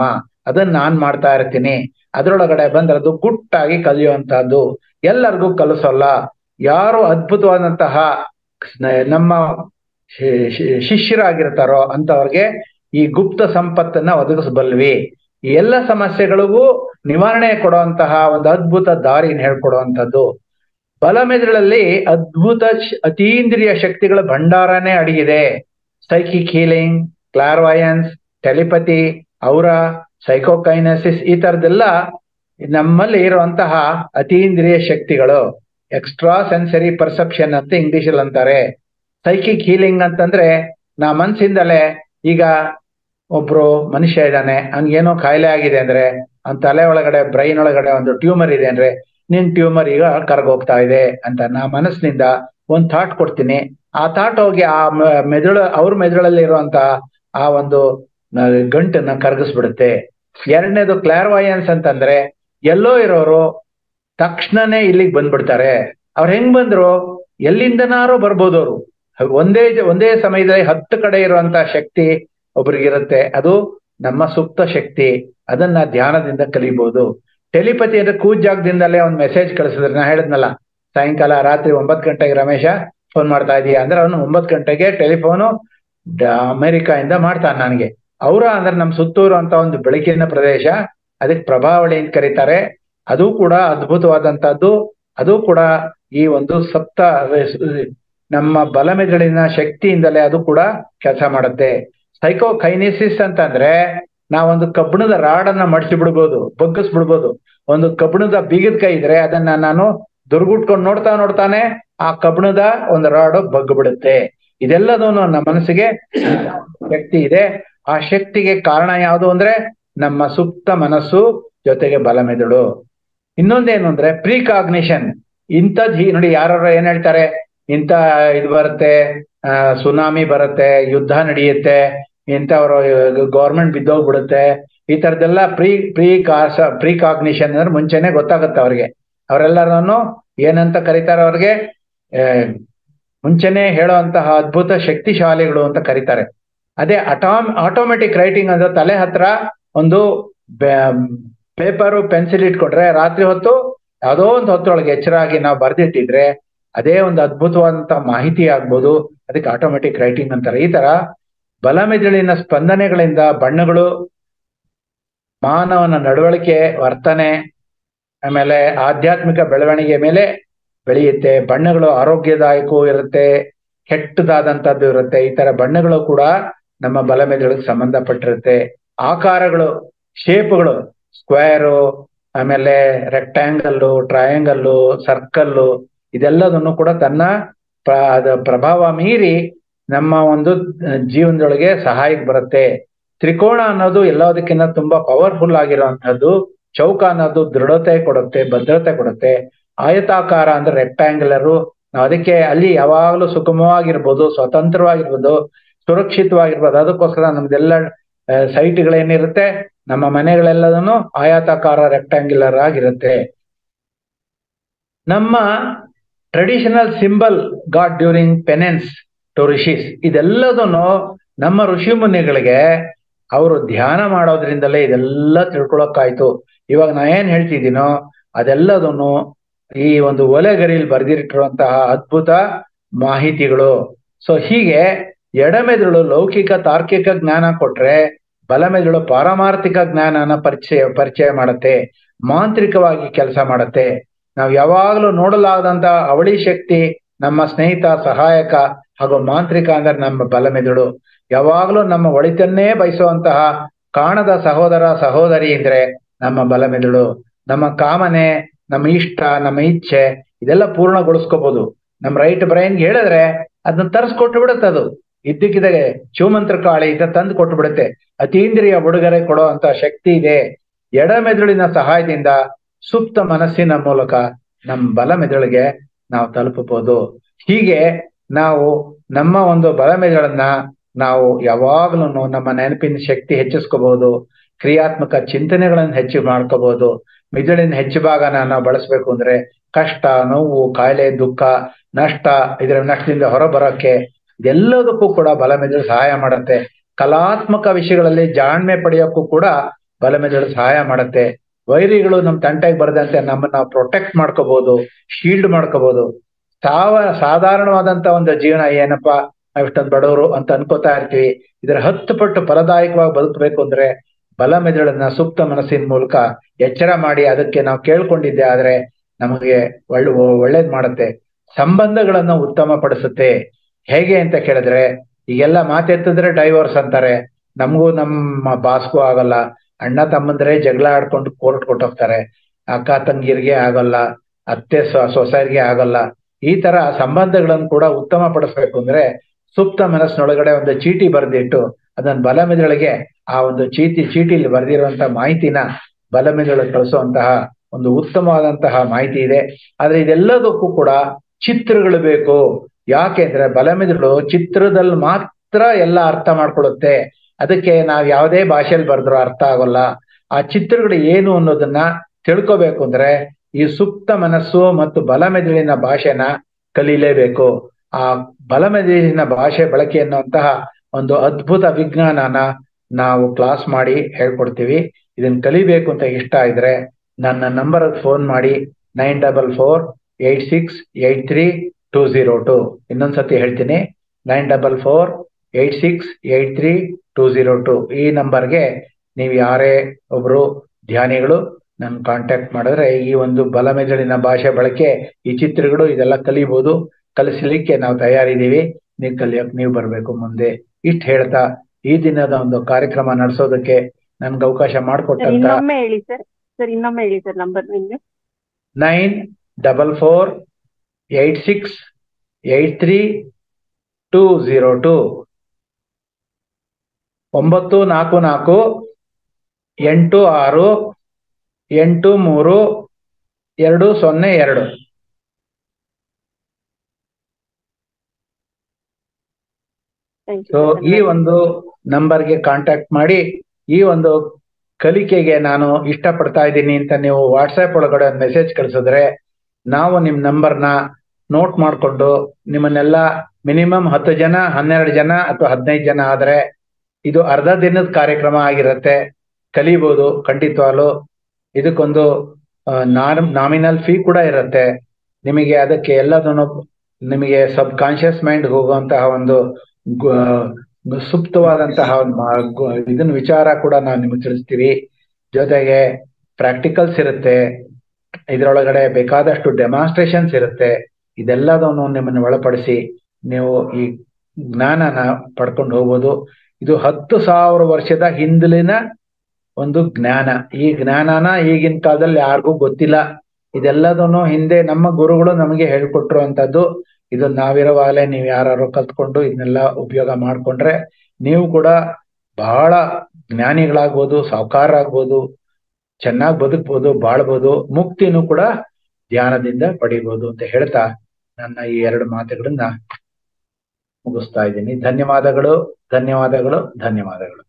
ಅದನ್ನ ನಾನ್ ಮಾಡ್ತಾ ಇರ್ತೀನಿ ಅದ್ರೊಳಗಡೆ ಬಂದ್ರೆ ಅದು ಗುಟ್ಟಾಗಿ ಕಲಿಯುವಂತಹದ್ದು ಎಲ್ಲರಿಗೂ ಕಲಿಸೋಲ್ಲ ಯಾರು ಅದ್ಭುತವಾದಂತಹ ಸ್ನ- ನಮ್ಮ ಶಿ- ಶಿ- ಶಿಷ್ಯರಾಗಿರ್ತಾರೋ ಅಂತವ್ರಿಗೆ ಈ ಗುಪ್ತ ಸಂಪತ್ತನ್ನ ಒದಗಿಸಬಲ್ವಿ ಈ ಎಲ್ಲ ಸಮಸ್ಯೆಗಳಿಗೂ ನಿವಾರಣೆ ಕೊಡುವಂತಹ ಒಂದು ಅದ್ಭುತ ದಾರಿನ ಹೇಳ್ಕೊಡುವಂಥದ್ದು ಬಲಮೆದುಳಲ್ಲಿ ಅದ್ಭುತ ಶ್- ಅತೀಂದ್ರಿಯ ಶಕ್ತಿಗಳ ಭಂಡಾರನೇ ಅಡಗಿದೆ psychic healing clairvoyance telepathy aura psychokinesis ಈ ತರದೆಲ್ಲ ನಮ್ಮಲ್ಲಿ ಇರುವಂತಹ ಅತೀಂದ್ರಿಯ ಶಕ್ತಿಗಳು ಎಕ್ಸ್ಟ್ರಾ ಸೆನ್ಸರಿ ಪರ್ಸೆಪ್ಷನ್ ಅಂತ ಇಂಗ್ಲಿಷ್ ಅಲ್ಲಿ ಅಂತಾರೆ ಸೈಕಿಕ್ ಹೀಲಿಂಗ್ ಅಂತಂದ್ರೆ ನಾ ಮನ್ಸಿಂದಲೇ ಈಗ ಒಬ್ರು ಮನುಷ್ಯ ಇದ್ದಾನೆ ಏನೋ ಕಾಯಿಲೆ ಆಗಿದೆ ಅಂದ್ರೆ ಅವ್ನ ತಲೆ ಒಳಗಡೆ ಬ್ರೈನ್ ಒಳಗಡೆ ಒಂದು ಟ್ಯೂಮರ್ ಇದೆ ಅಂದ್ರೆ ನಿನ್ ಟ್ಯೂಮರ್ ಈಗ ಕರ್ಗೋಗ್ತಾ ಇದೆ ಅಂತ ನಾ ಮನಸ್ಸಿನಿಂದ ಒಂದ್ ಥಾಟ್ ಕೊಡ್ತೀನಿ ಆ ಥಾಟ್ ಹೋಗಿ ಆ ಮ- ಮೆದುಳು ಅವ್ರ ಮೆದುಳಲ್ಲಿ ಇರುವಂತ ಆ ಒಂದು ನ- ಗಂಟನ್ನ ಕರಗಿಸ್ಬಿಡುತ್ತೆ ಎರಡನೇದು ಕ್ಲಾರ್ವಾಯನ್ಸ್ ಅಂತಂದ್ರೆ ಎಲ್ಲೋ ಇರೋರು ತಕ್ಷಣನೇ ಇಲ್ಲಿಗೆ ಬಂದ್ಬಿಡ್ತಾರೆ ಅವ್ರು ಹೆಂಗ್ ಬಂದ್ರು ಎಲ್ಲಿಂದನಾರೋ ಬರ್ಬೋದು ಅವರು ಒಂದೇ ಒಂದೇ ಸಮಯದಲ್ಲಿ ಹತ್ತು ಕಡೆ ಇರುವಂತ ಶಕ್ತಿ ಒಬ್ರಿಗಿರುತ್ತೆ ಅದು ನಮ್ಮ ಸುಪ್ತ ಶಕ್ತಿ ಅದನ್ನ ಧ್ಯಾನದಿಂದ ಕಲಿಬಹುದು ಟೆಲಿಪತಿ ಅಂದ್ರೆ ಕೂತ್ ಜಾಗದಿಂದಲೇ ಒಂದು ಮೆಸೇಜ್ ಕಳಿಸಿದ್ರೆ ನಾ ಹೇಳಿದ್ನಲ್ಲ ಸಾಯಂಕಾಲ ರಾತ್ರಿ ಒಂಬತ್ತು ಗಂಟೆಗೆ ರಮೇಶ ಫೋನ್ ಮಾಡ್ತಾ ಇದೀಯ ಅಂದ್ರೆ ಅವನು ಒಂಬತ್ತು ಗಂಟೆಗೆ ಟೆಲಿಫೋನು ಅಮೆರಿಕಾಯಿಂದ ಮಾಡ್ತಾನೆ ನನಗೆ ಅವರ ಅಂದ್ರೆ ನಮ್ಮ ಸುತ್ತೂರು ಅಂತ ಒಂದು ಬೆಳಕಿನ ಪ್ರದೇಶ ಅದಕ್ಕೆ ಪ್ರಭಾವಳಿ ಅಂತ ಕರೀತಾರೆ ಅದು ಕೂಡ ಅದ್ಭುತವಾದಂತಹದ್ದು ಅದು ಕೂಡ ಈ ಒಂದು ಸಪ್ತ ನಮ್ಮ ಬಲಮೆದುಳಿನ ಶಕ್ತಿಯಿಂದಲೇ ಅದು ಕೂಡ ಕೆಲಸ ಮಾಡುತ್ತೆ ಸೈಕೋ ಕೈನಿಸಿಸ್ ಅಂತಂದ್ರೆ ನಾವೊಂದು ಕಬ್ಬಿಣದ ರಾಡನ್ನ ಮಡಿಸಿ ಬಿಡ್ಬೋದು ಬಗ್ಗಿಸ್ ಬಿಡ್ಬೋದು ಒಂದು ಕಬ್ಬಿಣದ ಬೀಗದ ಕೈ ಇದ್ರೆ ಅದನ್ನ ನಾನು ದುರ್ಗುಟ್ಕೊಂಡು ನೋಡ್ತಾ ನೋಡ್ತಾನೆ ಆ ಕಬ್ಬಿಣದ ಒಂದು ರಾಡು ಬಗ್ಗು ಬಿಡುತ್ತೆ ಇದೆಲ್ಲದೂ ನಮ್ಮ ಮನಸ್ಸಿಗೆ ಶಕ್ತಿ ಇದೆ ಆ ಶಕ್ತಿಗೆ ಕಾರಣ ಯಾವುದು ಅಂದ್ರೆ ನಮ್ಮ ಸುಪ್ತ ಮನಸ್ಸು ಜೊತೆಗೆ ಬಲಮೆದುಳು ಇನ್ನೊಂದೇನು ಅಂದ್ರೆ ಪ್ರೀಕಾಗ್ನಿಷನ್ ಇಂಥದ್ ನೋಡಿ ಯಾರು ಏನ್ ಹೇಳ್ತಾರೆ ಇಂಥ ಇದು ಬರುತ್ತೆ ಆ ಸುನಾಮಿ ಬರುತ್ತೆ ಯುದ್ಧ ನಡೆಯುತ್ತೆ ಇಂಥವ್ರು ಗೌರ್ಮೆಂಟ್ ಬಿದ್ದೋಗ್ಬಿಡುತ್ತೆ ಈ ತರದೆಲ್ಲ ಪ್ರೀ ಪ್ರೀ ಕಾಸ ಪ್ರೀ ಕಾಗ್ನಿಷನ್ ಅಂದ್ರೆ ಮುಂಚೆನೆ ಗೊತ್ತಾಗುತ್ತೆ ಅವ್ರಿಗೆ ಅವರೆಲ್ಲರನ್ನು ಏನಂತ ಕರೀತಾರೆ ಅವ್ರಿಗೆ ಆ, ಮುಂಚೆನೆ ಹೇಳುವಂತಹ ಅದ್ಭುತ ಶಕ್ತಿಶಾಲಿಗಳು ಅಂತ ಕರೀತಾರೆ ಅದೇ ಅಟಾಮ್ ಆಟೋಮೆಟಿಕ್ ರೈಟಿಂಗ್ ಅಂದ್ರೆ ತಲೆ ಹತ್ರ ಒಂದು ಪೇಪರು ಪೆನ್ಸಿಲ್ ಇಟ್ಕೊಂಡ್ರೆ ರಾತ್ರಿ ಹೊತ್ತು ಯಾವುದೋ ಒಂದು ಹೊತ್ತೊಳಗೆ ಎಚ್ಚರಾಗಿ ನಾವು ಬರ್ದಿಟ್ಟಿದ್ರೆ ಅದೇ ಒಂದು ಅದ್ಭುತವಾದಂತ ಮಾಹಿತಿ ಆಗ್ಬೋದು ಅದಕ್ಕೆ ಆಟೋಮೆಟಿಕ್ ರೈಟಿಂಗ್ ಅಂತಾರೆ ಈ ತರ ಬಲಮೆದುಳಿನ ಸ್ಪಂದನೆಗಳಿಂದ ಬಣ್ಣಗಳು ಮಾನವನ ನಡವಳಿಕೆ ವರ್ತನೆ ಆಮೇಲೆ ಆಧ್ಯಾತ್ಮಿಕ ಬೆಳವಣಿಗೆ ಮೇಲೆ ಬೆಳೆಯುತ್ತೆ ಬಣ್ಣಗಳು ಆರೋಗ್ಯದಾಯಕವೂ ಇರುತ್ತೆ ಕೆಟ್ಟದಾದಂತದ್ದು ಇರುತ್ತೆ ಈ ತರ ಬಣ್ಣಗಳು ಕೂಡ ನಮ್ಮ ಬಲಮೆದುಳಿಗೆ ಸಂಬಂಧಪಟ್ಟಿರುತ್ತೆ ಆಕಾರಗಳು ಶೇಪ್ಗಳು ಸ್ಕ್ವೇರು ಆಮೇಲೆ ರೆಕ್ಟ್ಯಾಂಗಲ್ಲು ಟ್ರಯಾಂಗಲ್ಲು ಸರ್ಕಲ್ಲು ಇದೆಲ್ಲದನ್ನು ಕೂಡ ತನ್ನ ಪ್ರ- ಅದ ಪ್ರಭಾವ ಮೀರಿ ನಮ್ಮ ಒಂದು ಜೀವನದೊಳಗೆ ಸಹಾಯಕ್ಕೆ ಬರುತ್ತೆ ತ್ರಿಕೋಣ ಅನ್ನೋದು ಎಲ್ಲದಕ್ಕಿಂತ ತುಂಬಾ ಪವರ್ಫುಲ್ ಆಗಿರುವಂತಹದ್ದು ಚೌಕ ಅನ್ನೋದು ದೃಢತೆ ಕೊಡುತ್ತೆ ಭದ್ರತೆ ಕೊಡುತ್ತೆ ಆಯತಾಕಾರ ಅಂದ್ರೆ ರೆಕ್ಟ್ಯಾಂಗ್ಯುಲರು ನಾವು ಅದಕ್ಕೆ ಅಲ್ಲಿ ಯಾವಾಗಲೂ ಸುಗಮವಾಗಿರ್ಬೋದು ಸ್ವತಂತ್ರವಾಗಿರ್ಬೋದು ಸುರಕ್ಷಿತವಾಗಿರ್ಬೋದು ಅದಕ್ಕೋಸ್ಕರ ನಮ್ದೆಲ್ಲ ಸೈಟ್ಗಳೇನಿರುತ್ತೆ ನಮ್ಮ ಮನೆಗಳೆಲ್ಲದನ್ನು ಆಯತಾಕಾರ ರೆಕ್ಟ್ಯಾಂಗ್ಯುಲರ್ ಆಗಿರುತ್ತೆ ನಮ್ಮ traditional symbol god during penance to rishis ಇದೆಲ್ಲದನ್ನು ನಮ್ಮ ಋಷಿ ಮುನಿಗಳಿಗೆ ಅವರು ಧ್ಯಾನ ಮಾಡೋದ್ರಿಂದಲೇ ಇದೆಲ್ಲ ತಿಳ್ಕೊಳಕ್ಕಾಯ್ತು ಇವಾಗ ನಾ ಏನ್ ಹೇಳ್ತಿದ್ದೀನೋ ಅದೆಲ್ಲದನ್ನು ಈ ಒಂದು ಒಲೆಗರಿಲ್ ಬರೆದಿಟ್ಟಿರುವಂತಹ ಅದ್ಭುತ ಮಾಹಿತಿಗಳು ಸೊ ಹೀಗೆ ಎಡಮೆದುಳು ಲೌಕಿಕ ತಾರ್ಕಿಕ ಜ್ಞಾನ ಕೊಟ್ರೆ ಬಲಮೆದುಳು ಪಾರಮಾರ್ಥಿಕ ಜ್ಞಾನನ ಪರಿಚಯ ಪರಿಚಯ ಮಾಡುತ್ತೆ ಮಾಂತ್ರಿಕವಾಗಿ ಕೆಲಸ ಮಾಡುತ್ತೆ ನಾವು ಯಾವಾಗಲೂ ನೋಡಲಾಗದಂತ ಅವಳಿ ಶಕ್ತಿ ನಮ್ಮ ಸ್ನೇಹಿತ ಸಹಾಯಕ ಹಾಗೂ ಮಾಂತ್ರಿಕ ಅಂದ್ರೆ ನಮ್ಮ ಬಲಮೆದುಳು ಯಾವಾಗಲೂ ನಮ್ಮ ಒಳಿತನ್ನೇ ಬಯಸುವಂತಹ ಕಾಣದ ಸಹೋದರ ಸಹೋದರಿ ಅಂದ್ರೆ ನಮ್ಮ ಬಲಮೆದುಳು ನಮ್ಮ ಕಾಮನೆ ನಮ್ಮ ಇಷ್ಟ ನಮ್ಮ ಇಚ್ಛೆ ಇದೆಲ್ಲ ಪೂರ್ಣಗೊಳಿಸ್ಕೋಬಹುದು ನಮ್ಮ ರೈಟ್ ಬ್ರೈನ್ಗೆ ಹೇಳಿದ್ರೆ ಅದನ್ನ ತರಿಸ್ಕೊಟ್ಟು ಬಿಡುತ್ತೆ ಅದು ಇದ್ದಕ್ಕಿದ್ದಾಗೆ ಶಿವಮಂತ್ರ ಕಾಳಿ ಇದ ತಂದು ಕೊಟ್ಟು ಬಿಡುತ್ತೆ ಅತೀಂದ್ರಿಯ ಉಡುಗೊರೆ ಕೊಡೋ ಅಂತ ಶಕ್ತಿ ಇದೆ ಎಡಮೆದುಳಿನ ಸಹಾಯದಿಂದ ಸುಪ್ತ ಮನಸ್ಸಿನ ಮೂಲಕ ನಮ್ಮ ಬಲ ಮೆದುಳಿಗೆ ನಾವು ತಲುಪಬಹುದು ಹೀಗೆ ನಾವು ನಮ್ಮ ಒಂದು ಬಲ ಮೆದುಳನ್ನ ನಾವು ಯಾವಾಗ್ಲೂ ನಮ್ಮ ನೆನಪಿನ ಶಕ್ತಿ ಹೆಚ್ಚಿಸ್ಕೋಬಹುದು ಕ್ರಿಯಾತ್ಮಕ ಚಿಂತನೆಗಳನ್ನು ಹೆಚ್ಚು ಮಾಡ್ಕೋಬಹುದು ಮಿದುಳಿನ ಹೆಚ್ಚು ಭಾಗನ ನಾವು ಬಳಸ್ಬೇಕು ಅಂದ್ರೆ ಕಷ್ಟ ನೋವು ಕಾಯಿಲೆ ದುಃಖ ನಷ್ಟ ಇದರ ನಷ್ಟದಿಂದ ಹೊರಬರೋಕೆ ಇದೆಲ್ಲದಕ್ಕೂ ಕೂಡ ಬಲ ಮೆದುಳು ಸಹಾಯ ಮಾಡುತ್ತೆ ಕಲಾತ್ಮಕ ವಿಷಯಗಳಲ್ಲಿ ಜಾಣ್ಮೆ ಪಡೆಯೋಕ್ಕೂ ಕೂಡ ಬಲಮೆದುಳು ಸಹಾಯ ಮಾಡುತ್ತೆ ವೈರಿಗಳು ನಮ್ ತಂಟೆಗೆ ಬರದಂತೆ ನಮ್ಮನ್ನ ಪ್ರೊಟೆಕ್ಟ್ ಮಾಡ್ಕೋಬಹುದು ಶೀಲ್ಡ್ ಮಾಡ್ಕೋಬಹುದು ಸಾವ ಸಾಧಾರಣವಾದಂತ ಒಂದು ಜೀವನ ಏನಪ್ಪಾ ನಾವ್ ಇಷ್ಟೊಂದು ಬಡವರು ಅಂತ ಅನ್ಕೋತಾ ಇರ್ತೀವಿ ಇದರ ಹತ್ತು ಪಟ್ಟು ಫಲದಾಯಕವಾಗಿ ಬದುಕಬೇಕು ಅಂದ್ರೆ ಬಲ ಮೆದುಳನ್ನ ಸೂಕ್ತ ಮನಸ್ಸಿನ ಮೂಲಕ ಎಚ್ಚರ ಮಾಡಿ ಅದಕ್ಕೆ ನಾವು ಕೇಳ್ಕೊಂಡಿದ್ದೆ ಆದ್ರೆ ನಮಗೆ ಒಳ್ಳೆ ಒಳ್ಳೇದ್ ಮಾಡುತ್ತೆ ಸಂಬಂಧಗಳನ್ನು ಉತ್ತಮ ಪಡಿಸುತ್ತೆ ಹೇಗೆ ಅಂತ ಕೇಳಿದ್ರೆ ಈಗೆಲ್ಲ ಮಾತೆತ್ತಿದ್ರೆ ಡೈವರ್ಸ್ ಅಂತಾರೆ ನಮಗೂ ನಮ್ಮ ಬಾಸ್ಗೂ ಆಗಲ್ಲ ಅಣ್ಣ ತಮ್ಮಂದ್ರೆ ಜಗಳ ಆಡ್ಕೊಂಡು ಕೋರ್ಟ್ ಕೊಟ್ಟೋಗ್ತಾರೆ ಅಕ್ಕ ತಂಗಿರಿಗೆ ಆಗಲ್ಲ ಅತ್ತೆ ಸೊಸೈರಿಗೆ ಆಗಲ್ಲ ಈ ತರ ಸಂಬಂಧಗಳನ್ನು ಕೂಡ ಉತ್ತಮ ಪಡಿಸ್ಬೇಕು ಅಂದ್ರೆ ಸುಪ್ತ ಮನಸ್ಸಿನೊಳಗಡೆ ಒಂದು ಚೀಟಿ ಬರೆದಿಟ್ಟು ಅದನ್ನ ಬಲ ಮೆದುಳಿಗೆ ಆ ಒಂದು ಚೀಟಿ ಚೀಟಿಲಿ ಬರೆದಿರುವಂತಹ ಮಾಹಿತಿನ ಬಲ ಮೆದುಳಿಗೆ ಕಳಿಸುವಂತಹ ಒಂದು ಉತ್ತಮವಾದಂತಹ ಮಾಹಿತಿ ಇದೆ ಆದ್ರೆ ಇದೆಲ್ಲದಕ್ಕೂ ಕೂಡ ಚಿತ್ರಗಳು ಬೇಕು ಯಾಕೆಂದ್ರೆ ಬಲ ಮೆದುಳು ಚಿತ್ರದಲ್ಲಿ ಮಾತ್ರ ಎಲ್ಲ ಅರ್ಥ ಮಾಡ್ಕೊಳುತ್ತೆ ಅದಕ್ಕೆ ನಾವ್ ಯಾವುದೇ ಭಾಷೆಯಲ್ಲಿ ಬರೆದ್ರು ಅರ್ಥ ಆಗೋಲ್ಲ ಆ ಚಿತ್ರಗಳು ಏನು ಅನ್ನೋದನ್ನ ತಿಳ್ಕೊಬೇಕು ಅಂದ್ರೆ ಈ ಸುಪ್ತ ಮನಸ್ಸು ಮತ್ತು ಬಲ ಮೆದುಳಿನ ಭಾಷೆನ ಕಲೀಲೇಬೇಕು ಆ ಬಲ ಮೆದುಳಿನ ಭಾಷೆ ಬಳಕೆ ಅನ್ನುವಂತಹ ಒಂದು ಅದ್ಭುತ ವಿಜ್ಞಾನನ ನಾವು ಕ್ಲಾಸ್ ಮಾಡಿ ಹೇಳ್ಕೊಡ್ತೀವಿ ಇದನ್ನ ಕಲಿಬೇಕು ಅಂತ ಇಷ್ಟ ಇದ್ರೆ ನನ್ನ ನಂಬರ್ ಫೋನ್ ಮಾಡಿ nine double four eight six eight three two zero two ಇನ್ನೊಂದ್ಸತಿ ಹೇಳ್ತೀನಿ nine double four eight six eight three two zero two ಈ ನಂಬರ್ಗೆ ನೀವು ಯಾರೇ ಒಬ್ರು ಧ್ಯಾನಿಗಳು ನನ್ ಕಾಂಟ್ಯಾಕ್ಟ್ ಮಾಡಿದ್ರೆ ಈ ಒಂದು ಬಲ ಮೆದುಳಿನ ಭಾಷೆ ಬಳಕೆ ಈ ಚಿತ್ರಗಳು ಇದೆಲ್ಲ ಕಲಿಬಹುದು ಕಲಿಸ್ಲಿಕ್ಕೆ ನಾವು ತಯಾರಿದ್ದೀವಿ ನೀವು ಕಲಿಯಕ್ ನೀವು ಬರ್ಬೇಕು ಮುಂದೆ ಇಷ್ಟ ಹೇಳ್ತಾ ಈ ದಿನದ ಒಂದು ಕಾರ್ಯಕ್ರಮ ನಡೆಸೋದಕ್ಕೆ ನನ್ಗೆ ಅವಕಾಶ ಸರ್ ಮಾಡಿಕೊಟ್ಟಂತ ಇನ್ನೊಮ್ಮೆ ಹೇಳಿ ಸರ್ ಸರ್ ಇನ್ನೊಮ್ಮೆ ಹೇಳಿ ಸರ್ ನಂಬರ್ ನಿಮ್ಗೆ nine double four eight six eight three two zero two ಒಂಬತ್ತು ನಾಲ್ಕು ನಾಲ್ಕು ಎಂಟು ಆರು ಎಂಟು ಮೂರು ಎರಡು ಸೊನ್ನೆ ಎರಡು ಥ್ಯಾಂಕ್ ಸೊ ಯು ಈ ಒಂದು ನಂಬರ್ಗೆ ಕಾಂಟ್ಯಾಕ್ಟ್ ಮಾಡಿ ಈ ಒಂದು ಕಲಿಕೆಗೆ ನಾನು ಇಷ್ಟಪಡ್ತಾ ಇದ್ದೀನಿ ಅಂತ ನೀವು ವಾಟ್ಸ್ಆಪ್ ಒಳಗಡೆ ಮೆಸೇಜ್ ಕಳಿಸಿದ್ರೆ ನಾವು ನಿಮ್ ನಂಬರ್ನ ನೋಟ್ ಮಾಡಿಕೊಂಡು ನಿಮ್ಮನ್ನೆಲ್ಲ ಮಿನಿಮಮ್ ಹತ್ತು ಜನ ಹನ್ನೆರಡು ಜನ ಅಥವಾ ಹದಿನೈದು ಜನ ಆದ್ರೆ ಇದು ಅರ್ಧ ದಿನದ ಕಾರ್ಯಕ್ರಮ ಆಗಿರುತ್ತೆ ಕಲಿಬಹುದು ಖಂಡಿತವಾಗ್ಲು ಇದಕ್ಕೊಂದು ನಾಮಿನಲ್ ಫೀ ಕೂಡ ಇರುತ್ತೆ ನಿಮಗೆ ಅದಕ್ಕೆ ಎಲ್ಲದನ್ನು ನಿಮಗೆ ಸಬ್ ಕಾನ್ಶಿಯಸ್ ಮೈಂಡ್ ಹೋಗುವಂತಹ ಒಂದು ಗು- ಸುಪ್ತವಾದಂತಹ ಒಂದು ಮಾ- ಗು- ಇದನ್ನ ವಿಚಾರ ಕೂಡ ನಾವು ನಿಮಗೆ ತಿಳಿಸ್ತೀವಿ ಜೊತೆಗೆ ಪ್ರಾಕ್ಟಿಕಲ್ಸ್ ಇರುತ್ತೆ ಇದರೊಳಗಡೆ ಬೇಕಾದಷ್ಟು ಡೆಮಾನ್ಸ್ಟ್ರೇಷನ್ಸ್ ಇರುತ್ತೆ ಇದೆಲ್ಲದನ್ನು ನಿಮ್ಮನ್ನು ಒಳಪಡಿಸಿ ನೀವು ಈ ಜ್ಞಾನನ ಪಡ್ಕೊಂಡು ಹೋಗ್ಬೋದು ಇದು ಹತ್ತು ಸಾವಿರ ವರ್ಷದ ಹಿಂದಲಿನ ಒಂದು ಜ್ಞಾನ ಈ ಜ್ಞಾನನ ಈಗಿನ ಕಾಲದಲ್ಲಿ ಯಾರಿಗೂ ಗೊತ್ತಿಲ್ಲ ಇದೆಲ್ಲದನ್ನು ಹಿಂದೆ ನಮ್ಮ ಗುರುಗಳು ನಮಗೆ ಹೇಳ್ಕೊಟ್ರು ಅಂತದ್ದು ಇದು ನಾವಿರುವಾಗಲೇ ನೀವು ಯಾರು ಕಲ್ತ್ಕೊಂಡು ಇದನ್ನೆಲ್ಲ ಉಪಯೋಗ ಮಾಡ್ಕೊಂಡ್ರೆ ನೀವು ಕೂಡ ಬಹಳ ಜ್ಞಾನಿಗಳಾಗ್ಬೋದು ಸಾಹುಕಾರರಾಗ್ಬೋದು ಚೆನ್ನಾಗಿ ಬದುಕ್ಬೋದು ಬಾಳ್ಬೋದು ಮುಕ್ತಿನೂ ಕೂಡ ಧ್ಯಾನದಿಂದ ಪಡಿಬೋದು ಅಂತ ಹೇಳ್ತಾ ನನ್ನ ಈ ಎರಡು ಮಾತುಗಳನ್ನ ಮುಗಿಸ್ತಾ ಇದ್ದೀನಿ ಧನ್ಯವಾದಗಳು ಧನ್ಯವಾದಗಳು ಧನ್ಯವಾದಗಳು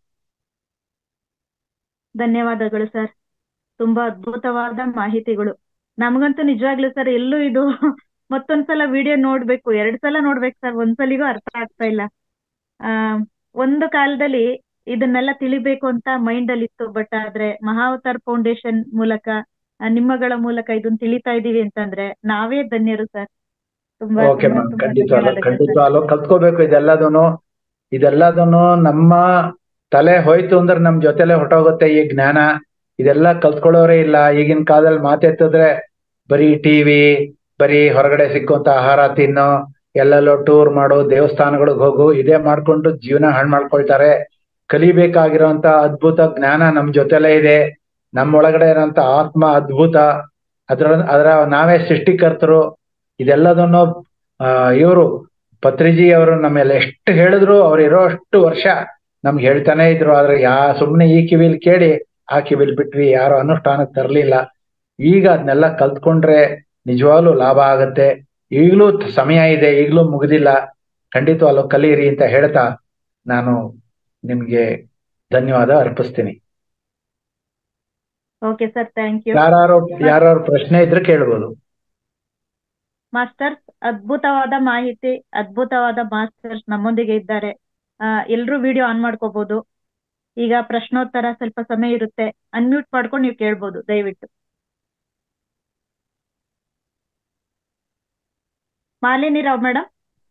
ಧನ್ಯವಾದಗಳು ಸರ್ ತುಂಬಾ ಅದ್ಭುತವಾದ ಮಾಹಿತಿಗಳು ನಮಗಂತೂ ನಿಜವಾಗ್ಲೂ ಸರ್ ಎಲ್ಲೂ ಇದು ಮತ್ತೊಂದ್ಸಲ ವಿಡಿಯೋ ನೋಡ್ಬೇಕು ಎರಡ್ ಸಲ ನೋಡ್ಬೇಕು ಸರ್ ಒಂದ್ಸಲಿಗೂ ಅರ್ಥ ಆಗ್ತಾ ಇಲ್ಲ ಆ ಒಂದು ಕಾಲದಲ್ಲಿ ಇದನ್ನೆಲ್ಲ ತಿಳಿಬೇಕು ಅಂತ ಮೈಂಡ್ ಅಲ್ಲಿ ಇತ್ತು ಬಟ್ ಆದ್ರೆ ಮಹಾವತಾರ್ ಫೌಂಡೇಶನ್ ಮೂಲಕ ಆ, ನಿಮ್ಮಗಳ ಮೂಲಕ ಇದನ್ನ ತಿಳಿತಾ ಇದೀವಿ ಅಂತಂದ್ರೆ ನಾವೇ ಧನ್ಯರು ಸರ್ ತುಂಬಾ ಓಕೆ ತುಂಬಾ ಮ್ಯಾಮ್ ತುಂಬಾ ಖಂಡಿತವಾಗ್ಲು ಧನ್ಯವಾದಗಳು ಸರ್ ಖಂಡಿತವಾಗ್ಲು ಕಲ್ತ್ಕೋಬೇಕು ಇದೆಲ್ಲದನ್ನು ಇದೆಲ್ಲದನ್ನು ನಮ್ಮ ತಲೆ ಹೋಯ್ತು ಅಂದ್ರೆ ನಮ್ ಜೊತೆಲೆ ಹೊಟ್ಟೋಗುತ್ತೆ ಈ ಜ್ಞಾನ ಇದೆಲ್ಲ ಕಲ್ತ್ಕೊಳ್ಳೋರೇ ಇಲ್ಲ ಈಗಿನ ಕಾಲದಲ್ಲಿ ಮಾತೆತ್ತಿದ್ರೆ ಬರೀ ಟಿವಿ ಬರೀ ಹೊರಗಡೆ ಸಿಕ್ಕುವಂತ ಆಹಾರ ತಿನ್ನೋ ಎಲ್ಲೆಲ್ಲೋ ಟೂರ್ ಮಾಡೋ ದೇವಸ್ಥಾನಗಳಿಗೆ ಹೋಗು ಇದೇ ಮಾಡ್ಕೊಂಡು ಜೀವನ ಹಾಳು ಮಾಡ್ಕೊಳ್ತಾರೆ ಕಲಿಬೇಕಾಗಿರೋಂತ ಅದ್ಭುತ ಜ್ಞಾನ ನಮ್ ಜೊತೆಲೇ ಇದೆ ನಮ್ಮ ಒಳಗಡೆ ಇರೋಂತ ಆತ್ಮ ಅದ್ಭುತ ಅದ್ರ ಅದರ ನಾವೇ ಸೃಷ್ಟಿಕರ್ತರು ಇದೆಲ್ಲದನ್ನು ಆ ಇವರು ಪತ್ರಿಜಿ ಅವರು ನಮ್ಮೆಲ್ಲ ಎಷ್ಟು ಹೇಳಿದ್ರು ಅವ್ರು ಇರೋ ಅಷ್ಟು ವರ್ಷ ನಮ್ಗೆ ಹೇಳ್ತಾನೆ ಇದ್ರು ಆದ್ರೆ ಯಾ ಸುಮ್ನೆ ಈ ಕಿವಿಲ್ ಕೇಳಿ ಆ ಕಿವಿಲ್ ಬಿಟ್ವಿ ಯಾರು ಅನುಷ್ಠಾನಕ್ಕೆ ತರಲಿಲ್ಲ ಈಗ ಅದನ್ನೆಲ್ಲ ಕಲ್ತ್ಕೊಂಡ್ರೆ ನಿಜವಾಗ್ಲೂ ಲಾಭ ಆಗತ್ತೆ ಈಗಲೂ ಸಮಯ ಇದೆ ಈಗಲೂ ಮುಗಿದಿಲ್ಲ ಖಂಡಿತವಾಗ್ಲೂ ಕಲೀರಿ ಅಂತ ಹೇಳ್ತಾ ನಾನು ನಿಮ್ಗೆ ಧನ್ಯವಾದ ಅರ್ಪಿಸ್ತೀನಿ ಓಕೆ ಸರ್ ಥ್ಯಾಂಕ್ ಯು ಯಾರು ಯಾರು ಪ್ರಶ್ನೆ ಇದ್ರೆ ಕೇಳ್ಬೋದು ಮಾಸ್ಟರ್ಸ್ ಅದ್ಭುತವಾದ ಮಾಹಿತಿ ಅದ್ಭುತವಾದ ಮಾಸ್ಟರ್ಸ್ ನಮ್ಮೊಂದಿಗೆ ಇದ್ದಾರೆ ಆ ಎಲ್ರೂ ವಿಡಿಯೋ ಆನ್ ಮಾಡ್ಕೋಬಹುದು ಈಗ ಪ್ರಶ್ನೋತ್ತರ ಸ್ವಲ್ಪ ಸಮಯ ಇರುತ್ತೆ ಅನ್ಮ್ಯೂಟ್ ಮಾಡ್ಕೊಂಡು ನೀವು ಕೇಳ್ಬೋದು ದಯವಿಟ್ಟು ಮಾಲಿನಿ ರಾವ್ ಮೇಡಮ್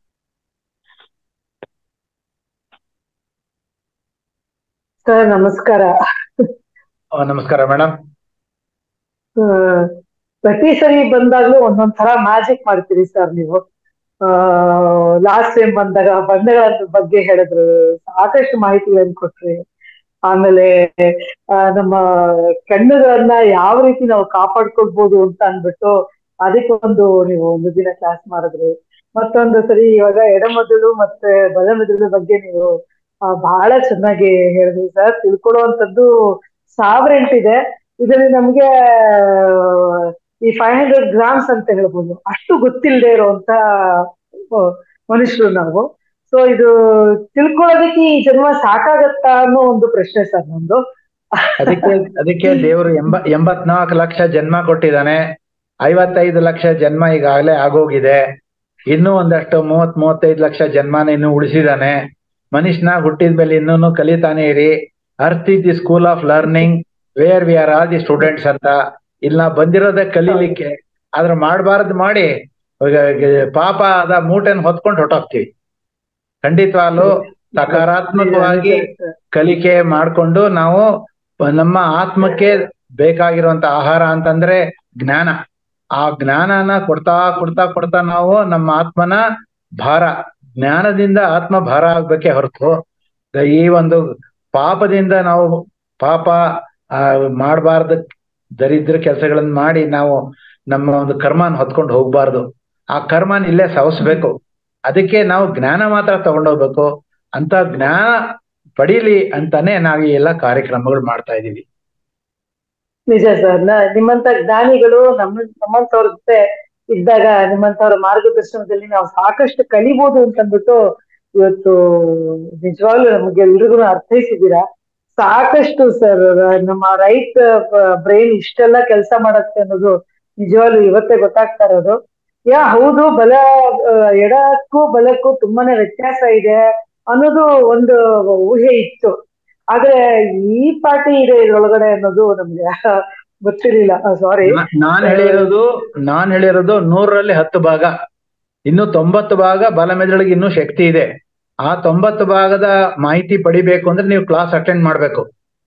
ಸರ್ ನಮಸ್ಕಾರ ಆ, ನಮಸ್ಕಾರ ಮೇಡಮ್ ಆ, ಪ್ರತಿ ಸರಿ ಬಂದಾಗ್ಲೂ ಒಂದೊಂದ್ ತರ ಮ್ಯಾಜಿಕ್ ಮಾಡ್ತೀರಿ ಸರ್ ನೀವು ಲಾಸ್ಟ್ ಟೈಮ್ ಬಂದಾಗ ಬಣ್ಣಗಳ ಬಗ್ಗೆ ಹೇಳಿದ್ರು ಸಾಕಷ್ಟು ಮಾಹಿತಿಗಳನ್ನ ಕೊಟ್ರಿ ಆಮೇಲೆ ಆ, ನಮ್ಮ ಕಣ್ಣುಗಳನ್ನ ಯಾವ ರೀತಿ ನಾವು ಕಾಪಾಡ್ಕೊಳ್ಬಹುದು ಅಂತ ಅಂದ್ಬಿಟ್ಟು ಅದಕ್ಕೊಂದು ನೀವು ಒಂದು ದಿನ ಕ್ಲಾಸ್ ಮಾಡಿದ್ರಿ ಮತ್ತೊಂದು ಸರಿ ಇವಾಗ ಎಡಮದುಳು ಮತ್ತೆ ಬಲಮದುಳು ಬಗ್ಗೆ ನೀವು ಆ, ಬಹಳ ಚೆನ್ನಾಗಿ ಹೇಳಿದ್ರಿ ಸರ್ ತಿಳ್ಕೊಳ್ಳುವಂಥದ್ದು ಸಾವಿರೆಂಟಿದೆ ಇದರಲ್ಲಿ ನಮ್ಗೆ ಆ, ಈ ಫೈವ್ ಹಂಡ್ರೆಡ್ ಗ್ರಾಮ್ಸ್ ಅಂತ ಹೇಳ್ಬೋದು ಅಷ್ಟು ಗೊತ್ತಿಲ್ಲದೆ ಇರುವಂತ ಆ, ಮನುಷ್ಯರು ನಾವು ಸೊ ಇದು ತಿಳ್ಕೊಳ್ಳೋದಕ್ಕೆ ಈ ಜನ್ಮ ಸಾಕಾಗತ್ತಾ ಅನ್ನೋ ಒಂದು ಪ್ರಶ್ನೆ ಸರ್ ನಂದು ಅದಕ್ಕೆ ಅದಕ್ಕೆ ದೇವರು ಎಂಬ ಎಂಬತ್ನಾಲ್ಕು ಲಕ್ಷ ಜನ್ಮ ಕೊಟ್ಟಿದ್ದಾನೆ ಐವತ್ತೈದು ಲಕ್ಷ ಜನ್ಮ ಈಗಾಗಲೇ ಆಗೋಗಿದೆ ಇನ್ನೂ ಒಂದಷ್ಟು ಮೂವತ್ ಮೂವತ್ತೈದು ಲಕ್ಷ ಜನ್ಮನ ಇನ್ನು ಉಳಿಸಿದಾನೆ ಮನುಷ್ಯನಾಗ ಹುಟ್ಟಿದ ಮೇಲೆ ಇನ್ನೂ ಕಲಿತಾನೆ ಇರಿ earth is the school of learning where we are all the students ಅಂತ ಇಲ್ಲ ಬಂದಿರೋದೇ ಕಲೀಲಿಕ್ಕೆ ಆದ್ರೆ ಮಾಡಬಾರ್ದು ಮಾಡಿ ಈಗ ಪಾಪ ಅದ ಮೂಟೆನ್ ಹೊತ್ಕೊಂಡು ಹೊಟ್ಟೋಗ್ತೀವಿ ಖಂಡಿತವಾಗ್ಲು ಸಕಾರಾತ್ಮಕವಾಗಿ ಕಲಿಕೆ ಮಾಡ್ಕೊಂಡು ನಾವು ನಮ್ಮ ಆತ್ಮಕ್ಕೆ ಬೇಕಾಗಿರುವಂತ ಆಹಾರ ಅಂತಂದ್ರೆ ಜ್ಞಾನ ಆ ಜ್ಞಾನನ ಕೊಡ್ತಾ ಕೊಡ್ತಾ ಕೊಡ್ತಾ ನಾವು ನಮ್ಮ ಆತ್ಮನ ಭಾರ ಜ್ಞಾನದಿಂದ ಆತ್ಮ ಭಾರ ಆಗ್ಬೇಕೇ ಹೊರತು ಈ ಒಂದು ಪಾಪದಿಂದ ನಾವು ಪಾಪ ಆ ಮಾಡಬಾರ್ದ ದರಿದ್ರ ಕೆಲಸಗಳನ್ನ ಮಾಡಿ ನಾವು ನಮ್ಮ ಒಂದು ಕರ್ಮನ ಹೊತ್ಕೊಂಡು ಹೋಗ್ಬಾರ್ದು ಆ ಕರ್ಮನ ಇಲ್ಲೇ ಸವಸ್ಬೇಕು ಅದಕ್ಕೆ ನಾವು ಜ್ಞಾನ ಮಾತ್ರ ತಗೊಂಡೋಗ್ಬೇಕು ಅಂತ ಜ್ಞಾನ ಪಡೀಲಿ ಅಂತಾನೆ ನಾವು ಈ ಎಲ್ಲ ಕಾರ್ಯಕ್ರಮಗಳು ಮಾಡ್ತಾ ಇದೀವಿ ನಿಜ ಸರ್ ನಿಮ್ಮಂತ ಜ್ಞಾನಿಗಳು ನಮ್ಮ ನಮ್ಮಂತವ್ರ ಜೊತೆ ಇದ್ದಾಗ ನಿಮ್ಮಂತವ್ರ ಮಾರ್ಗದರ್ಶನದಲ್ಲಿ ನಾವು ಸಾಕಷ್ಟು ಕಲಿಬಹುದು ಅಂತಂದ್ಬಿಟ್ಟು ಇವತ್ತು ನಿಜವಾಗ್ಲೂ ನಮ್ಗೆಲ್ರಿಗೂ ಅರ್ಥೈಸಿದ್ದೀರಾ ಸಾಕಷ್ಟು ಸರ್ ನಮ್ಮ ರೈಟ್ ಬ್ರೈನ್ ಇಷ್ಟೆಲ್ಲ ಕೆಲಸ ಮಾಡತ್ತೆ ಅನ್ನೋದು ನಿಜವಾಗ್ಲೂ ಇವತ್ತೇ ಗೊತ್ತಾಗ್ತಾ ಇರೋದು ಯಾ ಹೌದು ಬಲ ಆ, ಎಡಕ್ಕೂ ಬಲಕ್ಕೂ ತುಂಬಾನೇ ವ್ಯತ್ಯಾಸ ಇದೆ ಅನ್ನೋದು ಒಂದು ಊಹೆ ಇತ್ತು ಆದ್ರೆ ಈ ಪಾರ್ಟಿ ಇದೆ ಇದ್ರೊಳಗಡೆ ಅನ್ನೋದು ನಮ್ಗೆ ಗೊತ್ತಿರ್ಲಿಲ್ಲ ಸಾರಿ ನಾ- ನಾನ್ ಹೇಳಿರೋದು ನಾನ್ ಹೇಳಿರೋದು ನೂರರಲ್ಲಿ ಹತ್ತು ಭಾಗ ಇನ್ನು ತೊಂಬತ್ತು ಭಾಗ ಬಲ ಮೆದುಳಿಗೆ ಇನ್ನೂ ಶಕ್ತಿ ಇದೆ ಆ ತೊಂಬತ್ತು ಭಾಗದ ಮಾಹಿತಿ ಪಡಿಬೇಕು ಅಂದ್ರೆ ನೀವು ಕ್ಲಾಸ್ ಅಟೆಂಡ್ ಮಾಡ್ಬೇಕು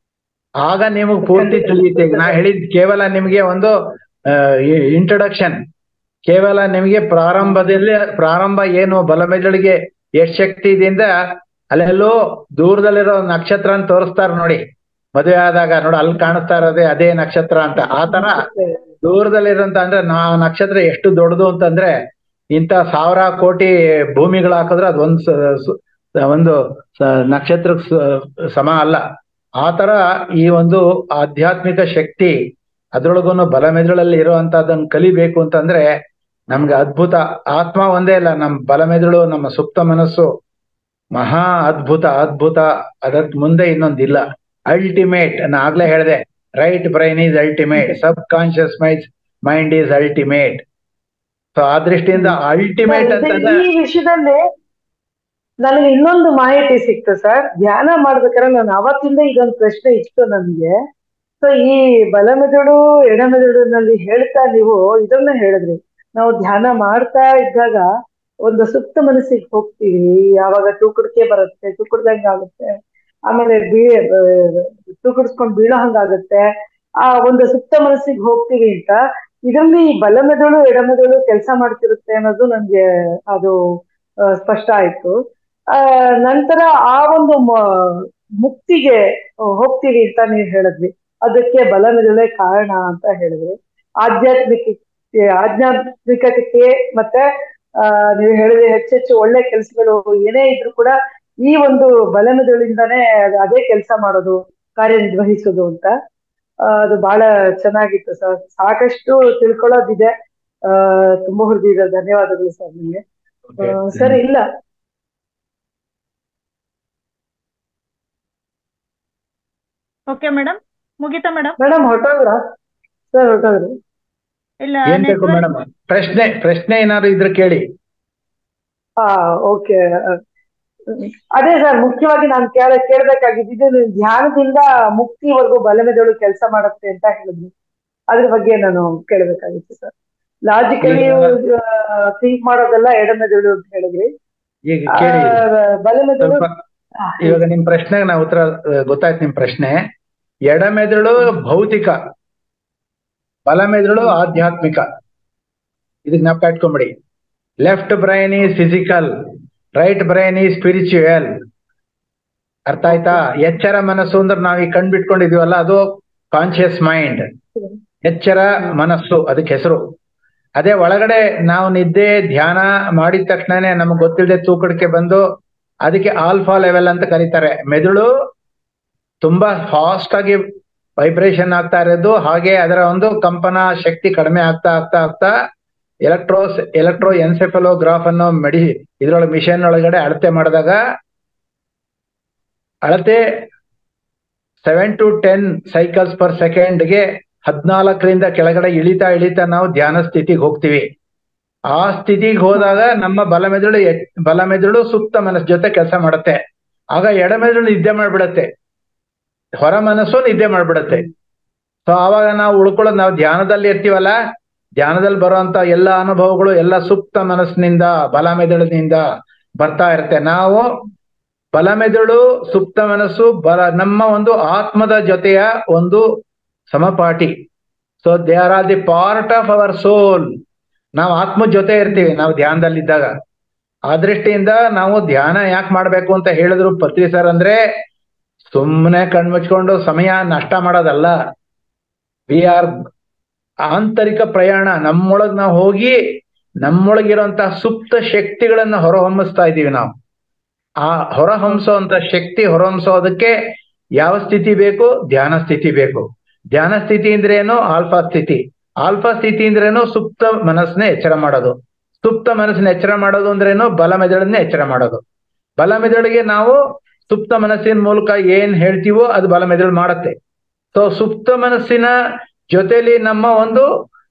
ಆಗ ನಿಮಗೆ ಪೂರ್ತಿ ತಿಳಿಯುತ್ತೆ ಈಗ ನಾ ಹೇಳಿದ್ ಕೇವಲ ನಿಮಗೆ ಒಂದು ಇಂಟ್ರೊಡಕ್ಷನ್ ಕೇವಲ ನಿಮಗೆ ಪ್ರಾರಂಭದಲ್ಲಿ ಪ್ರಾರಂಭ ಏನು ಬಲ ಮೆದುಳಿಗೆ ಎಷ್ಟು ಶಕ್ತಿ ಇದೆಯಿಂದ ಅಲ್ಲೆಲ್ಲೋ ದೂರದಲ್ಲಿರೋ ನಕ್ಷತ್ರ ಅಂತ ತೋರಿಸ್ತಾರ ನೋಡಿ ಮದುವೆ ಆದಾಗ ನೋಡಿ ಅಲ್ಲಿ ಕಾಣಿಸ್ತಾ ಇರೋದೇ ಅದೇ ನಕ್ಷತ್ರ ಅಂತ ಆ ತರ ದೂರದಲ್ಲಿರೋಂತ ಅಂದ್ರೆ ನಾ ನಕ್ಷತ್ರ ಎಷ್ಟು ದೊಡ್ಡದು ಅಂತಂದ್ರೆ ಇಂತ ಸಾವಿರ ಕೋಟಿ ಭೂಮಿಗಳು ಹಾಕಿದ್ರೆ ಅದು ಒಂದು ಸ- ಸು- ಒಂದು ಸ- ನಕ್ಷತ್ರಕ್ಕೆ ಸ- ಸಮ ಅಲ್ಲ ಆ ತರ ಈ ಒಂದು ಆಧ್ಯಾತ್ಮಿಕ ಶಕ್ತಿ ಅದ್ರೊಳಗೂ ಬಲ ಮೆದುಳಲ್ಲಿ ಇರುವಂತಹದನ್ನ ಕಲಿಬೇಕು ಅಂತಂದ್ರೆ ನಮ್ಗೆ ಅದ್ಭುತ ಆತ್ಮ ಒಂದೇ ಅಲ್ಲ ನಮ್ಮ ಬಲ ಮೆದುಳು ನಮ್ಮ ಸುಪ್ತ ಮನಸ್ಸು ಮಹಾ ಅದ್ಭುತ ಅದ್ಭುತ ಅದಕ್ ಮುಂದೆ ಇನ್ನೊಂದಿಲ್ಲ ಅಲ್ಟಿಮೇಟ್ ನಾನು ಆಗ್ಲೇ ಹೇಳಿದೆ right brain is ultimate subconscious mind mind is ultimate so ಆ ದೃಷ್ಟಿಯಿಂದ ಅಲ್ಟಿಮೇಟ್ ಅಂತಂದ್ರೆ ಈ ವಿಷಯದಲ್ಲಿ ನನಗೆ ಇನ್ನೊಂದು ಮಾಹಿತಿ ಸಿಕ್ತು ಸರ್ ಧ್ಯಾನ ಮಾಡ್ಬೇಕಾದ್ರೆ ನಾನು ಅವತ್ತಿಂದ ಇದೊಂದು ಪ್ರಶ್ನೆ ಇತ್ತು ನನಗೆ ಸೊ ಈ ಬಲಮೆದುಳು ಎಡಮೆದುಳಿನಲ್ಲಿ ಹೇಳ್ತಾ ನೀವು ಇದನ್ನ ಹೇಳಿದ್ರಿ ನಾವು ಧ್ಯಾನ ಮಾಡ್ತಾ ಇದ್ದಾಗ ಒಂದು ಸುಪ್ತ ಮನಸ್ಸಿಗೆ ಹೋಗ್ತೀವಿ ಯಾವಾಗ ತೂಕಡಿಕೆ ಬರುತ್ತೆ ತೂಕಡ್ದಂಗ ಆಗುತ್ತೆ ಆಮೇಲೆ ಬೀ ತೂಕಡಿಸ್ಕೊಂಡು ಬೀಳೋ ಹಂಗಾಗುತ್ತೆ ಆ ಒಂದು ಸುಪ್ತ ಮನಸ್ಸಿಗೆ ಹೋಗ್ತೀವಿ ಅಂತ ಇದರಲ್ಲಿ ಬಲಮೆದುಳು ಎಡಮೆದುಳು ಕೆಲಸ ಮಾಡ್ತಿರುತ್ತೆ ಅನ್ನೋದು ನನ್ಗೆ ಅದು ಆ, ಸ್ಪಷ್ಟ ಆಯ್ತು ಆ ನಂತರ ಆ ಒಂದು ಮ- ಮುಕ್ತಿಗೆ ಹೋಗ್ತೀವಿ ಅಂತ ನೀವು ಹೇಳಿದ್ವಿ ಅದಕ್ಕೆ ಬಲಮೆದುಳೇ ಕಾರಣ ಅಂತ ಹೇಳಿದ್ರಿ ಆಧ್ಯಾತ್ಮಿಕ ಆಧ್ಯಾತ್ಮಿಕತೆಗೆ ಮತ್ತೆ ಆ ನೀವು ಹೇಳಿದ್ರೆ ಹೆಚ್ಚೆಚ್ಚು ಒಳ್ಳೆ ಕೆಲಸಗಳು ಏನೇ ಇದ್ರು ಕೂಡ ಈ ಒಂದು ಬಲಮೆದುಳಿಂದಾನೇ ಅದು ಅದೇ ಕೆಲಸ ಮಾಡೋದು ಕಾರ್ಯನಿರ್ವಹಿಸೋದು ಅಂತ ಆ, ಅದು ಬಹಳ ಚೆನ್ನಾಗಿತ್ತು ಸರ್ ಸಾಕಷ್ಟು ತಿಳ್ಕೊಳ್ಳೋದಿದೆ ಆ ತುಂಬಾ ಹೃದಯದ ಧನ್ಯವಾದಗಳು ಸರ್ ನಿಮ್ಗೆ ಆ, ಸರ್ ಇಲ್ಲ ಓಕೆ ಮೇಡಮ್ ಮುಗೀತಾ ಮೇಡಮ್ ಮೇಡಮ್ ಹೊರಟೋದ್ರ ಸರ್ ಹೊರಟೋದ್ರು ಇಲ್ಲ ಏನ್ ಬೇಕು network- ಮೇಡಮ್ ಪ್ರಶ್ನೆ ಪ್ರಶ್ನೆ ಏನಾದ್ರು ಇದ್ರೆ ಕೇಳಿ ಹಾ ಓಕೆ ಅದೇ ಸರ್ ಮುಖ್ಯವಾಗಿ ನಾನು ಕೇಳ ಕೇಳ್ಬೇಕಾಗಿದ್ದು ಇದು ಧ್ಯಾನದಿಂದ ಮುಕ್ತಿವರೆಗೂ ಬಲಮೆದಳು ಕೆಲಸ ಮಾಡುತ್ತೆ ಅಂತ ಹೇಳಿದ್ವಿ ಅದ್ರ ಬಗ್ಗೆ ನಾನು ಕೇಳಬೇಕಾಗಿತ್ತು ಸರ್ ಲಾಜಿಕಲಿ ಥಿಂಕ್ ಮಾಡೋದೆಲ್ಲ ಎಡಮೆದಳು ಅಂತ ಹೇಳಿದ್ರಿ ಈಗ ಆ, ಕೇಳಿ ಬಲಮೆದಳು ಸ್ವಲ್ಪ ಇವಾಗ ನಿಮ್ ಪ್ರಶ್ನೆಗೆ ನಾ ಉತ್ತರ ಆ, ಗೊತ್ತಾಯ್ತು ನಿಮ್ ಪ್ರಶ್ನೆ ಎಡಮೆದುಳು ಭೌತಿಕ ಬಲಮೆದುಳು ಆಧ್ಯಾತ್ಮಿಕ ಇದಕ್ಕೆ ಜ್ಞಾಪಕ ಇಟ್ಕೊಂಬಿಡಿ left brain is physical right brain is spiritual ಅರ್ಥ ಆಯ್ತಾ ಎಚ್ಚರ ಮನಸ್ಸು ಅಂದ್ರೆ ನಾವ್ ಈಗ ಕಂಡ್ಬಿಟ್ಕೊಂಡಿದೀವಲ್ಲ ಅದು ಕಾನ್ಶಿಯಸ್ ಮೈಂಡ್ ಎಚ್ಚರ ಮನಸ್ಸು ಅದಕ್ಕೆ ಹೆಸರು ಅದೇ ಒಳಗಡೆ ನಾವು ನಿದ್ದೆ ಧ್ಯಾನ ಮಾಡಿದ ತಕ್ಷಣನೇ ನಮ್ಗೆ ಗೊತ್ತಿಲ್ಲದೆ ತೂಕಡಿಕೆ ಬಂದು ಅದಕ್ಕೆ ಆಲ್ಫಾ ಲೆವೆಲ್ ಅಂತ ಕರೀತಾರೆ ಮೆದುಳು ತುಂಬಾ ಫಾಸ್ಟ್ ಆಗಿ ವೈಬ್ರೇಷನ್ ಆಗ್ತಾ ಇರೋದು ಹಾಗೆ ಅದರ ಒಂದು ಕಂಪನ ಶಕ್ತಿ ಕಡಿಮೆ ಆಗ್ತಾ ಆಗ್ತಾ ಆಗ್ತಾ ಎಲೆಕ್ಟ್ರೋಸ್ ಎಲೆಕ್ಟ್ರೋ ಎನ್ಸೆಫಲೋಗ್ರಾಫ್ ಅನ್ನೋ ಮೆಡಿ ಇದ್ರೊಳಗೆ ಮಿಷನ್ ಒಳಗಡೆ ಅಳತೆ ಮಾಡಿದಾಗ ಅಳತೆ seven to ten cycles per ಸೆಕೆಂಡ್ಗೆ ಹದ್ನಾಲ್ಕರಿಂದ ಕೆಳಗಡೆ ಇಳಿತಾ ಇಳಿತಾ ನಾವು ಧ್ಯಾನ ಸ್ಥಿತಿಗೆ ಹೋಗ್ತೀವಿ ಆ ಸ್ಥಿತಿಗೆ ಹೋದಾಗ ನಮ್ಮ ಬಲಮೆದುಳು ಎ- ಬಲಮೆದುಳು ಸುಪ್ತ ಮನಸ್ಸು ಜೊತೆ ಕೆಲಸ ಮಾಡುತ್ತೆ ಆಗ ಎಡಮೆದುಳು ನಿದ್ದೆ ಮಾಡ್ಬಿಡತ್ತೆ ಹೊರ ಮನಸ್ಸು ನಿದ್ದೆ ಮಾಡ್ಬಿಡತ್ತೆ ಸೊ ಆವಾಗ ನಾವು ಉಳ್ಕೊಳ್ಳೋದು ನಾವು ಧ್ಯಾನದಲ್ಲಿ ಇರ್ತೀವಲ್ಲ ಧ್ಯಾನದಲ್ಲಿ ಬರುವಂತ ಎಲ್ಲ ಅನುಭವಗಳು ಎಲ್ಲ ಸುಪ್ತ ಮನಸ್ಸಿನಿಂದ ಬಲಮೆದುಳಿನಿಂದ ಬರ್ತಾ ಇರುತ್ತೆ ನಾವು ಬಲಮೆದುಳು ಸುಪ್ತ ಮನಸ್ಸು ಬಲ ನಮ್ಮ ಒಂದು ಆತ್ಮದ ಜೊತೆಯ ಒಂದು ಸಮಪಾಠಿ so they are are the part of our soul ನಾವು ಆತ್ಮ ಜೊತೆ ಇರ್ತೀವಿ ನಾವು ಧ್ಯಾನದಲ್ಲಿದ್ದಾಗ ಆ ದೃಷ್ಟಿಯಿಂದ ನಾವು ಧ್ಯಾನ ಯಾಕೆ ಮಾಡ್ಬೇಕು ಅಂತ ಹೇಳಿದ್ರು ಪತ್ರಿ ಸರ್ ಅಂದ್ರೆ ಸುಮ್ಮನೆ ಕಣ್ಮುಚ್ಕೊಂಡು ಸಮಯ ನಷ್ಟ ಮಾಡೋದಲ್ಲ ವಿ ಆರ್ ಆಂತರಿಕ ಪ್ರಯಾಣ ನಮ್ಮೊಳಗ್ ನಾವು ಹೋಗಿ ನಮ್ಮೊಳಗಿರುವಂತಹ ಸುಪ್ತ ಶಕ್ತಿಗಳನ್ನ ಹೊರಹೊಮ್ಮಿಸ್ತಾ ಇದೀವಿ ನಾವು ಆ ಹೊರಹೊಮ್ಮಿಸುವಂತ ಶಕ್ತಿ ಹೊರಹೊಮ್ಮಿಸೋದಕ್ಕೆ ಯಾವ ಸ್ಥಿತಿ ಬೇಕು ಧ್ಯಾನ ಸ್ಥಿತಿ ಬೇಕು ಧ್ಯಾನ ಸ್ಥಿತಿ ಅಂದ್ರೆ ಏನು ಆಲ್ಫಾ ಸ್ಥಿತಿ ಆಲ್ಫಾ ಸ್ಥಿತಿ ಅಂದ್ರೇನು ಸುಪ್ತ ಮನಸ್ಸನ್ನ ಎಚ್ಚರ ಮಾಡೋದು ಸುಪ್ತ ಮನಸ್ಸನ್ನ ಎಚ್ಚರ ಮಾಡೋದು ಅಂದ್ರೇನು ಬಲ ಮೆದುಳನ್ನ ಎಚ್ಚರ ಮಾಡೋದು ಬಲ ಮೆದುಳಿಗೆ ನಾವು ಸುಪ್ತ ಮನಸ್ಸಿನ ಮೂಲಕ ಏನ್ ಹೇಳ್ತೀವೋ ಅದು ಬಲ ಮೆದುಳು ಮಾಡತ್ತೆ ಸೊ ಸುಪ್ತ ಮನಸ್ಸಿನ ಜೊತೆಲಿ ನಮ್ಮ ಒಂದು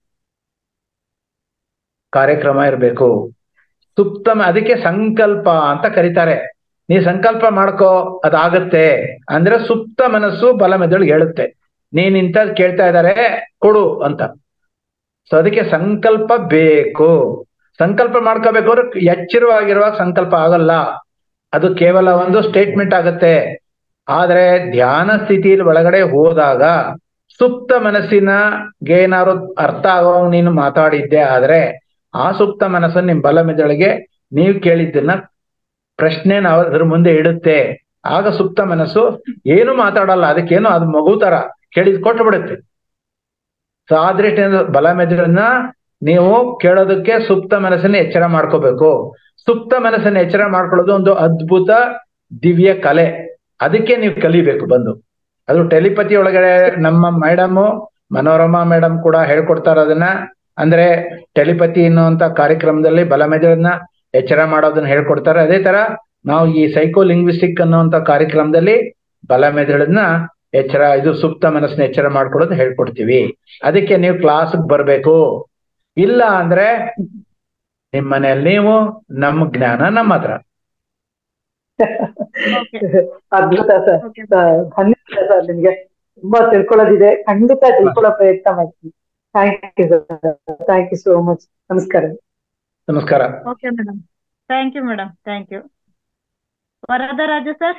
ಕಾರ್ಯಕ್ರಮ ಇರಬೇಕು ಸುಪ್ತ ಮ- ಅದಕ್ಕೆ ಸಂಕಲ್ಪ ಅಂತ ಕರೀತಾರೆ ನೀ ಸಂಕಲ್ಪ ಮಾಡ್ಕೋ ಅದಾಗತ್ತೆ ಅಂದ್ರೆ ಸುಪ್ತ ಮನಸ್ಸು ಬಲ ಮೆದುಳಿಗೆ ಹೇಳುತ್ತೆ ನೀನ್ ಇಂಥದ್ ಕೇಳ್ತಾ ಇದ್ದಾರೆ ಕೊಡು ಅಂತ ಸೊ ಅದಕ್ಕೆ ಸಂಕಲ್ಪ ಬೇಕು ಸಂಕಲ್ಪ ಮಾಡ್ಕೋಬೇಕು ಅಂದ್ರೆ ಎಚ್ಚರವಾಗಿರುವಾಗ ಸಂಕಲ್ಪ ಆಗಲ್ಲ ಅದು ಕೇವಲ ಒಂದು ಸ್ಟೇಟ್ಮೆಂಟ್ ಆಗತ್ತೆ ಆದ್ರೆ ಧ್ಯಾನ ಸ್ಥಿತಿಯಲ್ಲಿ ಒಳಗಡೆ ಹೋದಾಗ ಸುಪ್ತ ಮನಸ್ಸಿನ ಏನಾದ್ರು ಅರ್ಥ ಆಗೋ ನೀನು ಮಾತಾಡಿದ್ದೆ ಆದ್ರೆ ಆ ಸುಪ್ತ ಮನಸ್ಸನ್ನು ನಿಮ್ ಬಲ ಮೆದುಳಿಗೆ ನೀವು ಕೇಳಿದ್ದನ್ನ ಪ್ರಶ್ನೆ ನಾವು ಅದ್ರ ಮುಂದೆ ಇಡುತ್ತೆ ಆಗ ಸುಪ್ತ ಮನಸ್ಸು ಏನು ಮಾತಾಡಲ್ಲ ಅದಕ್ಕೇನು ಅದು ಮಗು ತರ ಕೇಳಿದ್ ಕೊಟ್ಟು ಬಿಡುತ್ತೆ ಸೊ ಆ ದೃಷ್ಟಿಯಿಂದ ಬಲ ಮೆದುಳನ್ನ ನೀವು ಕೇಳೋದಕ್ಕೆ ಸುಪ್ತ ಮನಸ್ಸನ್ನ ಎಚ್ಚರ ಮಾಡ್ಕೋಬೇಕು ಸುಪ್ತ ಮನಸ್ಸನ್ನ ಎಚ್ಚರ ಮಾಡ್ಕೊಳ್ಳೋದು ಒಂದು ಅದ್ಭುತ ದಿವ್ಯ ಕಲೆ ಅದಕ್ಕೆ ನೀವು ಕಲಿಬೇಕು ಬಂದು ಅದು ಟೆಲಿಪತಿ ಒಳಗಡೆ ನಮ್ಮ ಮೇಡಮ್ ಮನೋರಮಾ ಮೇಡಮ್ ಕೂಡ ಹೇಳ್ಕೊಡ್ತಾರ ಅದನ್ನ ಅಂದ್ರೆ ಟೆಲಿಪತಿ ಅನ್ನುವಂತ ಕಾರ್ಯಕ್ರಮದಲ್ಲಿ ಬಲ ಮೆದುಳನ್ನ ಎಚ್ಚರ ಮಾಡೋದನ್ನ ಹೇಳ್ಕೊಡ್ತಾರೆ ಅದೇ ತರ ನಾವು ಈ ಸೈಕೋ ಲಿಂಗ್ವಿಸ್ಟಿಕ್ ಅನ್ನುವಂತ ಕಾರ್ಯಕ್ರಮದಲ್ಲಿ ಬಲ ಮೆದುಳನ್ನ ಎಚ್ಚರ ಇದು ಸುಪ್ತ ಮನಸ್ಸನ್ನ ಎಚ್ಚರ ಮಾಡ್ಕೊಳ್ಳೋದು ಹೇಳ್ಕೊಡ್ತೀವಿ ಅದಕ್ಕೆ ನೀವು ಕ್ಲಾಸ್ಗೆ ಬರ್ಬೇಕು ಇಲ್ಲ ಅಂದ್ರೆ ನಿಮ್ ಮನೆಯಲ್ಲಿ ನೀವು ನಮ್ಮ ಜ್ಞಾನ ನಮ್ಮ ಹತ್ರ ಓಕೆ ಅದ್ಭುತ ಸರ್ ಓಕೆ ಧನ್ಯವಾದ ಸರ್ ನಿಮ್ಗೆ ತುಂಬಾ ತಿಳ್ಕೊಳ್ಳೋದಿದೆ ಖಂಡಿತ ತಿಳ್ಕೊಳ್ಳೋ ಪ್ರಯತ್ನ ಮಾಡ್ತೀನಿ thank you sir thank you so much ನಮಸ್ಕಾರ ನಮಸ್ಕಾರ okay madam thank you madam thank you Varadaraju sir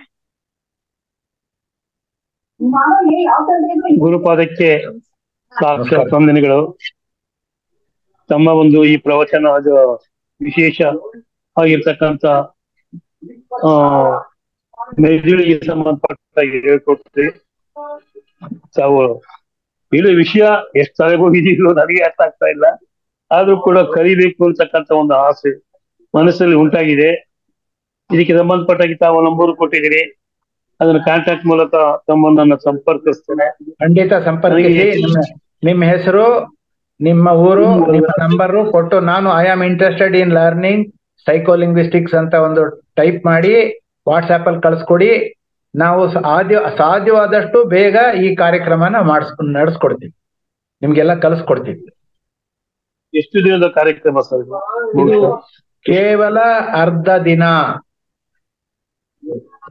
ಗುರುಪಾದಕ್ಕೆ ಸಾಕ್ಷಾತ್ ವಂದನೆಗಳು ತಮ್ಮ ಒಂದು ಈ ಪ್ರವಚನ ಅದು ವಿಶೇಷ ಆಗಿರ್ತಕ್ಕಂಥ ಆ ಮೆದುಳಿಗೆ ಸಂಬಂಧಪಟ್ಟ ಹೇಳ್ಕೊಡ್ತೀವಿ ತಾವು ಇದು ವಿಷಯ ಎಷ್ಟು ತಲೆಗೋಗಿದೆಯೋ ನನಗೆ ಅರ್ಥ ಆಗ್ತಾ ಇಲ್ಲ ಆದ್ರೂ ಕೂಡ ಕಲಿಬೇಕು ಅಂತಕ್ಕಂಥ ಒಂದು ಆಸೆ ಮನಸ್ಸಲ್ಲಿ ಉಂಟಾಗಿದೆ ಇದಕ್ಕೆ ಸಂಬಂಧಪಟ್ಟಾಗಿ ತಾವು ನಂಬರ್ ಕೊಟ್ಟಿದ್ದೀರಿ ಅದನ್ನ ಕಾಂಟ್ಯಾಕ್ಟ್ ಮೂಲಕ ತಮ್ಮನ್ನ ಸಂಪರ್ಕಿಸ್ತೇನೆ ಖಂಡಿತ ಸಂಪರ್ಕಿಸಿ ನಿಮ್ಮ ನಿಮ್ಮ ಹೆಸರು ನಿಮ್ಮ ಊರು ನಿಮ್ಮ ನಂಬರು ಕೊಟ್ಟು ನಾನು I am interested in learning psycholinguistics ಅಂತ ಒಂದು ಟೈಪ್ ಮಾಡಿ ವಾಟ್ಸ್ಆಪ್ ಅಲ್ಲಿ ಕಳಿಸ್ಕೊಡಿ ನಾವು ಸಾಧ್ಯ ಸಾಧ್ಯವಾದಷ್ಟು ಬೇಗ ಈ ಕಾರ್ಯಕ್ರಮನ ಮಾಡಿಸ್ಕೊಂಡು ನಡೆಸ್ಕೊಡ್ತೀವಿ ನಿಮ್ಗೆಲ್ಲ ಕಲಿಸ್ಕೊಡ್ತೀವಿ ಎಷ್ಟು ದಿನದ ಕಾರ್ಯಕ್ರಮ ಸರ್ ಇದು? ಇದು ಕೇವಲ ಅರ್ಧ ದಿನ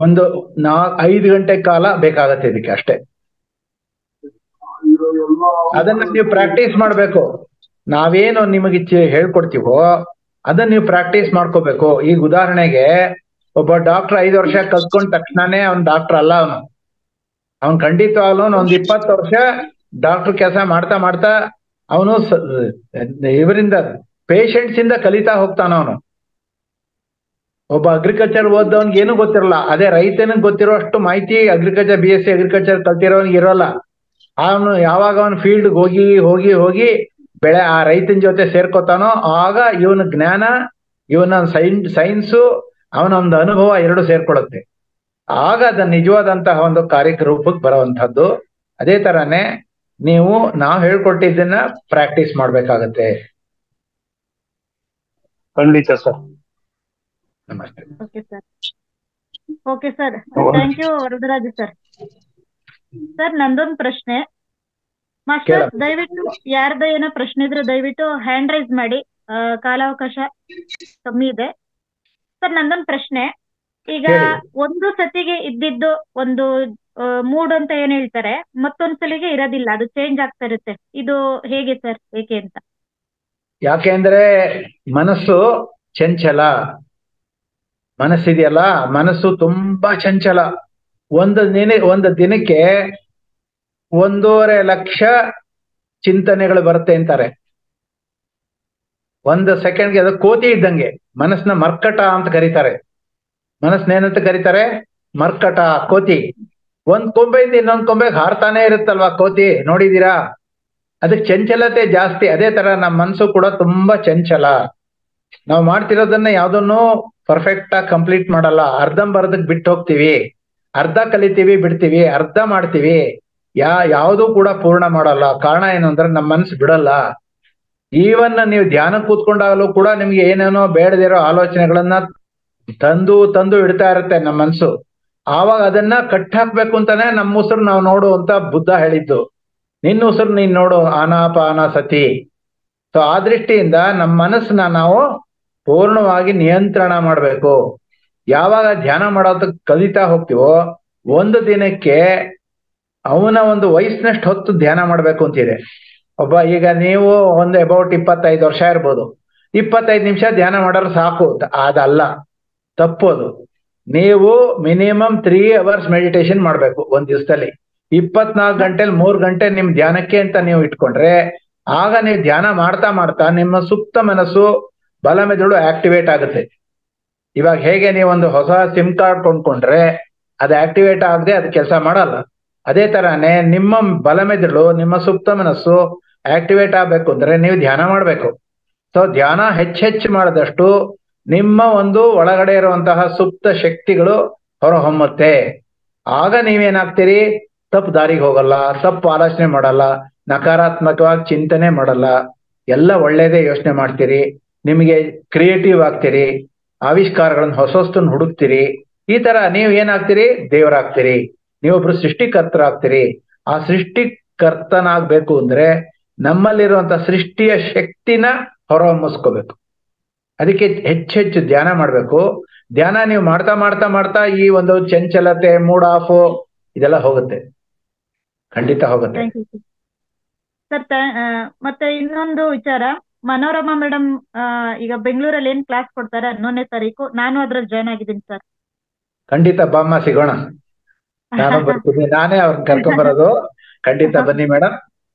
ಒಂದು ನಾ ಐದು ಗಂಟೆ ಕಾಲ ಬೇಕಾಗತ್ತೆ ಇದಕ್ಕೆ ಅಷ್ಟೇ ಅದನ್ನ ನೀವು ಪ್ರಾಕ್ಟೀಸ್ ಮಾಡ್ಬೇಕು ನಾವೇನು ನಿಮಗೆ ಚೆ- ಹೇಳ್ಕೊಡ್ತೀವೋ ಅದನ್ನ ನೀವು ಪ್ರಾಕ್ಟೀಸ್ ಮಾಡ್ಕೋಬೇಕು ಈಗ ಉದಾಹರಣೆಗೆ ಒಬ್ಬ ಡಾಕ್ಟರ್ ಐದು ವರ್ಷ ಕಲ್ತ್ಕೊಂಡ ತಕ್ಷಣನೇ ಅವ್ನ್ ಡಾಕ್ಟರ್ ಅಲ್ಲ ಅವನು ಅವ್ನ್ ಖಂಡಿತವಾಗ್ಲೂ ಒಂದ್ ಇಪ್ಪತ್ತು ವರ್ಷ ಡಾಕ್ಟರ್ ಕೆಲಸ ಮಾಡ್ತಾ ಮಾಡ್ತಾ ಅವನು ಇವರಿಂದ ಪೇಷಂಟ್ಸ್ ಇಂದ ಕಲಿತಾ ಹೋಗ್ತಾನ ಅವನು ಒಬ್ಬ ಅಗ್ರಿಕಲ್ಚರ್ ಓದವನ್ಗೆ ಏನು ಗೊತ್ತಿರಲ್ಲ ಅದೇ ರೈತನಿಗೆ ಗೊತ್ತಿರೋ ಅಷ್ಟು ಮಾಹಿತಿ agriculture B S C agriculture ಕಲ್ತಿರೋನ್ಗೆ ಇರೋಲ್ಲ ಅವನು ಯಾವಾಗ ಅವನು ಫೀಲ್ಡ್ ಹೋಗಿ ಹೋಗಿ ಹೋಗಿ ಬೆಳೆ ಆ ರೈತನ ಜೊತೆ ಸೇರ್ಕೋತಾನೋ ಆಗ ಇವನ ಜ್ಞಾನ ಇವನ ಸೈನ್ ಸೈನ್ಸು ಅವನ ಒಂದು ಅನುಭವ ಎರಡು ಸೇರ್ಕೊಳ್ಳುತ್ತೆ ಆಗ ಅದ ನಿಜವಾದಂತಹ ಒಂದು ಕಾರ್ಯರೂಪಕ್ಕೆ ಬರುವಂತಹದ್ದು ಅದೇ ತರಾನೇ ನೀವು ನಾವು ಹೇಳ್ಕೊಟ್ಟಿದ್ದನ್ನ ಪ್ರಾಕ್ಟೀಸ್ ಮಾಡ್ಬೇಕಾಗತ್ತೆ ಖಂಡಿತ ಸರ್ ನಮಸ್ತೆ okay sir okay sir thank you Varadaraj sir sir ನಂದೊಂದು ಪ್ರಶ್ನೆ ಮಾಸ್ಟರ್ ಕೇಳಪ್ಪ. ದಯವಿಟ್ಟು ಯಾರ್ದ ಏನೋ ಪ್ರಶ್ನೆ ಇದ್ರೆ ದಯವಿಟ್ಟು ಹ್ಯಾಂಡ್ ರೈಸ್ ಮಾಡಿ ಆ, ಕಾಲಾವಕಾಶ ಕಮ್ಮಿ ಇದೆ ಸರ್ ನಂದೊಂದು ಪ್ರಶ್ನೆ ಈಗ ಹೇಳಿ. ಒಂದು ಸತಿಗೆ ಇದ್ದಿದ್ದು ಒಂದು ಮೂಡ್ ಅಂತ ಏನ್ ಹೇಳ್ತಾರೆ ಮತ್ತೊಂದ್ ಸಲಿಗೆ ಇರೋದಿಲ್ಲ ಅದು ಚೇಂಜ್ ಆಗ್ತಾ ಇರುತ್ತೆ ಇದು ಹೇಗೆ ಸರ್ ಏಕೆ ಅಂತ ಯಾಕೆಂದ್ರೆ ಮನಸ್ಸು ಚಂಚಲ ಮನಸ್ಸಿದೆಯಲ್ಲ ಮನಸ್ಸು ತುಂಬಾ ಚಂಚಲ ಒಂದು ದಿನ ಒಂದು ದಿನಕ್ಕೆ ಒಂದೂವರೆ ಲಕ್ಷ ಚಿಂತನೆಗಳು ಬರುತ್ತೆ ಅಂತಾರೆ ಒಂದು ಸೆಕೆಂಡ್ಗೆ ಅದು ಕೋತಿ ಇದ್ದಂಗೆ ಮನಸ್ಸನ್ನ ಮರ್ಕಟ ಅಂತ ಕರೀತಾರೆ ಮನಸ್ಸನ್ನ ಏನಂತ ಕರೀತಾರೆ ಮರ್ಕಟ ಕೋತಿ ಒಂದ್ ಕೊಂಬೆಯಿಂದ ಇನ್ನೊಂದ್ ಕೊಂಬೆಗೆ ಹಾರ್ತಾನೆ ಇರುತ್ತಲ್ವಾ ಕೋತಿ ನೋಡಿದೀರಾ ಅದಕ್ಕೆ ಚಂಚಲತೆ ಜಾಸ್ತಿ ಅದೇ ತರ ನಮ್ಮ ಮನಸ್ಸು ಕೂಡ ತುಂಬಾ ಚಂಚಲ ನಾವು ಮಾಡ್ತಿರೋದನ್ನ ಯಾವ್ದನ್ನು ಪರ್ಫೆಕ್ಟ್ ಆಗಿ ಕಂಪ್ಲೀಟ್ ಮಾಡಲ್ಲ ಅರ್ಧಂಬರ್ಧಕ್ ಬಿಟ್ಟು ಹೋಗ್ತೀವಿ ಅರ್ಧ ಕಲಿತೀವಿ ಬಿಡ್ತೀವಿ ಅರ್ಧ ಮಾಡ್ತೀವಿ ಯಾ ಯಾವುದು ಕೂಡ ಪೂರ್ಣ ಮಾಡಲ್ಲ ಕಾರಣ ಏನು ಅಂದ್ರೆ ನಮ್ಮ ಮನಸ್ಸು ಬಿಡಲ್ಲ ಈವನ್ ನೀವು ಧ್ಯಾನ ಕೂತ್ಕೊಂಡಾಗಲೂ ಕೂಡ ನಿಮ್ಗೆ ಏನೇನೋ ಬೇಡದಿರೋ ಆಲೋಚನೆಗಳನ್ನ ತಂದು ತಂದು ಇಡ್ತಾ ಇರುತ್ತೆ ನಮ್ಮ ಮನಸ್ಸು ಆವಾಗ ಅದನ್ನ ಕಟ್ ಹಾಕ್ಬೇಕು ಅಂತಾನೆ ನಮ್ಮ ಉಸಿರು ನಾವು ನೋಡು ಅಂತ ಬುದ್ಧ ಹೇಳಿದ್ದು ನಿನ್ನ ಉಸಿರು ನೀನ್ ನೋಡು ಆನಾಪಾನ ಸತಿ ಸೊ ಆ ದೃಷ್ಟಿಯಿಂದ ನಮ್ಮ ಮನಸ್ಸನ್ನ ನಾವು ಪೂರ್ಣವಾಗಿ ನಿಯಂತ್ರಣ ಮಾಡ್ಬೇಕು ಯಾವಾಗ ಧ್ಯಾನ ಮಾಡೋದಕ್ಕೆ ಕಲಿತಾ ಹೋಗ್ತೀವೋ ಒಂದು ದಿನಕ್ಕೆ ಅವನ ಒಂದು ವಯಸ್ಸಿನಷ್ಟು ಹೊತ್ತು ಧ್ಯಾನ ಮಾಡ್ಬೇಕು ಅಂತಿದೆ ಒಬ್ಬ ಈಗ ನೀವು ಒಂದು ಅಬೌಟ್ ಇಪ್ಪತ್ತೈದು ವರ್ಷ ಇರ್ಬೋದು ಇಪ್ಪತ್ತೈದು ನಿಮಿಷ ಧ್ಯಾನ ಮಾಡೋರು ಸಾಕು ಅದಲ್ಲ ತಪ್ಪೋದು ನೀವು ಮಿನಿಮಮ್ ತ್ರೀ ಅವರ್ಸ್ ಮೆಡಿಟೇಷನ್ ಮಾಡ್ಬೇಕು ಒಂದ್ ದಿವಸದಲ್ಲಿ ಇಪ್ಪತ್ನಾಲ್ಕು ಗಂಟೆಲಿ ಮೂರ್ ಗಂಟೆ ನಿಮ್ ಧ್ಯಾನಕ್ಕೆ ಅಂತ ನೀವು ಇಟ್ಕೊಂಡ್ರೆ ಆಗ ನೀವು ಧ್ಯಾನ ಮಾಡ್ತಾ ಮಾಡ್ತಾ ನಿಮ್ಮ ಸುಪ್ತ ಮನಸ್ಸು ಬಲಮೆದುಳು ಆಕ್ಟಿವೇಟ್ ಆಗುತ್ತೆ ಇವಾಗ ಹೇಗೆ ನೀವು ಒಂದು ಹೊಸ ಸಿಮ್ ಕಾರ್ಡ್ ಕೊಂಡ್ಕೊಂಡ್ರೆ ಅದು ಆಕ್ಟಿವೇಟ್ ಆಗದೆ ಅದು ಕೆಲಸ ಮಾಡಲ್ಲ ಅದೇ ತರಾನೇ ನಿಮ್ಮ ಬಲಮೆದುಳು ನಿಮ್ಮ ಸುಪ್ತ ಮನಸ್ಸು ಆಕ್ಟಿವೇಟ್ ಆಗ್ಬೇಕು ಅಂದ್ರೆ ನೀವು ಧ್ಯಾನ ಮಾಡ್ಬೇಕು ಸೊ ಧ್ಯಾನ ಹೆಚ್ಚೆಚ್ಚು ಮಾಡಿದಷ್ಟು ನಿಮ್ಮ ಒಂದು ಒಳಗಡೆ ಇರುವಂತಹ ಸುಪ್ತ ಶಕ್ತಿಗಳು ಹೊರಹೊಮ್ಮುತ್ತೆ ಆಗ ನೀವೇನಾಗ್ತೀರಿ ತಪ್ಪು ದಾರಿಗೆ ಹೋಗಲ್ಲ ತಪ್ಪು ಆಲೋಚನೆ ಮಾಡಲ್ಲ ನಕಾರಾತ್ಮಕವಾಗಿ ಚಿಂತನೆ ಮಾಡಲ್ಲ ಎಲ್ಲ ಒಳ್ಳೇದೇ ಯೋಚನೆ ಮಾಡ್ತೀರಿ ನಿಮಗೆ ಕ್ರಿಯೇಟಿವ್ ಆಗ್ತೀರಿ ಆವಿಷ್ಕಾರಗಳನ್ನ ಹೊಸ ಹೊಸದನ್ನ ಹುಡುಕ್ತೀರಿ ಈ ತರ ನೀವು ಏನಾಗ್ತೀರಿ ದೇವರಾಗ್ತೀರಿ ನೀವೊಬ್ರು ಸೃಷ್ಟಿಕರ್ತರಾಗ್ತೀರಿ ಆ ಸೃಷ್ಟಿಕರ್ತನಾಗ್ಬೇಕು ಅಂದ್ರೆ ನಮ್ಮಲ್ಲಿರುವಂತ ಸೃಷ್ಟಿಯ ಶಕ್ತಿನ ಹೊರಹೊಮ್ಮಿಸ್ಕೋಬೇಕು ಅದಕ್ಕೆ ಹೆಚ್ಚೆಚ್ಚು ಧ್ಯಾನ ಮಾಡ್ಬೇಕು ಧ್ಯಾನ ನೀವು ಮಾಡ್ತಾ ಮಾಡ್ತಾ ಮಾಡ್ತಾ ಈ ಒಂದು ಚಂಚಲತೆ ಮೂಡ್ ಆಫ್ ಇದೆಲ್ಲ ಹೋಗುತ್ತೆ ಖಂಡಿತ ಹೋಗುತ್ತೆ ಥ್ಯಾಂಕ್ ಯು ಸರ್ ಮತ್ತೆ ಇನ್ನೊಂದು ವಿಚಾರ ಮನೋರಮಾ ಮೇಡಮ್ ಈಗ ಬೆಂಗಳೂರಲ್ಲಿ ಏನ್ ಕ್ಲಾಸ್ ಕೊಡ್ತಾರೆ ಹನ್ನೊಂದನೇ ತಾರೀಕು ನಾನು ಅದ್ರಲ್ಲಿ ಜಾಯ್ನ್ ಆಗಿದ್ದೀನಿ ಸರ್ ಖಂಡಿತ ಬಾಮ್ಮ ಸಿಗೋಣ ನಾನು ಬರ್ತೀನಿ ನಾನೇ ಅವ್ರನ್ನ ಕರ್ಕೊಂಡ್ ಬರೋದು ಖಂಡಿತ ಬನ್ನಿ ಮೇಡಮ್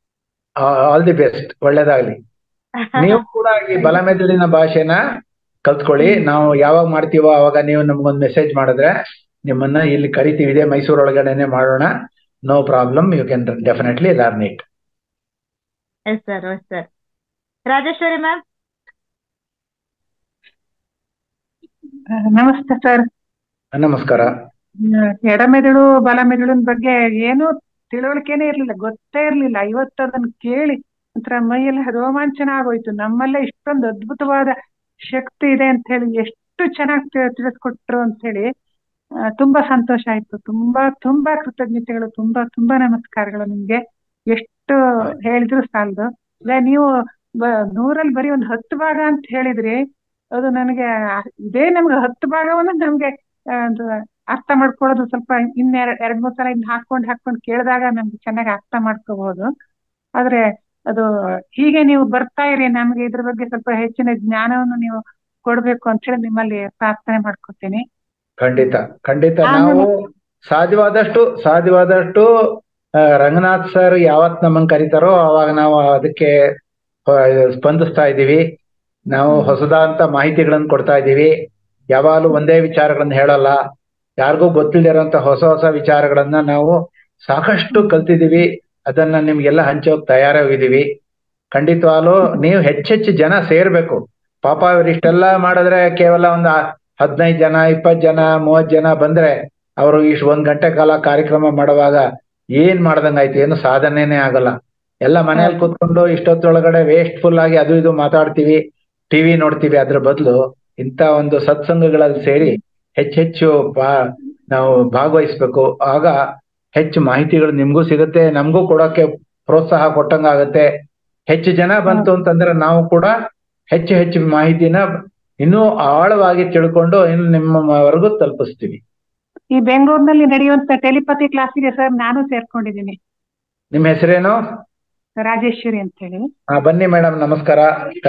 ಆಲ್ ದಿ ಬೆಸ್ಟ್ ಒಳ್ಳೇದಾಗ್ಲಿ ನೀವು ಕೂಡ ಈ ಬಲಮೆದುಳಿನ ಭಾಷೆನ ಕಲ್ತ್ಕೊಳ್ಳಿ ನಾವು ಯಾವಾಗ ಮಾಡ್ತೀವೋ ಅವಾಗ ನೀವು ನಮ್ಗೊಂದು ಮೆಸೇಜ್ ಮಾಡಿದ್ರೆ ನಿಮ್ಮನ್ನ ಇಲ್ಲಿ ಕರಿತೀವಿ ಇದೆ ಮೈಸೂರು ಒಳಗಡೆನೆ ಮಾಡೋಣ no problem you can definitely learn it yes sir yes sir Rajeshwari ma'am ನಮಸ್ತೆ ಸರ್ ನಮಸ್ಕಾರ ಎಡಮೆದುಳು ಬಲಮೆದುಳಿನ ಬಗ್ಗೆ ಏನು ತಿಳುವಳಿಕೆನೇ ಇರ್ಲಿಲ್ಲ ಗೊತ್ತೇ ಇರ್ಲಿಲ್ಲ ಇವತ್ತು ಅದನ್ನ ಕೇಳಿ ಒಂಥರ ಮೈಯೆಲ್ಲ ರೋಮಾಂಚನ ಆಗೋಯ್ತು ನಮ್ಮಲ್ಲೇ ಇಷ್ಟೊಂದು ಅದ್ಭುತವಾದ ಶಕ್ತಿ ಇದೆ ಅಂತ ಹೇಳಿ ಎಷ್ಟು ಚೆನ್ನಾಗಿ ತಿಳಿಸ್ಕೊಟ್ರು ಅಂತ ಹೇಳಿ ಆ, ತುಂಬಾ ಸಂತೋಷ ಆಯ್ತು ತುಂಬಾ ತುಂಬಾ ಕೃತಜ್ಞತೆಗಳು ತುಂಬಾ ತುಂಬಾ ನಮಸ್ಕಾರಗಳು ನಿಮ್ಗೆ ಎಷ್ಟು ಹೇಳಿದ್ರು ಸಾಲದು ಇಲ್ಲ ನೀವು ಬ- ನೂರಲ್ಲಿ ಬರೀ ಒಂದು ಹತ್ತು ಭಾಗ ಅಂತ ಹೇಳಿದ್ರಿ ಅದು ನನಗೆ ಆ- ಇದೇ ನಮ್ಗೆ ಹತ್ತು ಭಾಗವನ್ನು ನಮ್ಗೆ ಆ, ಒಂದು ಅರ್ಥ ಮಾಡ್ಕೊಳ್ಳೋದು ಸ್ವಲ್ಪ ಇನ್ನೆರಡ್ ಎರಡ್ ಮೂರ್ ಸಲ ಇನ್ ಹಾಕೊಂಡ್ ಹಾಕೊಂಡ್ ಕೇಳಿದಾಗ ನಮ್ಗೆ ಚೆನ್ನಾಗಿ ಅರ್ಥ ಮಾಡ್ಕೋಬಹುದು ಆದ್ರೆ ಅದು ಹೀಗೆ ನೀವು ಬರ್ತಾ ಇರಿ ನಮ್ಗೆ ಇದ್ರ ಬಗ್ಗೆ ಸ್ವಲ್ಪ ಹೆಚ್ಚಿನ ಜ್ಞಾನವನ್ನು ನೀವು ಕೊಡ್ಬೇಕು ಅಂತ ಹೇಳಿ ನಿಮ್ಮಲ್ಲಿ ಪ್ರಾರ್ಥನೆ ಮಾಡ್ಕೊತೀನಿ ಖಂಡಿತ ಖಂಡಿತ ಆಮೇಲೆ- ನಾವು ಸಾಧ್ಯವಾದಷ್ಟು ಸಾಧ್ಯವಾದಷ್ಟು ಆ, ರಂಗನಾಥ್ ಸರ್ ಯಾವತ್ ನಮ್ಮನ್ನ ಕರೀತಾರೋ ಅವಾಗ ನಾವು ಅದಕ್ಕೆ ಆ, ಸ್ಪಂದಿಸ್ತಾ ಇದ್ದೀವಿ ನಾವು ಹೊಸದಾದಂತ ಮಾಹಿತಿಗಳನ್ನು ಕೊಡ್ತಾ ಇದ್ದೀವಿ ಯಾವಾಗಲೂ ಒಂದೇ ವಿಚಾರಗಳನ್ನ ಹೇಳಲ್ಲ ಯಾರಿಗೂ ಗೊತ್ತಿಲ್ಲದಿರೋಂತ ಹೊಸ ಹೊಸ ವಿಚಾರಗಳನ್ನ ನಾವು ಸಾಕಷ್ಟು ಕಲ್ತಿದೀವಿ ಅದನ್ನ ನಿಮ್ಗೆಲ್ಲ ಹಂಚೋಕ್ ತಯಾರಾಗಿದ್ದೀವಿ ಖಂಡಿತವಾಗ್ಲೂ ನೀವು ಹೆಚ್ಚೆಚ್ಚು ಜನ ಸೇರ್ಬೇಕು ಪಾಪ ಇವರಿಷ್ಟೆಲ್ಲ ಮಾಡಿದ್ರೆ ಕೇವಲ ಒಂದು ಹದಿನೈದು ಜನ ಇಪ್ಪತ್ತು ಜನ ಮೂವತ್ ಜನ ಬಂದ್ರೆ ಅವರು ಇಷ್ಟು ಒಂದ್ ಗಂಟೆ ಕಾಲ ಕಾರ್ಯಕ್ರಮ ಮಾಡುವಾಗ ಏನ್ ಮಾಡ್ದಂಗಾಯ್ತು ಏನು ಸಾಧನೆನೇ ಆಗಲ್ಲ ಎಲ್ಲ ಮನೇಲಿ ಕೂತ್ಕೊಂಡು ಇಷ್ಟೊತ್ತೊಳಗಡೆ ವೇಸ್ಟ್ಫುಲ್ ಆಗಿ ಅದು ಇದು ಮಾತಾಡ್ತೀವಿ ಟಿವಿ ನೋಡ್ತೀವಿ ಅದ್ರ ಬದಲು ಇಂಥ ಒಂದು ಸತ್ಸಂಗಗಳಲ್ಲಿ ಸೇರಿ ಹೆಚ್ಚೆಚ್ಚು ಬಾ ನಾವು ಭಾಗವಹಿಸ್ಬೇಕು ಆಗ ಹೆಚ್ಚು ಮಾಹಿತಿಗಳು ನಿಮ್ಗೂ ಸಿಗುತ್ತೆ ನಮಗೂ ಕೊಡೋಕೆ ಪ್ರೋತ್ಸಾಹ ಕೊಟ್ಟಂಗಾಗತ್ತೆ ಹೆಚ್ಚು ಜನ ಬಂತು ಅಂತಂದ್ರೆ ನಾವು ಕೂಡ ಹೆಚ್ಚು ಹೆಚ್ಚು ಮಾಹಿತಿನ ಇನ್ನೂ ಆಳವಾಗಿ ತಿಳ್ಕೊಂಡು ಇನ್ನು ನಿಮ್ಮವರೆಗೂ ತಲುಪಿಸ್ತೀವಿ ಈ ಬೆಂಗಳೂರಿನಲ್ಲಿ ನಡೆಯುವಂತ ಟೆಲಿಪತಿ ಕ್ಲಾಸಿಗೆ ಸರ್ ನಾನು ಸೇರ್ಕೊಂಡಿದ್ದೀನಿ ನಿಮ್ಮ ಹೆಸರೇನು ರಾಜೇಶ್ವರಿ ಅಂತ ಹೇಳಿ ಹಾ ಬನ್ನಿ ಮೇಡಮ್ ನಮಸ್ಕಾರ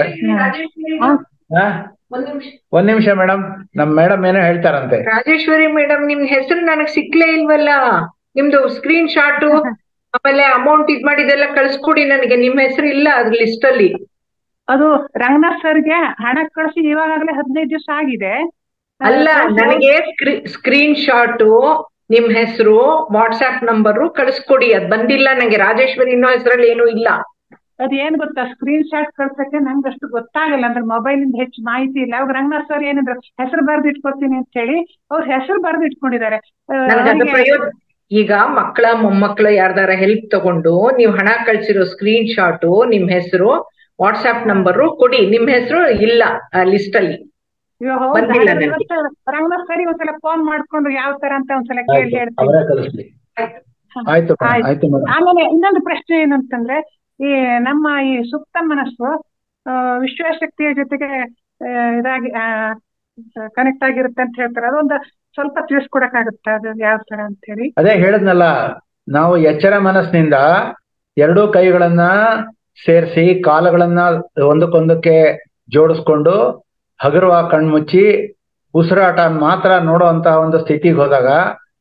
ಹಾ. ಹಾ? ಒಂದ್ ನಿಮಿಷ ಮೇಡಮ್ ನಮ್ ಮೇಡಮ್ ಏನೋ ಹೇಳ್ತಾರಂತೆ ರಾಜೇಶ್ವರಿ ಮೇಡಮ್ ನಿಮ್ ಹೆಸರು ನನಗ್ ಸಿಕ್ಲೇ ಇಲ್ವಲ್ಲ ನಿಮ್ದು ಸ್ಕ್ರೀನ್ ಶಾಟ್ ಆಮೇಲೆ ಅಮೌಂಟ್ ಇದ್ ಮಾಡಿದೆಲ್ಲ ಕಳ್ಸ್ಕೊಡಿ ನನಗೆ ನಿಮ್ ಹೆಸರು ಇಲ್ಲ ಅದ್ರ ಲಿಸ್ಟ್ ಅಲ್ಲಿ ಅದು ರಂಗನಾಥ್ ಸರ್ಗೆ ಹಣ ಕಳಿಸಿ ಇವಾಗಲೇ ಹದಿನೈದು ದಿವಸ ಆಗಿದೆ ಅಲ್ಲ ಕಳ್ಸಿ- ನನಗೆ ಸ್ಕ್ರೀನ್ ಶಾಟ್ ನಿಮ್ ಹೆಸರು ವಾಟ್ಸ್ಆಪ್ ನಂಬರ್ ಕಳಿಸ್ಕೊಡಿ ಅದ್ ಬಂದಿಲ್ಲ ನಂಗೆ ರಾಜೇಶ್ವರಿ ಇನ್ನೋ ಹೆಸರಲ್ಲಿ ಏನೂ ಇಲ್ಲ ಅದ್ ಏನ್ ಗೊತ್ತಾ ಸ್ಕ್ರೀನ್ ಶಾಟ್ ಕಳ್ಸಕ್ಕೆ ನಂಗೆ ಅಷ್ಟು ಗೊತ್ತಾಗಲ್ಲ ಅಂದ್ರೆ ಮೊಬೈಲ್ ಇಂದ ಹೆಚ್ಚು ಮಾಹಿತಿ ಇಲ್ಲ ಅವಾಗ ರಂಗನಾಥ್ ಸರ್ ಏನಿದ್ರು ಹೆಸರು ಬರ್ದು ಇಟ್ಕೊತೀನಿ ಅಂತ ಹೇಳಿ ಅವ್ರ ಹೆಸರು ಬರ್ದು ಇಟ್ಕೊಂಡಿದ್ದಾರೆ ಆ, ನನಗೆ ಅದು ಅವ್ರಿಗೆ- ಪ್ರಯೋಜನ ಈಗ ಮಕ್ಕಳ ಮೊಮ್ಮಕ್ಕಳ ಯಾರ್ದಾರ ಹೆಲ್ಪ್ ತಗೊಂಡು ನೀವು ಹಣ ಕಳ್ಸಿರೋ ಸ್ಕ್ರೀನ್ ಶಾಟ್ ನಿಮ್ ಹೆಸರು ವಾಟ್ಸ್ಆಪ್ ನಂಬರ್ ಕೊಡಿ ನಿಮ್ ಹೆಸರು ಇಲ್ಲ ಲಿಸ್ಟ್ ಅಲ್ಲಿ ಇವಾಗ ಹೌದಾ? ಬಂದಿಲ್ಲ ಹಾಗಾದ್ರೆ ನನಗೆ. ಇವತ್ತು ರಂಗನಾಥ್ ಸರಿ ಒಂದ್ಸಲ ಫೋನ್ ಮಾಡ್ಕೊಂಡು ಯಾವ ತರ ಅಂತ ಒಂದ್ಸಲ ಕೇಳಿ ಆಯ್ತು ಹೇಳ್ತೀನಿ ಅವರೇ ಕಳಿಸ್ಲಿ ಆಯ್ತು ಮೇಡಮ್ ಆಯ್ತು. ಆಯ್ತು ಮೇಡಮ್ ಆಮೇಲೆ ಇನ್ನೊಂದು ಪ್ರಶ್ನೆ ಏನಂತಂದ್ರೆ ಈ ನಮ್ಮ ಈ ಸುಪ್ತ ಮನಸ್ಸು ಆ, ವಿಶ್ವಶಕ್ತಿಯ ಜೊತೆಗೆ ಆ, ಇದಾಗಿ ಕನೆಕ್ಟ್ ಆಗಿರುತ್ತೆ ಅಂತ ಹೇಳ್ತಾರೆ ಅದೊಂದು ಸ್ವಲ್ಪ ತಿಳಿಸ್ಕೊಡಕ್ಕಾಗುತ್ತಾ ಅದು ಯಾವ ತರ ಅಂತ ಹೇಳಿ ಅದೇ ಹೇಳದ್ನಲ್ಲ ನಾವು ಎಚ್ಚರ ಮನಸ್ಸಿನಿಂದ ಎರಡೂ ಕೈಗಳನ್ನ ಸೇರಿಸಿ ಕಾಲುಗಳನ್ನ ಒಂದಕ್ಕೊಂದಕ್ಕೆ ಜೋಡಿಸ್ಕೊಂಡು ಹಗುರವಾಗಿ ಕಣ್ಮುಚ್ಚಿ ಉಸಿರಾಟ ಮಾತ್ರ ನೋಡುವಂತಹ ಒಂದು ಸ್ಥಿತಿಗೆ ಹೋದಾಗ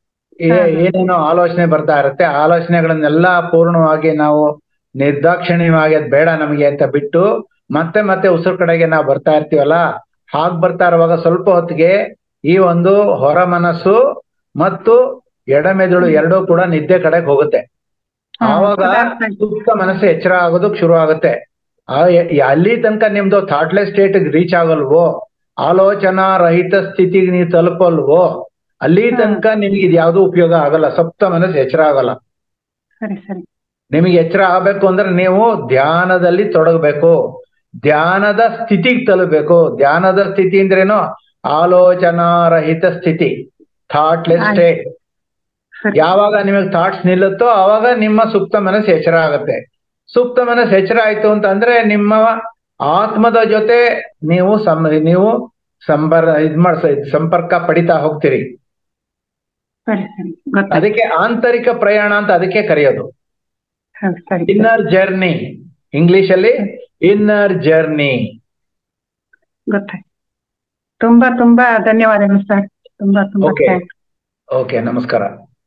ಏ- ಏನೇನೋ ಆಲೋಚನೆ ಬರ್ತಾ ಇರುತ್ತೆ ಆಲೋಚನೆಗಳನ್ನೆಲ್ಲ ಪೂರ್ಣವಾಗಿ ನಾವು ನಿರ್ದಾಕ್ಷಿಣ್ಯವಾಗಿ ಅದ್ ಬೇಡ ನಮಗೆ ಅಂತ ಬಿಟ್ಟು ಮತ್ತೆ ಮತ್ತೆ ಉಸಿರು ಕಡೆಗೆ ನಾವು ಬರ್ತಾ ಇರ್ತೀವಲ್ಲ ಹಾಗ್ ಬರ್ತಾ ಇರುವಾಗ ಸ್ವಲ್ಪ ಹೊತ್ತಿಗೆ ಈ ಒಂದು ಹೊರ ಮನಸ್ಸು ಮತ್ತು ಎಡಮೆದುಳು ಎರಡೂ ಕೂಡ ನಿದ್ದೆ ಕಡೆಗೆ ಹೋಗುತ್ತೆ ಹಾ, ಆವಾಗ ಪದಾರ್ಥ ಆಯ್ತು. ಸೂಕ್ತ ಮನಸ್ಸು ಎಚ್ಚರ ಆಗೋದಕ್ ಶುರು ಆಗುತ್ತೆ ಆ ಎ- ಅಲ್ಲಿ ತನಕ ನಿಮ್ದು ಥಾಟ್ಲೆಸ್ ಸ್ಟೇಟ್ ರೀಚ್ ಆಗಲ್ವೋ ಆಲೋಚನಾ ರಹಿತ ಸ್ಥಿತಿಗೆ ನೀವು ತಲುಪಲ್ವೋ ಅಲ್ಲಿ ತನಕ ನಿಮ್ಗೆ ಇದು ಯಾವ್ದು ಉಪಯೋಗ ಆಗಲ್ಲ ಸಪ್ತ ಮನಸ್ಸು ಎಚ್ಚರ ಆಗಲ್ಲ ಸರಿ ಸರಿ ನಿಮಗೆ ಎಚ್ಚರ ಆಗ್ಬೇಕು ಅಂದ್ರೆ ನೀವು ಧ್ಯಾನದಲ್ಲಿ ತೊಡಗಬೇಕು ಧ್ಯಾನದ ಸ್ಥಿತಿಗೆ ತಲುಪಬೇಕು ಧ್ಯಾನದ ಸ್ಥಿತಿ ಅಂದ್ರೇನು ಆಲೋಚನಾ ರಹಿತ ಸ್ಥಿತಿ ಥಾಟ್ಲೆಸ್ ಆಯ್ತು. ಸ್ಟೇಟ್ ಸರಿ ಯಾವಾಗ ನಿಮಗೆ ಥಾಟ್ಸ್ ನಿಲ್ಲುತ್ತೋ ಆವಾಗ ನಿಮ್ಮ ಸುಪ್ತ ಮನಸ್ಸು ಎಚ್ಚರ ಆಗುತ್ತೆ ಸುಪ್ತ ಮನಸ್ಸು ಎಚ್ಚರ ಆಯ್ತು ಅಂತಂದ್ರೆ ನಿಮ್ಮ ಆತ್ಮದ ಜೊತೆ ನೀವು ಸಂ ನೀವು ಸಂಪರ್ ಇದ್ ಮಾಡ್ಸ ಸಂಪರ್ಕ ಪಡಿತಾ ಹೋಗ್ತೀರಿ ಸರಿ ಸರಿ ಗೊತ್ತಾಯ್ತು ಅದಕ್ಕೆ ಆಂತರಿಕ ಪ್ರಯಾಣ ಅಂತ ಅದಕ್ಕೆ ಕರೆಯೋದು ಹೌದು, ಸರಿ ಇನ್ನರ್ ಜರ್ನಿ ಇಂಗ್ಲಿಷ್ ಅಲ್ಲಿ ಇನ್ನರ್ ಜರ್ನಿ ಗೊತ್ತಾಯ್ತು ತುಂಬಾ ತುಂಬಾ ಧನ್ಯವಾದಗಳು ಸರ್ ತುಂಬಾ ತುಂಬಾ Okay. thanks. ಓಕೆ ನಮಸ್ಕಾರ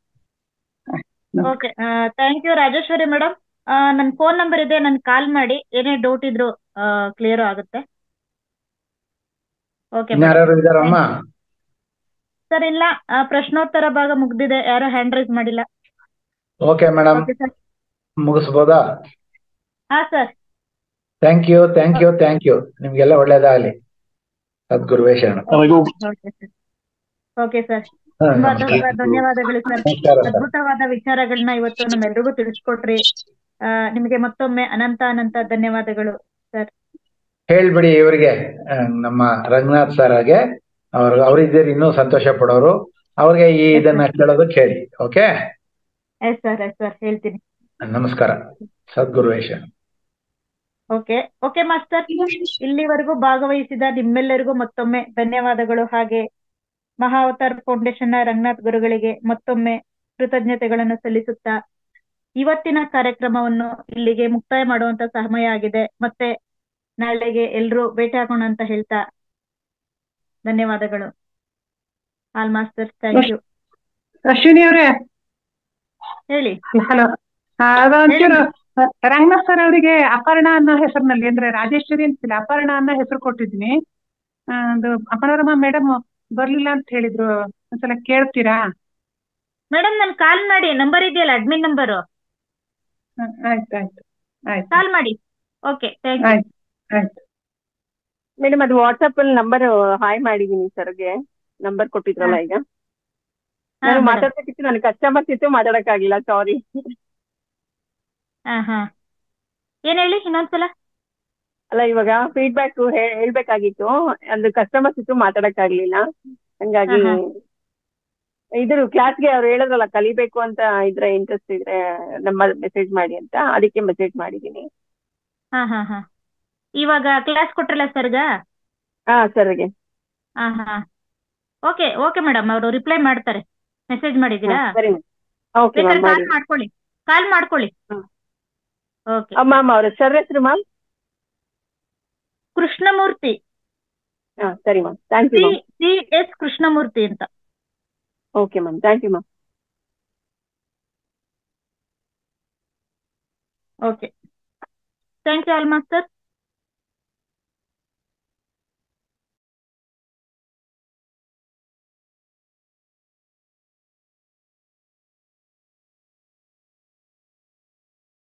okay thank you Rajeshwari madam ನನ್ನ ಫೋನ್ ನಂಬರ್ ಇದೆ ನನ್ ಕಾಲ್ ಮಾಡಿ ಏನೇ ಡೌಟ್ ಇದ್ರು ಕ್ಲಿಯರ್ ಆಗುತ್ತೆ ಓಕೆ ಇನ್ಯಾರು ಇದಾರಮ್ಮ ಸರ್ ಇಲ್ಲ ಆ, ಪ್ರಶ್ನೋತ್ತರ ಭಾಗ ಮುಗ್ದಿದೆ ಯಾರು ಹ್ಯಾಂಡ್ ರೈಸ್ ಮಾಡಿಲ್ಲ ಓಕೆ ಮೇಡಮ್ ಓಕೆ ಸರ್ ಮುಗಿಸ್ಬೋದಾ ಹಾ sir thank you thank you thank you ನಿಮ್ಗೆಲ್ಲ ಒಳ್ಳೇದಾಗಲಿ ಸದ್ಗುರುವೇ ಶರಣ ಅವರಿಗೂ ಓಕೆ ಸರ್ ಓಕೆ ಸರ್ ಹಾ, ತುಂಬಾ ನಮಸ್ಕಾರ. ತುಂಬಾ ಧನ್ಯವಾದಗಳು ಸರ್ ನಮಸ್ಕಾರ ಸರ್ ಅದ್ಭುತವಾದ ವಿಚಾರಗಳನ್ನ ಇವತ್ತು ನಮ್ಮೆಲ್ರಿಗೂ ತಿಳಿಸ್ಕೊಟ್ರಿ ಆ, ನಿಮಗೆ ಮತ್ತೊಮ್ಮೆ ಅನಂತ ಅನಂತ ಧನ್ಯವಾದಗಳು ಸರ್ ಹೇಳ್ಬಿಡಿ ಇವರಿಗೆ ಆ, ನಮ್ಮ ರಂಗನಾಥ್ ಸರ್ ಹಾಗೆ ಅವ್ರ ಅವರಿದ್ದೀರಿ ಇನ್ನೂ ಸಂತೋಷ ಪಡೋರು ಅವ್ರಿಗೆ ಈ ಇದನ್ನ ಕೇಳೋದಕ್ಕೆ ಹೇಳಿ okay yes sir yes sir ಹೇಳ್ತೀನಿ ನಮಸ್ಕಾರ ಸದ್ಗುರುವೇಶ ಓಕೆ ಓಕೆ ಮಾಸ್ಟರ್ ಇಲ್ಲಿವರೆಗೂ ಭಾಗವಹಿಸಿದ ನಿಮ್ಮೆಲ್ಲರಿಗೂ ಮತ್ತೊಮ್ಮೆ ಧನ್ಯವಾದಗಳು ಹಾಗೆ ಮಹಾವತಾರ್ ಫೌಂಡೇಶನ್ನ ರಂಗನಾಥ್ ಗುರುಗಳಿಗೆ ಮತ್ತೊಮ್ಮೆ ಕೃತಜ್ಞತೆಗಳನ್ನು ಸಲ್ಲಿಸುತ್ತಾ ಇವತ್ತಿನ ಕಾರ್ಯಕ್ರಮವನ್ನು ಇಲ್ಲಿಗೆ ಮುಕ್ತಾಯ ಮಾಡುವಂತ ಸಮಯ ಆಗಿದೆ ಮತ್ತೆ ನಾಳೆಗೆ ಎಲ್ರೂ ಭೇಟಿಯಾಗೋಣ ಅಂತ ಹೇಳ್ತಾ ಧನ್ಯವಾದಗಳು all master thank you Ashwini ಅವರೇ ಹೇಳಿ ಹಲೋ ಅದೊಂಚೂರು ರಂಗನಾಥ್ ಸರ್ ಅವರಿಗೆ ಅಪರ್ಣ ಅನ್ನೋ ಹೆಸರಿನಲ್ಲಿ ಅಂದ್ರೆ ರಾಜೇಶ್ವರಿ ಅಂತಿಲ್ಲ ಅಪರ್ಣ ಅನ್ನೋ ಹೆಸರು ಕೊಟ್ಟಿದ್ದೀನಿ ಆ, ಅದು ಅಪರ್ಣಮ್ಮ ಮೇಡಮ್ ಬರ್ಲಿಲ್ಲ ಅಂತ ಹೇಳಿದ್ರು ಒಂದ್ಸಲ ಕೇಳ್ತೀರಾ ಮೇಡಮ್ ನನ್ ಕಾಲ್ ಮಾಡಿ ನಂಬರ್ ಇದೆಯಲ್ಲ ಅಡ್ಮಿನ್ ನಂಬರು ಹ, ಆಯ್ತು ಆಯ್ತು ಆಯ್ತು ಕಾಲ್ ಮಾಡಿ ಓಕೆ ಥ್ಯಾಂಕ್ ಯು ಆಯ್ತು ಆಯ್ತು ಮೇಡಮ್ ಅದು ವಾಟ್ಸಪ್ ಅಲ್ಲಿ ನಂಬರ್ ಹಾಯ್ ಮಾಡಿದೀನಿ ಸರ್ಗೆ ನಂಬರ್ ಕೊಟ್ಟಿದ್ರಲ್ಲ ಈಗ ಹಾ, ನಾನು madam. ಮಾತಾಡ್ಬೇಕಿತ್ತು ನನಗೆ ಕಸ್ಟಮರ್ಸ್ ಇತ್ತು ಮಾತಾಡಕ್ಕಾಗಿಲ್ಲ ಸಾರಿ ಹಾ ಹಾ ಏನ್ ಹೇಳಿ ಇನ್ನೊಂದ್ಸಲ ಅಲ್ಲ ಇವಾಗ ಫೀಡ್ಬ್ಯಾಕ್ ಹೇಳ್ಬೇಕಾಗಿತ್ತು ಅದು ಕಸ್ಟಮರ್ಸ್ ಇತ್ತು ಮಾತಾಡಕ್ಕಾಗ್ಲಿಲ್ಲ ಹಂಗಾಗಿ ಹಾ, ಇದ್ರು ಕ್ಲಾಸ್ಗೆ ಅವ್ರು ಹೇಳಿದ್ರಲ್ಲ ಕಲಿಬೇಕು ಅಂತ ಇದ್ರೆ ಇಂಟ್ರೆಸ್ಟ್ ಇದ್ರೆ ನಮ್ಮ ಮೆಸೇಜ್ ಮಾಡಿ ಅಂತ ಅದಕ್ಕೆ ಮೆಸೇಜ್ ಮಾಡಿದೀನಿ ಹಾ ಹಾ ಹಾ ಇವಾಗ ಕ್ಲಾಸ್ ಕೊಟ್ರಲ್ಲ ಸರ್ಗ ಹಾ ಸರ್ಗೆ ಹಾ ಹಾ ಓಕೆ ಓಕೆ ಮೇಡಮ್ ಅವರು ರಿಪ್ಲೈ ಮಾಡ್ತಾರೆ ಮೆಸೇಜ್ ಮಾಡಿದ್ದೀರಾ ಸರಿ ಓಕೆ ಬೇಕಾದ್ರೆ ಮ್ಯಾಮ್ ಕಾಲ್ ಮಾಡಿ ಮಾಡ್ಕೊಳ್ಳಿ ಕಾಲ್ ಮಾಡ್ಕೊಳ್ಳಿ ಹ್ಮ್. ಓಕೆ ಮ್ಯಾಮ್ ಅವ್ರ ಸರ್ ಹೆಸರು ಮ್ಯಾಮ್ ಕೃಷ್ಣಮೂರ್ತಿ ಹಾ ಸರಿ ma'am thank you C ma'am C S Krishnamurthy ಅಂತ okay ma'am thank you ma'am okay thank you all master